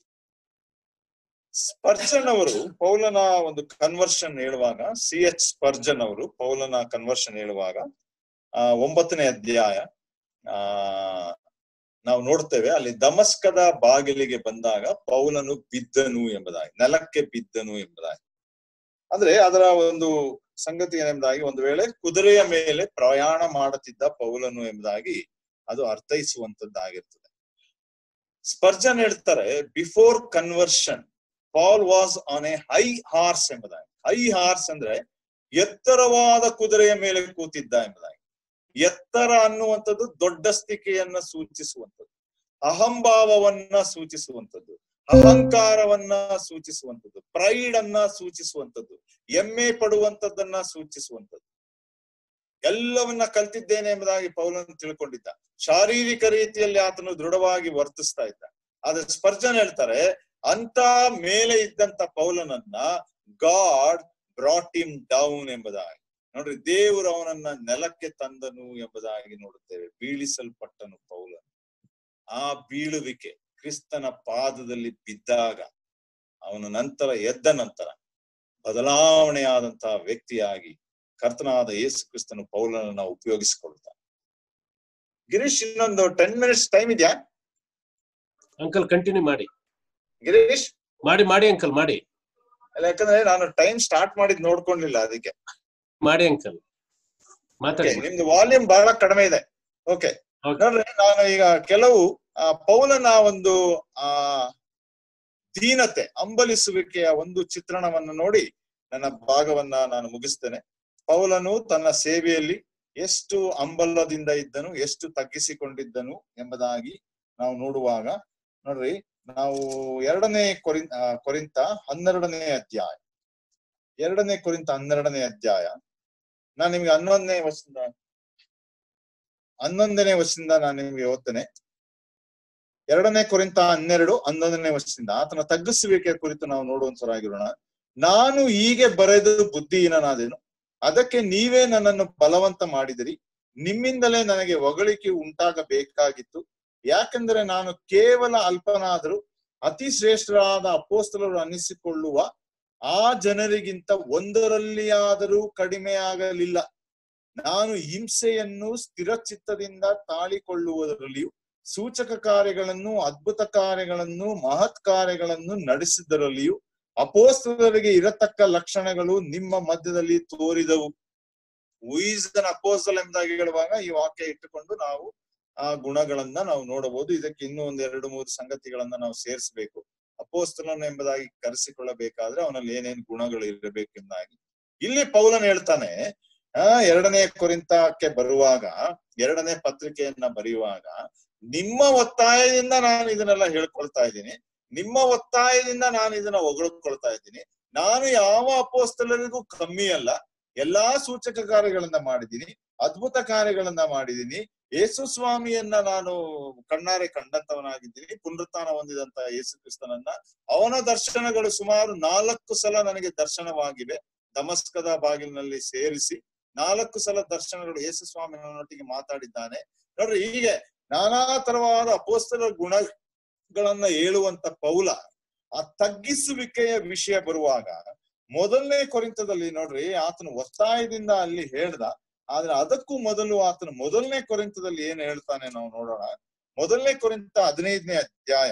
A: ಸ್ಪರ್ಜನ್ ಅವರು ಪೌಲನ ಒಂದು ಕನ್ವರ್ಷನ್ ಹೇಳುವಾಗ ಸಿ ಎಚ್ ಸ್ಪರ್ಜನ್ ಅವರು ಪೌಲನ ಕನ್ವರ್ಷನ್ ಹೇಳುವಾಗ ಆ ಒಂಬತ್ತನೇ ಅಧ್ಯಾಯ ಆ ನಾವು ನೋಡ್ತೇವೆ ಅಲ್ಲಿ ದಮಸ್ಕದ ಬಾಗಿಲಿಗೆ ಬಂದಾಗ ಪೌಲನು ಬಿದ್ದನು ಎಂಬುದಾಗಿ ನೆಲಕ್ಕೆ ಬಿದ್ದನು ಎಂಬುದಾಗಿ ಅಂದ್ರೆ ಅದರ ಒಂದು ಸಂಗತಿ ಏನೆಂಬುದಾಗಿ ಒಂದು ವೇಳೆ ಕುದುರೆಯ ಮೇಲೆ ಪ್ರಯಾಣ ಮಾಡುತ್ತಿದ್ದ ಪೌಲನು ಎಂಬುದಾಗಿ ಅದು ಅರ್ಥೈಸುವಂತದ್ದಾಗಿರ್ತದೆ ಸ್ಪರ್ಜನ್ ಹೇಳ್ತಾರೆ before conversion Paul was on a high horse ಎಂಬುದಾಗಿ ಹೈ ಹಾರ್ಸ್ ಅಂದ್ರೆ ಎತ್ತರವಾದ ಕುದುರೆಯ ಮೇಲೆ ಕೂತಿದ್ದ ಎಂಬುದಾಗಿ ಎತ್ತರ ಅನ್ನುವಂಥದ್ದು ದೊಡ್ಡಸ್ತಿಕೆಯನ್ನ ಸೂಚಿಸುವಂಥದ್ದು ಅಹಂಭಾವವನ್ನ ಸೂಚಿಸುವಂಥದ್ದು ಅಹಂಕಾರವನ್ನ ಸೂಚಿಸುವಂಥದ್ದು ಪ್ರೈಡ್ ಅನ್ನ ಸೂಚಿಸುವಂಥದ್ದು ಹೆಮ್ಮೆ ಪಡುವಂಥದ್ದನ್ನ ಸೂಚಿಸುವಂಥದ್ದು ಎಲ್ಲವನ್ನ ಕಲ್ತಿದ್ದೇನೆ ಎಂಬುದಾಗಿ ಪೌಲನ್ ತಿಳ್ಕೊಂಡಿದ್ದ ಶಾರೀರಿಕ ರೀತಿಯಲ್ಲಿ ಆತನು ದೃಢವಾಗಿ ವರ್ತಿಸ್ತಾ ಇದ್ದ ಆದ್ರೆ ಸ್ಪರ್ಜನ್ ಹೇಳ್ತಾರೆ ಅಂತ ಮೇಲೆ ಇದ್ದಂತ ಪೌಲನನ್ನ ಗಾಡ್ ಬ್ರಾಟ್ ಇಮ್ ಡೌನ್ ಎಂಬುದಾಗಿ ನೋಡ್ರಿ ದೇವರು ಅವನನ್ನ ನೆಲಕ್ಕೆ ತಂದನು ಎಂಬುದಾಗಿ ನೋಡುತ್ತೇವೆ ಬೀಳಿಸಲ್ಪಟ್ಟನು ಪೌಲನು ಆ ಬೀಳುವಿಕೆ ಕ್ರಿಸ್ತನ ಪಾದದಲ್ಲಿ ಬಿದ್ದಾಗ ಅವನ ನಂತರ ಎದ್ದ ನಂತರ ಬದಲಾವಣೆಯಾದಂತಹ ವ್ಯಕ್ತಿಯಾಗಿ ಕರ್ತನಾದ ಯೇಸು ಕ್ರಿಸ್ತನು ಪೌಲನನ್ನ ಉಪಯೋಗಿಸಿಕೊಳ್ತಾನೆ ಗಿರೀಶ್ ಇನ್ನೊಂದು ಟೆನ್ ಮಿನಿಟ್ಸ್ ಟೈಮ್ ಇದೆಯಾ
B: ಅಂಕಲ್ ಕಂಟಿನ್ಯೂ ಮಾಡಿ
A: ಗಿರೀಶ್
B: ಮಾಡಿ ಮಾಡಿ ಅಂಕಲ್ ಮಾಡಿ
A: ಅಲ್ಲ ಯಾಕಂದ್ರೆ ನಾನು ಟೈಮ್ ಸ್ಟಾರ್ಟ್ ಮಾಡಿದ್ ನೋಡ್ಕೊಂಡಿಲ್ಲ ಅದಕ್ಕೆ
B: ಮಾಡಿ ಅಂಕಲ್ ಮಾತಾಡಿ
A: Okay, ನಿಮ್ದು ವಾಲ್ಯೂಮ್ ಬಹಳ ಕಡಿಮೆ ಇದೆ ಓಕೆ
B: Okay.
A: ನೋಡ್ರಿ ನಾನು ಈಗ ಕೆಲವು ಆ, ಪೌಲನ ಒಂದು ಆ ದೀನತೆ ಅಂಬಲಿಸುವಿಕೆಯ ಒಂದು ಚಿತ್ರಣವನ್ನು ನೋಡಿ ನನ್ನ ಭಾಗವನ್ನ ನಾನು ಮುಗಿಸ್ತೇನೆ ಪೌಲನು ತನ್ನ ಸೇವೆಯಲ್ಲಿ ಎಷ್ಟು ಅಂಬಲದಿಂದ ಇದ್ದನು ಎಷ್ಟು ತಗ್ಗಿಸಿಕೊಂಡಿದ್ದನು ಎಂಬುದಾಗಿ ನಾವು ನೋಡುವಾಗ ನೋಡ್ರಿ ನಾವು ಎರಡನೇ ಕೊರಿನ್ ಆ, ಕೊರಿಂತ ಹನ್ನೆರಡನೇ ಅಧ್ಯಾಯ ಎರಡನೇ ಕೊರಿಂತ ಹನ್ನೆರಡನೇ ಅಧ್ಯಾಯ ನಾನು ನಿಮ್ಗೆ ಹನ್ನೊಂದನೇ ವರ್ಷದಿಂದ ಹನ್ನೊಂದನೇ ವರ್ಷದಿಂದ ನಾನು ನಿಮ್ಗೆ ಓದ್ತೇನೆ ಎರಡನೇ ಕುರಿತ ಹನ್ನೆರಡು ಹನ್ನೊಂದನೇ ವರ್ಷದಿಂದ ಆತನ ತಗ್ಗಿಸುವಿಕೆಯ ಕುರಿತು ನಾವು ನೋಡುವಂತರಾಗಿರೋಣ ನಾನು ಹೀಗೆ ಬರೆದು ಬುದ್ಧಿಹೀನನಾದೆನು ಅದಕ್ಕೆ ನೀವೇ ನನ್ನನ್ನು ಬಲವಂತ ಮಾಡಿದಿರಿ ನಿಮ್ಮಿಂದಲೇ ನನಗೆ ಹೊಗಳಿಕೆ ಉಂಟಾಗಬೇಕಾಗಿತ್ತು ಯಾಕೆಂದರೆ ನಾನು ಕೇವಲ ಅಲ್ಪನಾದರೂ ಅತಿ ಶ್ರೇಷ್ಠರಾದ ಅಪೋಸ್ತಲರು ಅನ್ನಿಸಿಕೊಳ್ಳುವ ಆ ಜನರಿಗಿಂತ ಒಂದರಲ್ಲಿಯಾದರೂ ಕಡಿಮೆಯಾಗಲಿಲ್ಲ ನಾನು ಹಿಂಸೆಯನ್ನು ಸ್ಥಿರಚಿತ್ತದಿಂದ ತಾಳಿಕೊಳ್ಳುವುದರಲ್ಲಿಯೂ ಸೂಚಕ ಕಾರ್ಯಗಳನ್ನು ಅದ್ಭುತ ಕಾರ್ಯಗಳನ್ನು ಮಹತ್ ಕಾರ್ಯಗಳನ್ನು ನಡೆಸಿದರಲ್ಲಿಯೂ ಅಪೋಸ್ತಲರಿಗೆ ಇರತಕ್ಕ ಲಕ್ಷಣಗಳು ನಿಮ್ಮ ಮಧ್ಯದಲ್ಲಿ ತೋರಿದವು ಉಯಿಸನ್ ಅಪೋಸ್ತಲ್ ಎಂಬುದಾಗಿ ಹೇಳುವಾಗ ಈ ವಾಕ್ಯ ಇಟ್ಟುಕೊಂಡು ನಾವು ಆ ಗುಣಗಳನ್ನ ನಾವು ನೋಡಬಹುದು ಇದಕ್ಕೆ ಇನ್ನೂ ಒಂದ್ ಎರಡು ಮೂರು ಸಂಗತಿಗಳನ್ನ ನಾವು ಸೇರಿಸಬೇಕು ಅಪೋಸ್ತಲನ್ ಎಂಬುದಾಗಿ ಕರೆಸಿಕೊಳ್ಳಬೇಕಾದ್ರೆ ಅವನಲ್ಲಿ ಏನೇನ್ ಗುಣಗಳು ಇರಬೇಕೆಂಬುದಾಗಿ ಇಲ್ಲಿ ಪೌಲನ್ ಹೇಳ್ತಾನೆ ಆ ಎರಡನೇ ಕೊರಿಂತಕ್ಕೆ ಬರುವಾಗ ಎರಡನೇ ಪತ್ರಿಕೆಯನ್ನ ಬರೆಯುವಾಗ ನಿಮ್ಮ ಒತ್ತಾಯದಿಂದ ನಾನು ಇದನ್ನೆಲ್ಲ ಹೇಳ್ಕೊಳ್ತಾ ಇದ್ದೀನಿ ನಿಮ್ಮ ಒತ್ತಾಯದಿಂದ ನಾನು ಇದನ್ನ ಹೊಗಳ್ಕೊಳ್ತಾ ಇದ್ದೀನಿ ನಾನು ಯಾವ ಅಪೋಸ್ತಲರಿಗೂ ಕಮ್ಮಿ ಅಲ್ಲ ಎಲ್ಲಾ ಸೂಚಕ ಕಾರ್ಯಗಳನ್ನ ಮಾಡಿದ್ದೀನಿ ಅದ್ಭುತ ಕಾರ್ಯಗಳನ್ನ ಮಾಡಿದ್ದೀನಿ ಯೇಸು ಸ್ವಾಮಿಯನ್ನ ನಾನು ಕಣ್ಣಾರೆ ಕಂಡಂತವನಾಗಿದ್ದೀನಿ ಪುನರುತ್ಥಾನ ಹೊಂದಿದಂತ ಯೇಸು ಕ್ರಿಸ್ತನನ್ನ ಅವನ ದರ್ಶನಗಳು ಸುಮಾರು ನಾಲ್ಕು ಸಲ ನನಗೆ ದರ್ಶನವಾಗಿವೆ ದಮಸ್ಕದ ಬಾಗಿಲಿನಲ್ಲಿ ಸೇರಿಸಿ ನಾಲ್ಕು ಸಲ ದರ್ಶನಗಳು ಯೇಸು ಸ್ವಾಮಿ ನನ್ನೊಟ್ಟಿಗೆ ಮಾತಾಡಿದ್ದಾನೆ ನೋಡ್ರಿ ಹೀಗೆ ನಾನಾ ತರವಾದ ಅಪೋಸ್ತಲ ಗುಣಗಳನ್ನ ಹೇಳುವಂತ ಪೌಲ ಆ ತಗ್ಗಿಸುವಿಕೆಯ ವಿಷಯ ಬರುವಾಗ ಮೊದಲನೇ ಕೊರಿಂತದಲ್ಲಿ ನೋಡ್ರಿ ಆತನು ಒತ್ತಾಯದಿಂದ ಅಲ್ಲಿ ಹೇಳ್ದ ಆದ್ರೆ ಅದಕ್ಕೂ ಮೊದಲು ಆತನು ಮೊದಲನೇ ಕೊರಿಂತದಲ್ಲಿ ಏನ್ ಹೇಳ್ತಾನೆ ನಾವು ನೋಡೋಣ ಮೊದಲನೇ ಕೊರಿಂತ ಹದಿನೈದನೇ ಅಧ್ಯಾಯ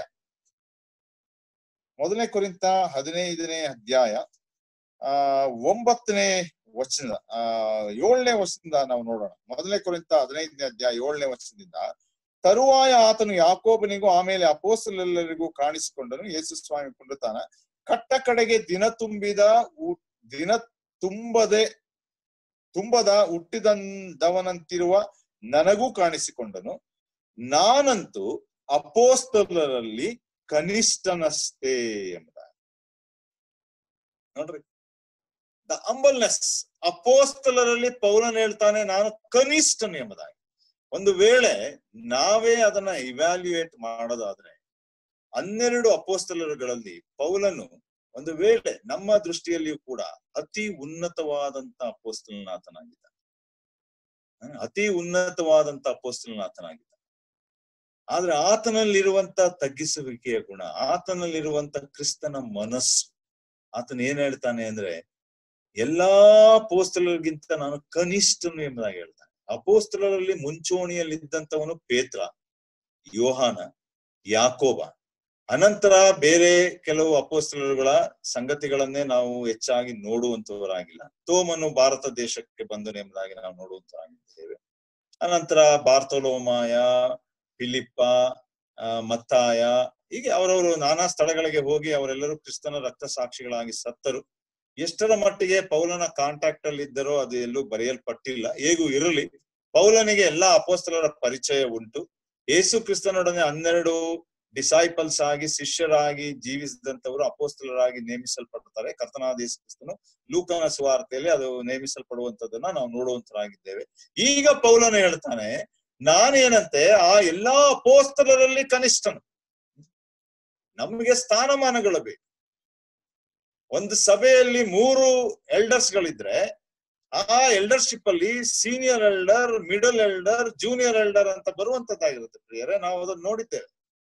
A: ಮೊದಲನೇ ಕೊರಿಂತ ಹದಿನೈದನೇ ಅಧ್ಯಾಯ ಆ ಒಂಬತ್ತನೇ ವಚನ ಆ ಏಳನೇ ವರ್ಷದಿಂದ ನಾವು ನೋಡೋಣ ಮೊದಲನೇ ಕೊರಿಂತ ಹದಿನೈದನೇ ಅಧ್ಯಾಯ ಏಳನೇ ವರ್ಷದಿಂದ ತರುವಾಯ ಆತನು ಯಾಕೋಬನಿಗೂ ಆಮೇಲೆ ಅಪೋಸ್ತಲೆಲ್ಲರಿಗೂ ಕಾಣಿಸಿಕೊಂಡನು ಯೇಸು ಸ್ವಾಮಿ ಪುನರುತ್ಥಾನ ಕಟ್ಟ ಕಡೆಗೆ ದಿನ ತುಂಬಿದ ಉ- ದಿನ ತುಂಬದೆ ತುಂಬದ ಹುಟ್ಟಿದಂದವನಂತಿರುವ ನನಗೂ ಕಾಣಿಸಿಕೊಂಡನು ನಾನಂತೂ ಅಪೋಸ್ತಲರಲ್ಲಿ ಕನಿಷ್ಠನಷ್ಟೇ ಎಂಬುದಾಗಿ ನೋಡ್ರಿ ದ ಅಂಬಲ್ನೆಸ್ ಅಪೋಸ್ತಲರಲ್ಲಿ ಪೌಲನ್ ಹೇಳ್ತಾನೆ ನಾನು ಕನಿಷ್ಠನು ಎಂಬುದಾಗಿ ಒಂದು ವೇಳೆ ನಾವೇ ಅದನ್ನ ಇವ್ಯಾಲ್ಯೂಯೇಟ್ ಮಾಡೋದಾದ್ರೆ ಹನ್ನೆರಡು ಅಪೋಸ್ತಲರುಗಳಲ್ಲಿ ಪೌಲನು ಒಂದು ವೇಳೆ ನಮ್ಮ ದೃಷ್ಟಿಯಲ್ಲಿಯೂ ಕೂಡ ಅತಿ ಉನ್ನತವಾದಂತ ಅಪೋಸ್ತಲನಾಥನಾಗಿದ್ದ ಹ್ಮ್, ಅತಿ ಉನ್ನತವಾದಂತ ಅಪೋಸ್ತಲನಾಥನಾಗಿದ್ದ ಆದ್ರೆ ಆತನಲ್ಲಿರುವಂತ ತಗ್ಗಿಸುವಿಕೆಯ ಗುಣ ಆತನಲ್ಲಿರುವಂತ ಕ್ರಿಸ್ತನ ಮನಸ್ಸು ಆತನ ಏನ್ ಹೇಳ್ತಾನೆ ಅಂದ್ರೆ ಎಲ್ಲಾ ಅಪೋಸ್ತಲರಿಗಿಂತ ನಾನು ಕನಿಷ್ಠನು ಎಂಬುದಾಗಿ ಹೇಳ್ತಾನೆ ಅಪೋಸ್ತಲರಲ್ಲಿ ಮುಂಚೂಣಿಯಲ್ಲಿದ್ದಂತವನು ಪೇತ್ರ ಯೋಹಾನ ಯಾಕೋಬ ಅನಂತರ ಬೇರೆ ಕೆಲವು ಅಪೋಸ್ತಲರುಗಳ ಸಂಗತಿಗಳನ್ನೇ ನಾವು ಹೆಚ್ಚಾಗಿ ನೋಡುವಂತವರಾಗಿಲ್ಲ ತೋಮನು ಭಾರತ ದೇಶಕ್ಕೆ ಬಂದನು ಎಂಬುದಾಗಿ ನಾವು ನೋಡುವಂತವರಾಗಿದ್ದೇವೆ ಅನಂತರ ಬಾರ್ತೋಲೋಮಾಯ ಫಿಲಿಪ್ಪ ಆ, ಮತ್ತಾಯ ಹೀಗೆ ಅವರವರು ನಾನಾ ಸ್ಥಳಗಳಿಗೆ ಹೋಗಿ ಅವರೆಲ್ಲರೂ ಕ್ರಿಸ್ತನ ರಕ್ತ ಸಾಕ್ಷಿಗಳಾಗಿ ಸತ್ತರು ಎಷ್ಟರ ಮಟ್ಟಿಗೆ ಪೌಲನ ಕಾಂಟ್ಯಾಕ್ಟ್ ಅಲ್ಲಿ ಇದ್ದರೋ ಅದು ಎಲ್ಲೂ ಬರೆಯಲ್ಪಟ್ಟಿಲ್ಲ ಹೇಗೂ ಇರಲಿ ಪೌಲನಿಗೆ ಎಲ್ಲಾ ಅಪೋಸ್ತಲರ ಪರಿಚಯ ಉಂಟು ಯೇಸು ಕ್ರಿಸ್ತನೊಡನೆ ಹನ್ನೆರಡು ಡಿಸೈಪಲ್ಸ್ ಆಗಿ ಶಿಷ್ಯರಾಗಿ ಜೀವಿಸಿದಂತವರು ಅಪೋಸ್ತಲರಾಗಿ ನೇಮಿಸಲ್ಪಡ್ತಾರೆ ಕರ್ತನಾದ ಯೇಸು ಕ್ರಿಸ್ತನು ಲೂಕನ ಸುವಾರ್ತೆಯಲ್ಲಿ ಅದು ನೇಮಿಸಲ್ಪಡುವಂತದನ್ನ ನಾವು ನೋಡುವಂತರಾಗಿದ್ದೇವೆ ಈಗ ಪೌಲನು ಹೇಳ್ತಾನೆ ನಾನೇನಂತೆ ಆ ಎಲ್ಲಾ ಅಪೋಸ್ತಲರಲ್ಲಿ ಕನಿಷ್ಠನು ನಮಗೆ ಸ್ಥಾನಮಾನಗಳು ಬೇಕು ಒಂದು ಸಭೆಯಲ್ಲಿ ಮೂರು ಎಲ್ಡರ್ಸ್ ಗಳಿದ್ರೆ ಆ ಎಲ್ಡರ್ಶಿಪ್ ಅಲ್ಲಿ senior elder middle elder junior elder ಅಂತ ಬರುವಂತದ್ದಾಗಿರುತ್ತೆ ಪ್ರಿಯರೇ ನಾವು ಅದನ್ನ ನೋಡಿದ್ದೇವೆ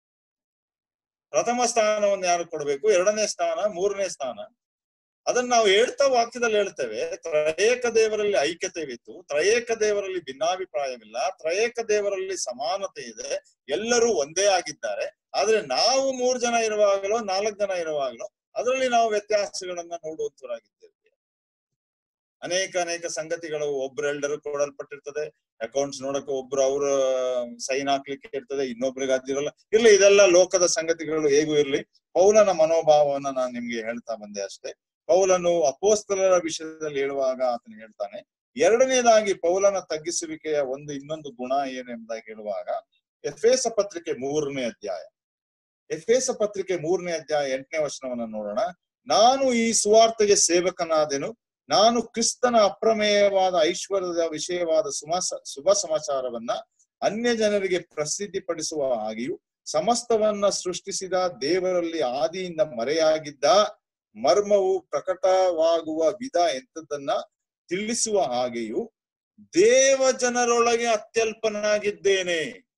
A: ಪ್ರಥಮ ಸ್ಥಾನವನ್ನು ಯಾರು ಕೊಡಬೇಕು ಎರಡನೇ ಸ್ಥಾನ ಮೂರನೇ ಸ್ಥಾನ ಅದನ್ನ ನಾವು ಹೇಳ್ತಾ ವಾಕ್ಯದಲ್ಲಿ ಹೇಳ್ತೇವೆ ತ್ರಯೇಕ ದೇವರಲ್ಲಿ ಐಕ್ಯತೆವಿತ್ತು ತ್ರಯೇಕ ದೇವರಲ್ಲಿ ಭಿನ್ನಾಭಿಪ್ರಾಯವಿಲ್ಲ ತ್ರಯೇಕ ದೇವರಲ್ಲಿ ಸಮಾನತೆ ಇದೆ ಎಲ್ಲರೂ ಒಂದೇ ಆಗಿದ್ದಾರೆ ಆದ್ರೆ ನಾವು ಮೂರ್ ಜನ ಇರುವಾಗಲೋ ನಾಲ್ಕು ಜನ ಇರುವಾಗಲೋ ಅದರಲ್ಲಿ ನಾವು ವ್ಯತ್ಯಾಸಗಳನ್ನ ನೋಡುವಂತರಾಗಿದ್ದೇವೆ ಅನೇಕ ಅನೇಕ ಸಂಗತಿಗಳು ಒಬ್ರು ಎಲ್ಡರ್ ಕೊಡಲ್ಪಟ್ಟಿರ್ತದೆ ಅಕೌಂಟ್ಸ್ ನೋಡಕ್ಕೆ ಒಬ್ರು ಅವ್ರ ಸೈನ್ ಹಾಕ್ಲಿಕ್ಕೆ ಇರ್ತದೆ ಇನ್ನೊಬ್ರಿಗೆ ಅದಿರಲ್ಲ ಇರ್ಲಿ ಇದೆಲ್ಲ ಲೋಕದ ಸಂಗತಿಗಳು ಹೇಗೂ ಇರ್ಲಿ ಪೌಲನ ಮನೋಭಾವವನ್ನ ನಾನು ನಿಮ್ಗೆ ಹೇಳ್ತಾ ಬಂದೆ ಅಷ್ಟೇ ಪೌಲನು ಅಪೋಸ್ತಲರ ವಿಷಯದಲ್ಲಿ ಹೇಳುವಾಗ ಆತನು ಹೇಳ್ತಾನೆ ಎರಡನೇದಾಗಿ ಪೌಲನ ತಗ್ಗಿಸುವಿಕೆಯ ಒಂದು ಇನ್ನೊಂದು ಗುಣ ಏನು ಎಂಬುದಾಗಿ ಹೇಳುವಾಗ ಎಫೇಸ ಪತ್ರಿಕೆ ಮೂರನೇ ಅಧ್ಯಾಯ ಎಫೇಸ ಪತ್ರಿಕೆ ಮೂರನೇ ಅಧ್ಯಾಯ ಎಂಟನೇ ವಚನವನ್ನ ನೋಡೋಣ ನಾನು ಈ ಸುವಾರ್ತೆಗೆ ಸೇವಕನಾದೆನು ನಾನು ಕ್ರಿಸ್ತನ ಅಪ್ರಮೇಯವಾದ ಐಶ್ವರ್ಯದ ವಿಷಯವಾದ ಸುಮಾಸ ಶುಭ ಸಮಾಚಾರವನ್ನ ಅನ್ಯ ಜನರಿಗೆ ಪ್ರಸಿದ್ಧಿಪಡಿಸುವ ಹಾಗೆಯೂ ಸಮಸ್ತವನ್ನ ಸೃಷ್ಟಿಸಿದ ದೇವರಲ್ಲಿ ಆದಿಯಿಂದ ಮರೆಯಾಗಿದ್ದ ಮರ್ಮವು ಪ್ರಕಟವಾಗುವ ವಿಧ ಎಂತದನ್ನ ತಿಳಿಸುವ ಹಾಗೆಯೂ ದೇವ ಜನರೊಳಗೆ ಅತ್ಯಲ್ಪನಾಗಿದ್ದೇನೆ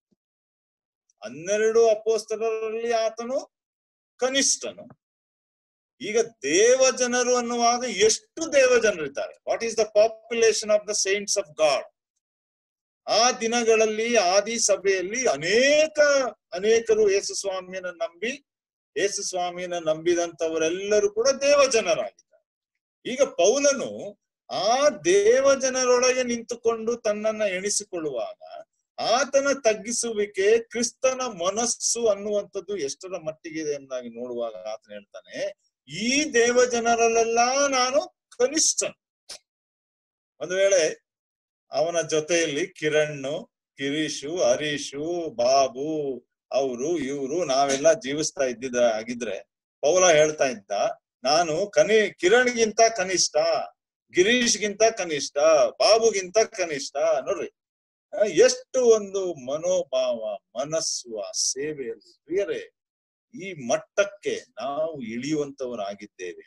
A: ಹನ್ನೆರಡು ಅಪೋಸ್ತಲರಲ್ಲಿ ಆತನು ಕನಿಷ್ಠನು ಈಗ ದೇವ ಜನರು ಅನ್ನುವಾಗ ಎಷ್ಟು ದೇವ ಜನರಿದ್ದಾರೆ what is the population of the saints of God ಆ ದಿನಗಳಲ್ಲಿ ಆದಿ ಸಭೆಯಲ್ಲಿ ಅನೇಕ ಅನೇಕರು ಯೇಸು ಸ್ವಾಮಿಯನ್ನ ನಂಬಿ ಯೇಸು ಸ್ವಾಮಿಯನ್ನ ನಂಬಿದಂತವರೆಲ್ಲರೂ ಕೂಡ ದೇವ ಜನರಾಗಿದ್ದಾರೆ ಈಗ ಪೌಲನು ಆ ದೇವ ಜನರೊಳಗೆ ನಿಂತುಕೊಂಡು ತನ್ನನ್ನ ಎಣಿಸಿಕೊಳ್ಳುವಾಗ ಆತನ ತಗ್ಗಿಸುವಿಕೆ ಕ್ರಿಸ್ತನ ಮನಸ್ಸು ಅನ್ನುವಂಥದ್ದು ಎಷ್ಟರ ಮಟ್ಟಿಗಿದೆ ಎಂಬುದಾಗಿ ನೋಡುವಾಗ ಆತನ ಹೇಳ್ತಾನೆ ಈ ದೇವ ಜನರಲ್ಲೆಲ್ಲ ನಾನು ಕನಿಷ್ಠನು ಒಂದು ವೇಳೆ ಅವನ ಜೊತೆಯಲ್ಲಿ ಕಿರಣ್ ಕಿರೀಶು ಹರೀಶು ಬಾಬು ಅವರು ಇವರು ನಾವೆಲ್ಲ ಜೀವಿಸ್ತಾ ಇದ್ದಿದ ಆಗಿದ್ರೆ ಪೌಲ ಹೇಳ್ತಾ ಇದ್ದ ನಾನು ಕನಿ ಕಿರಣ್ಗಿಂತ ಕನಿಷ್ಠ ಗಿರೀಶ್ಗಿಂತ ಕನಿಷ್ಠ ಬಾಬುಗಿಂತ ಕನಿಷ್ಠ ನೋಡ್ರಿ ಆ, ಎಷ್ಟು ಒಂದು ಮನೋಭಾವ ಮನಸ್ಸು ಆ ಸೇವೆಯಲ್ಲಿ ಪ್ರಿಯರೇ ಈ ಮಟ್ಟಕ್ಕೆ ನಾವು ಇಳಿಯುವಂತವರಾಗಿದ್ದೇವೆ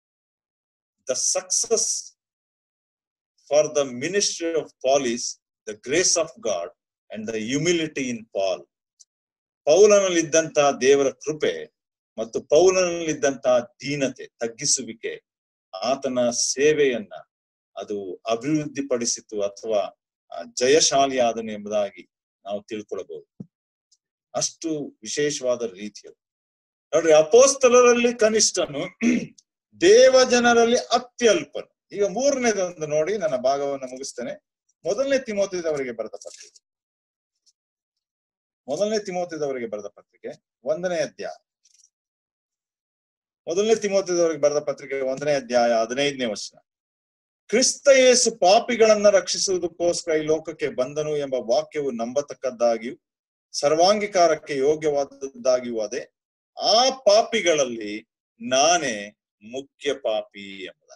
A: the success for the ministry of Paul's the grace of God and the humility in Paul ಪೌಲನಲ್ಲಿದ್ದಂತಹ ದೇವರ ಕೃಪೆ ಮತ್ತು ಪೌಲನಲ್ಲಿದ್ದಂತಹ ದೀನತೆ ತಗ್ಗಿಸುವಿಕೆ ಆತನ ಸೇವೆಯನ್ನ ಅದು ಅಭಿವೃದ್ಧಿಪಡಿಸಿತು ಅಥವಾ ಆ, ಜಯಶಾಲಿಯಾದನು ಎಂಬುದಾಗಿ ನಾವು ತಿಳ್ಕೊಳ್ಬಹುದು ಅಷ್ಟು ವಿಶೇಷವಾದ ರೀತಿಯಲ್ಲಿ ನೋಡ್ರಿ ಅಪೋಸ್ತಲರಲ್ಲಿ ಕನಿಷ್ಠನು ದೇವ ಜನರಲ್ಲಿ ಅತ್ಯಲ್ಪನು ಈಗ ಮೂರನೇದೊಂದು ನೋಡಿ ನನ್ನ ಭಾಗವನ್ನು ಮುಗಿಸ್ತೇನೆ ಮೊದಲನೇ ತಿಮೋತಿದವರಿಗೆ ಬರೆದ ಪತ್ರಿಕೆ ಮೊದಲನೇ ತಿಮೋತಿದವರಿಗೆ ಬರೆದ ಪತ್ರಿಕೆ ಒಂದನೇ ಅಧ್ಯಾಯ ಮೊದಲನೇ ತಿಮೋತಿದವರಿಗೆ ಬರೆದ ಪತ್ರಿಕೆ ಒಂದನೇ ಅಧ್ಯಾಯ ಹದಿನೈದನೇ ವಚನ ಕ್ರಿಸ್ತ ಯೇಸು ಪಾಪಿಗಳನ್ನ ರಕ್ಷಿಸುವುದಕ್ಕೋಸ್ಕರ ಈ ಲೋಕಕ್ಕೆ ಬಂದನು ಎಂಬ ವಾಕ್ಯವು ನಂಬತಕ್ಕದ್ದಾಗಿಯೂ ಸರ್ವಾಂಗೀಕಾರಕ್ಕೆ ಯೋಗ್ಯವಾದದ್ದಾಗಿಯೂ ಅದೇ ಆ ಪಾಪಿಗಳಲ್ಲಿ ನಾನೇ ಮುಖ್ಯ ಪಾಪಿ ಎಂಬುದ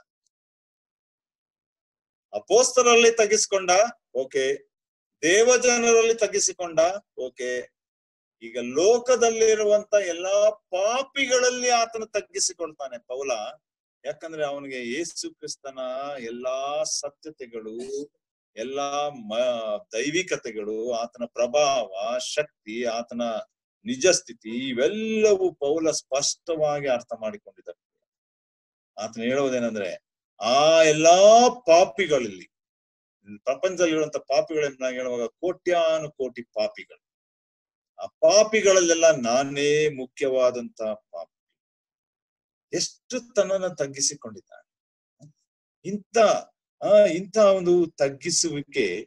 A: ಅಪೋಸ್ತರಲ್ಲಿ ತಗ್ಗಿಸಿಕೊಂಡ ಓಕೆ ದೇವಜನರಲ್ಲಿ ತಗ್ಗಿಸಿಕೊಂಡ ಓಕೆ ಈಗ ಲೋಕದಲ್ಲಿರುವಂತ ಎಲ್ಲಾ ಪಾಪಿಗಳಲ್ಲಿ ಆತನ ತಗ್ಗಿಸಿಕೊಳ್ತಾನೆ ಪೌಲ ಯಾಕಂದ್ರೆ ಅವನಿಗೆ ಯೇಸು ಕ್ರಿಸ್ತನ ಎಲ್ಲಾ ಸತ್ಯತೆಗಳು ಎಲ್ಲಾ ಮ ದೈವಿಕತೆಗಳು ಆತನ ಪ್ರಭಾವ ಶಕ್ತಿ ಆತನ ನಿಜ ಸ್ಥಿತಿ ಇವೆಲ್ಲವೂ ಪೌಲ ಸ್ಪಷ್ಟವಾಗಿ ಅರ್ಥ ಮಾಡಿಕೊಂಡಿದ್ದಾರೆ ಆತನ ಹೇಳುವುದೇನಂದ್ರೆ ಆ ಎಲ್ಲಾ ಪಾಪಿಗಳಲ್ಲಿ ಪ್ರಪಂಚದಲ್ಲಿರುವಂತ ಪಾಪಿಗಳೆಂದು ಹೇಳುವಾಗ ಕೋಟ್ಯಾನು ಕೋಟಿ ಪಾಪಿಗಳು ಆ ಪಾಪಿಗಳಲ್ಲೆಲ್ಲ ನಾನೇ ಮುಖ್ಯವಾದಂತ ಪಾಪಿ ಎಷ್ಟು ತನ್ನನ್ನ ತಗ್ಗಿಸಿಕೊಂಡಿದ್ದಾನೆ ಇಂಥ ಆ ಇಂಥ ಒಂದು ತಗ್ಗಿಸುವಿಕೆ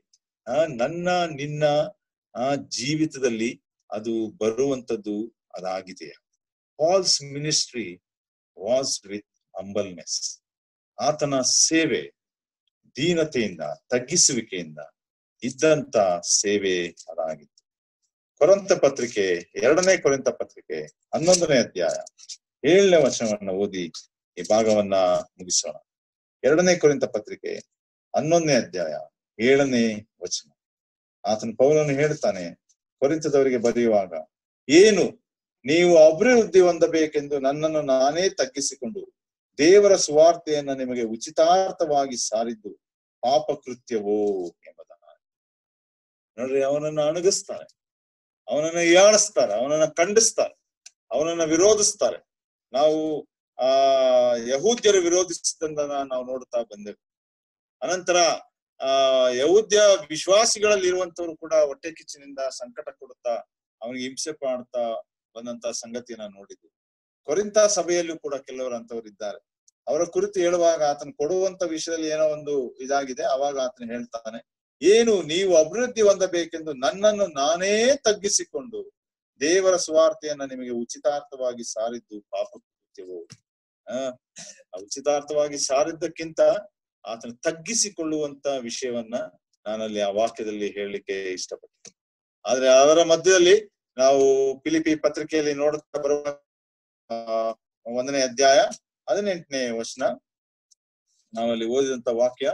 A: ಆ ನನ್ನ ನಿನ್ನ ಆ ಜೀವಿತದಲ್ಲಿ ಅದು ಬರುವಂತದ್ದು ಅದಾಗಿದೆ Paul's ministry was with humbleness ಆತನ ಸೇವೆ ದೀನತೆಯಿಂದ ತಗ್ಗಿಸುವಿಕೆಯಿಂದ ಇದ್ದಂತ ಸೇವೆ ಅದಾಗಿತ್ತು ಕೊರಂತ ಪತ್ರಿಕೆ ಎರಡನೇ ಕೊರಂತ ಪತ್ರಿಕೆ ಹನ್ನೊಂದನೇ ಅಧ್ಯಾಯ ಏಳನೇ ವಚನವನ್ನ ಓದಿ ಈ ಭಾಗವನ್ನ ಮುಗಿಸೋಣ ಎರಡನೇ ಕೊರಿಂತ ಪತ್ರಿಕೆ ಹನ್ನೊಂದನೇ ಅಧ್ಯಾಯ ಏಳನೇ ವಚನ ಆತನ ಪೌಲನು ಹೇಳ್ತಾನೆ ಕೊರಿಂತದವರಿಗೆ ಬರೆಯುವಾಗ ಏನು ನೀವು ಅಭಿವೃದ್ಧಿ ಹೊಂದಬೇಕೆಂದು ನನ್ನನ್ನು ನಾನೇ ತಗ್ಗಿಸಿಕೊಂಡು ದೇವರ ಸುವಾರ್ತೆಯನ್ನ ನಿಮಗೆ ಉಚಿತಾರ್ಥವಾಗಿ ಸಾರಿದ್ದು ಪಾಪ ಕೃತ್ಯವೋ ಎಂಬುದನ್ನ ನೋಡ್ರಿ ಅವನನ್ನ ಅಣಗಿಸ್ತಾನೆ ಅವನನ್ನ ಯಾಳಿಸ್ತಾರೆ ಅವನನ್ನ ಖಂಡಿಸ್ತಾರೆ ಅವನನ್ನ ವಿರೋಧಿಸ್ತಾರೆ ನಾವು ಆ ಯಹೂದ್ಯರು ವಿರೋಧಿಸಿದ್ದನ್ನ ನಾವು ನೋಡ್ತಾ ಬಂದೆವು ಅನಂತರ ಆ ಯಹೂದ್ಯ ವಿಶ್ವಾಸಿಗಳಲ್ಲಿ ಇರುವಂತವ್ರು ಕೂಡ ಹೊಟ್ಟೆ ಕಿಚ್ಚಿನಿಂದ ಸಂಕಟ ಕೊಡುತ್ತಾ ಅವನಿಗೆ ಹಿಂಸೆ ಮಾಡ್ತಾ ಬಂದಂತ ಸಂಗತಿಯನ್ನ ನೋಡಿದ್ವಿ ಕೊರಿಂತ ಸಭೆಯಲ್ಲೂ ಕೂಡ ಕೆಲವರು ಅಂತವ್ರು ಇದ್ದಾರೆ ಅವರ ಕುರಿತು ಹೇಳುವಾಗ ಆತನ ಕೊಡುವಂತ ವಿಷಯದಲ್ಲಿ ಏನೋ ಒಂದು ಇದಾಗಿದೆ ಅವಾಗ ಆತನ ಹೇಳ್ತಾನೆ ಏನು ನೀವು ಅಭಿವೃದ್ಧಿ ಹೊಂದಬೇಕೆಂದು ನನ್ನನ್ನು ನಾನೇ ತಗ್ಗಿಸಿಕೊಂಡು ದೇವರ ಸ್ವಾರ್ಥೆಯನ್ನ ನಿಮಗೆ ಉಚಿತಾರ್ಥವಾಗಿ ಸಾರಿದ್ದು ಪಾಪ ಕೃತ್ಯವೋ ಆ ಉಚಿತಾರ್ಥವಾಗಿ ಸಾರಿದ್ದಕ್ಕಿಂತ ಆತನ ತಗ್ಗಿಸಿಕೊಳ್ಳುವಂತ ವಿಷಯವನ್ನ ನಾನಲ್ಲಿ ಆ ವಾಕ್ಯದಲ್ಲಿ ಹೇಳಲಿಕ್ಕೆ ಇಷ್ಟಪಡ್ತೀನಿ ಆದ್ರೆ ಅವರ ಮಧ್ಯದಲ್ಲಿ ನಾವು ಪಿಲಿಪಿ ಪತ್ರಿಕೆಯಲ್ಲಿ ನೋಡುತ್ತಾ ಬರುವ ಆ ಒಂದನೇ ಅಧ್ಯಾಯ ಹದಿನೆಂಟನೇ ವಚನ ನಾವಲ್ಲಿ ಓದಿದಂತ ವಾಕ್ಯ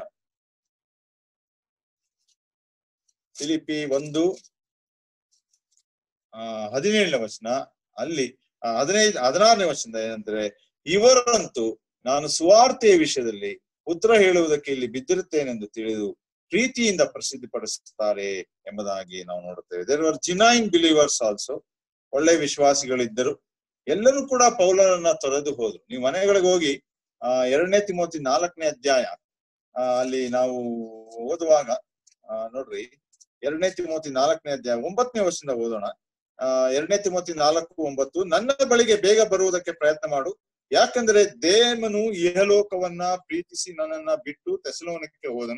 A: ಫಿಲಿಪಿ ಒಂದು ಆ ಹದಿನೇಳನೇ ವಚನ ಅಲ್ಲಿ ಆ, ಹದಿನೈದು ಹದಿನಾರನೇ ವಚನದ ಏನಂದ್ರೆ ಇವರಂತೂ ನಾನು ಸುವಾರ್ತೆಯ ವಿಷಯದಲ್ಲಿ ಉತ್ತರ ಹೇಳುವುದಕ್ಕೆ ಇಲ್ಲಿ ಬಿದ್ದಿರುತ್ತೇನೆಂದು ತಿಳಿದು ಪ್ರೀತಿಯಿಂದ ಪ್ರಸಿದ್ಧಿಪಡಿಸುತ್ತಾರೆ ಎಂಬುದಾಗಿ ನಾವು ನೋಡುತ್ತೇವೆ there are genuine believers also ಒಳ್ಳೆ ವಿಶ್ವಾಸಿಗಳಿದ್ದರು ಎಲ್ಲರೂ ಕೂಡ ಪೌಲನನ್ನ ತೊರೆದು ಹೋದ್ರು ನೀವು ಮನೆಗಳಿಗೆ ಹೋಗಿ ಆ ಎರಡನೇ ತಿಮೋತಿ ನಾಲ್ಕನೇ ಅಧ್ಯಾಯ ಆ ಅಲ್ಲಿ ನಾವು ಓದುವಾಗ ಆ ನೋಡ್ರಿ ಎರಡನೇ ತಿಮೋತಿ ನಾಲ್ಕನೇ ಅಧ್ಯಾಯ ಒಂಬತ್ತನೇ ವರ್ಷದಿಂದ ಓದೋಣ ಆ ಎರಡನೇ ತಿಮೋತಿ ನಾಲ್ಕು ಒಂಬತ್ತು ನನ್ನ ಬಳಿಗೆ ಬೇಗ ಬರುವುದಕ್ಕೆ ಪ್ರಯತ್ನ ಮಾಡು ಯಾಕಂದ್ರೆ ದೇವನು ಇಹಲೋಕವನ್ನ ಪ್ರೀತಿಸಿ ನನ್ನನ್ನ ಬಿಟ್ಟು ತೆಸಲೋನಕ್ಕೆ ಹೋದನು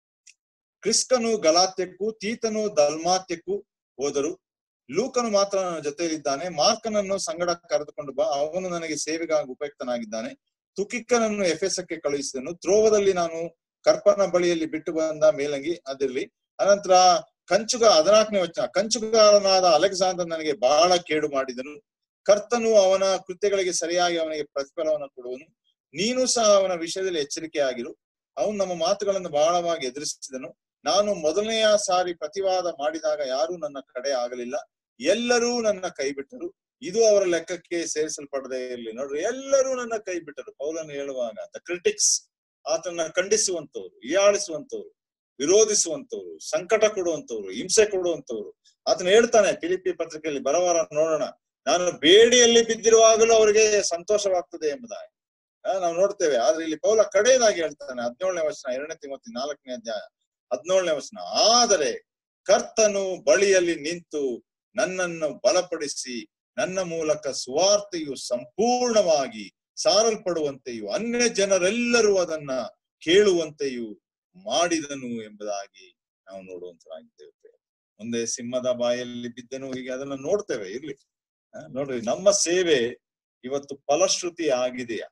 A: ಕ್ರಿಸ್ಕನು ಗಲಾತ್ಯಕ್ಕೂ ತೀತನು ದಲ್ಮಾತ್ಯಕ್ಕೂ ಹೋದರು ಲೂಕನು ಮಾತ್ರ ನನ್ನ ಜೊತೆಯಲ್ಲಿದ್ದಾನೆ ಮಾರ್ಕನನ್ನು ಸಂಗಡ ಕರೆದುಕೊಂಡು ಬಾ ಅವನು ನನಗೆ ಸೇವೆಗಾಗಿ ಉಪಯುಕ್ತನಾಗಿದ್ದಾನೆ ತುಕಿಕ್ಕನನ್ನು ಎಫೆಸಕ್ಕೆ ಕಳುಹಿಸಿದನು ತ್ರೋವದಲ್ಲಿ ನಾನು ಕರ್ಪನ ಬಳಿಯಲ್ಲಿ ಬಿಟ್ಟು ಬಂದ ಮೇಲಂಗಿ ಅದಿರ್ಲಿ ಅನಂತರ ಕಂಚುಗ ಹದಿನಾಲ್ಕನೇ ವಚನ ಕಂಚುಗಾರನಾದ ಅಲೆಕ್ಸಾಂಡರ್ ನನಗೆ ಬಹಳ ಕೇಡು ಮಾಡಿದನು ಕರ್ತನು ಅವನ ಕೃತ್ಯಗಳಿಗೆ ಸರಿಯಾಗಿ ಅವನಿಗೆ ಪ್ರತಿಫಲವನ್ನು ಕೊಡುವನು ನೀನು ಸಹ ಅವನ ವಿಷಯದಲ್ಲಿ ಎಚ್ಚರಿಕೆ ಆಗಿರು ಅವನು ನಮ್ಮ ಮಾತುಗಳನ್ನು ಬಹಳವಾಗಿ ಎದುರಿಸಿದನು ನಾನು ಮೊದಲನೆಯ ಸಾರಿ ಪ್ರತಿವಾದ ಮಾಡಿದಾಗ ಯಾರೂ ನನ್ನ ಕಡೆ ಆಗಲಿಲ್ಲ ಎಲ್ಲರೂ ನನ್ನ ಕೈ ಬಿಟ್ಟರು ಇದು ಅವರ ಲೆಕ್ಕಕ್ಕೆ ಸೇರಿಸಲ್ಪಡದೇ ಇರಲಿ ನೋಡ್ರಿ ಎಲ್ಲರೂ ನನ್ನ ಕೈ ಬಿಟ್ಟರು ಪೌಲನ್ನು ಹೇಳುವಾಗ ದ ಕ್ರಿಟಿಕ್ಸ್ ಆತನ ಖಂಡಿಸುವಂತವ್ರು ಹೀಯಾಳಿಸುವಂತವ್ರು ವಿರೋಧಿಸುವಂತವ್ರು ಸಂಕಟ ಕೊಡುವಂತವ್ರು ಹಿಂಸೆ ಕೊಡುವಂತವ್ರು ಆತನ ಹೇಳ್ತಾನೆ ಫಿಲಿಪಿ ಪತ್ರಿಕೆಯಲ್ಲಿ ಬರವಾರ ನೋಡೋಣ ನಾನು ಬೇಡಿಯಲ್ಲಿ ಬಿದ್ದಿರುವಾಗಲೂ ಅವರಿಗೆ ಸಂತೋಷವಾಗ್ತದೆ ಎಂಬುದಾಗಿ ಆ, ನಾವು ನೋಡ್ತೇವೆ ಆದ್ರೆ ಇಲ್ಲಿ ಪೌಲ ಕಡೆಯದಾಗಿ ಹೇಳ್ತಾನೆ ಹದಿನೇಳನೇ ವಚನ ಎರಡನೇ ತಿಮ್ಮತ್ತಿ ನಾಲ್ಕನೇ ಅಧ್ಯಾಯ ಹದಿನೇಳನೇ ವಚನ ಆದರೆ ಕರ್ತನು ಬಳಿಯಲ್ಲಿ ನಿಂತು ನನ್ನನ್ನು ಬಲಪಡಿಸಿ ನನ್ನ ಮೂಲಕ ಸುವಾರ್ತೆಯು ಸಂಪೂರ್ಣವಾಗಿ ಸಾರಲ್ಪಡುವಂತೆಯೂ ಅನ್ಯ ಜನರೆಲ್ಲರೂ ಅದನ್ನ ಕೇಳುವಂತೆಯೂ ಮಾಡಿದನು ಎಂಬುದಾಗಿ ನಾವು ನೋಡುವಂತರಾಗಿದ್ದೇವೆ ಮುಂದೆ ಸಿಂಹದ ಬಾಯಲ್ಲಿ ಬಿದ್ದನು ಹೀಗೆ ಅದನ್ನ ನೋಡ್ತೇವೆ ಇರ್ಲಿ ಆ, ನೋಡ್ರಿ ನಮ್ಮ ಸೇವೆ ಇವತ್ತು ಫಲಶ್ರುತಿ ಆಗಿದೆಯಾ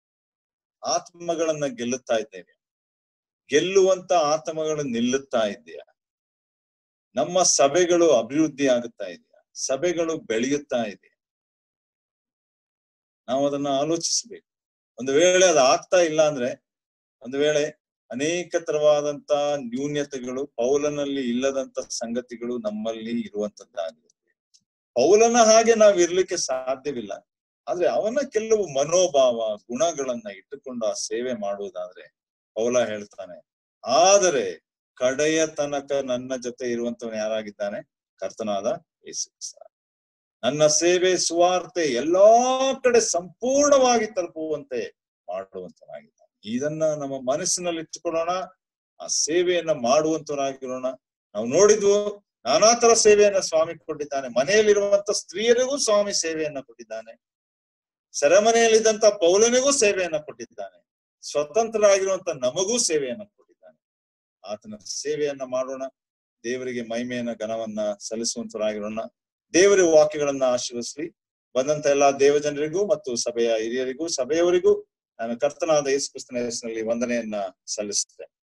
A: ಆತ್ಮಗಳನ್ನ ಗೆಲ್ಲುತ್ತಾ ಇದ್ದೇವೆ ಗೆಲ್ಲುವಂತ ಆತ್ಮಗಳು ನಿಲ್ಲುತ್ತಾ ಇದೆಯಾ ನಮ್ಮ ಸಭೆಗಳು ಅಭಿವೃದ್ಧಿ ಆಗುತ್ತಾ ಇದೆಯಾ ಸಭೆಗಳು ಬೆಳೆಯುತ್ತಾ ಇದೆಯಾ ನಾವು ಅದನ್ನ ಆಲೋಚಿಸಬೇಕು ಒಂದು ವೇಳೆ ಅದು ಆಗ್ತಾ ಇಲ್ಲ ಅಂದ್ರೆ ಒಂದು ವೇಳೆ ಅನೇಕ ತರವಾದಂತ ನ್ಯೂನ್ಯತೆಗಳು ಪೌಲನಲ್ಲಿ ಇಲ್ಲದಂತ ಸಂಗತಿಗಳು ನಮ್ಮಲ್ಲಿ ಇರುವಂತದ್ದಾಗಿರುತ್ತೆ ಪೌಲನ ಹಾಗೆ ನಾವ್ ಇರ್ಲಿಕ್ಕೆ ಸಾಧ್ಯವಿಲ್ಲ ಆದ್ರೆ ಅವನ ಕೆಲವು ಮನೋಭಾವ ಗುಣಗಳನ್ನ ಇಟ್ಟುಕೊಂಡು ಆ ಸೇವೆ ಮಾಡುವುದಾದ್ರೆ ಪೌಲ ಹೇಳ್ತಾನೆ ಆದರೆ ಕಡೆಯ ತನಕ ನನ್ನ ಜೊತೆ ಇರುವಂತವನು ಯಾರಾಗಿದ್ದಾನೆ ಕರ್ತನಾದ ಯೇಸು ಕ್ರಿಸ್ತ. ನನ್ನ ಸೇವೆ ಸುವಾರ್ತೆ ಎಲ್ಲಾ ಕಡೆ ಸಂಪೂರ್ಣವಾಗಿ ತಲುಪುವಂತೆ ಮಾಡುವಂತನಾಗಿದ್ದಾನೆ ಇದನ್ನ ನಮ್ಮ ಮನಸ್ಸಿನಲ್ಲಿ ಇಟ್ಟುಕೊಳ್ಳೋಣ ಆ ಸೇವೆಯನ್ನ ಮಾಡುವಂತವನಾಗಿರೋಣ ನಾವು ನೋಡಿದ್ವು ನಾನಾ ತರ ಸೇವೆಯನ್ನ ಸ್ವಾಮಿ ಕೊಟ್ಟಿದ್ದಾನೆ ಮನೆಯಲ್ಲಿರುವಂತ ಸ್ತ್ರೀಯರಿಗೂ ಸ್ವಾಮಿ ಸೇವೆಯನ್ನ ಕೊಟ್ಟಿದ್ದಾನೆ ಸೆರೆಮನೆಯಲ್ಲಿದ್ದಂತ ಪೌಲನಿಗೂ ಸೇವೆಯನ್ನ ಕೊಟ್ಟಿದ್ದಾನೆ ಸ್ವತಂತ್ರರಾಗಿರುವಂತ ನಮಗೂ ಸೇವೆಯನ್ನ ಕೊಟ್ಟಿದ್ದಾನೆ ಆತನ ಸೇವೆಯನ್ನ ಮಾಡೋಣ ದೇವರಿಗೆ ಮಹಿಮೆಯನ್ನ ಘನವನ್ನ ಸಲ್ಲಿಸುವಂತರಾಗಿರೋಣ ದೇವರ ವಾಕ್ಯಗಳನ್ನ ಆಶೀರ್ವದಿಸ್ಲಿ ಬಂದಂತ ಎಲ್ಲಾ ದೇವಜನರಿಗೂ ಮತ್ತು ಸಭೆಯ ಹಿರಿಯರಿಗೂ ಸಭೆಯವರಿಗೂ ನಾನು ಕರ್ತನಾದ ಯೇಸು ಕ್ರಿಸ್ತನ ಹೆಸರಿನಲ್ಲಿ ವಂದನೆಯನ್ನ ಸಲ್ಲಿಸುತ್ತೇನೆ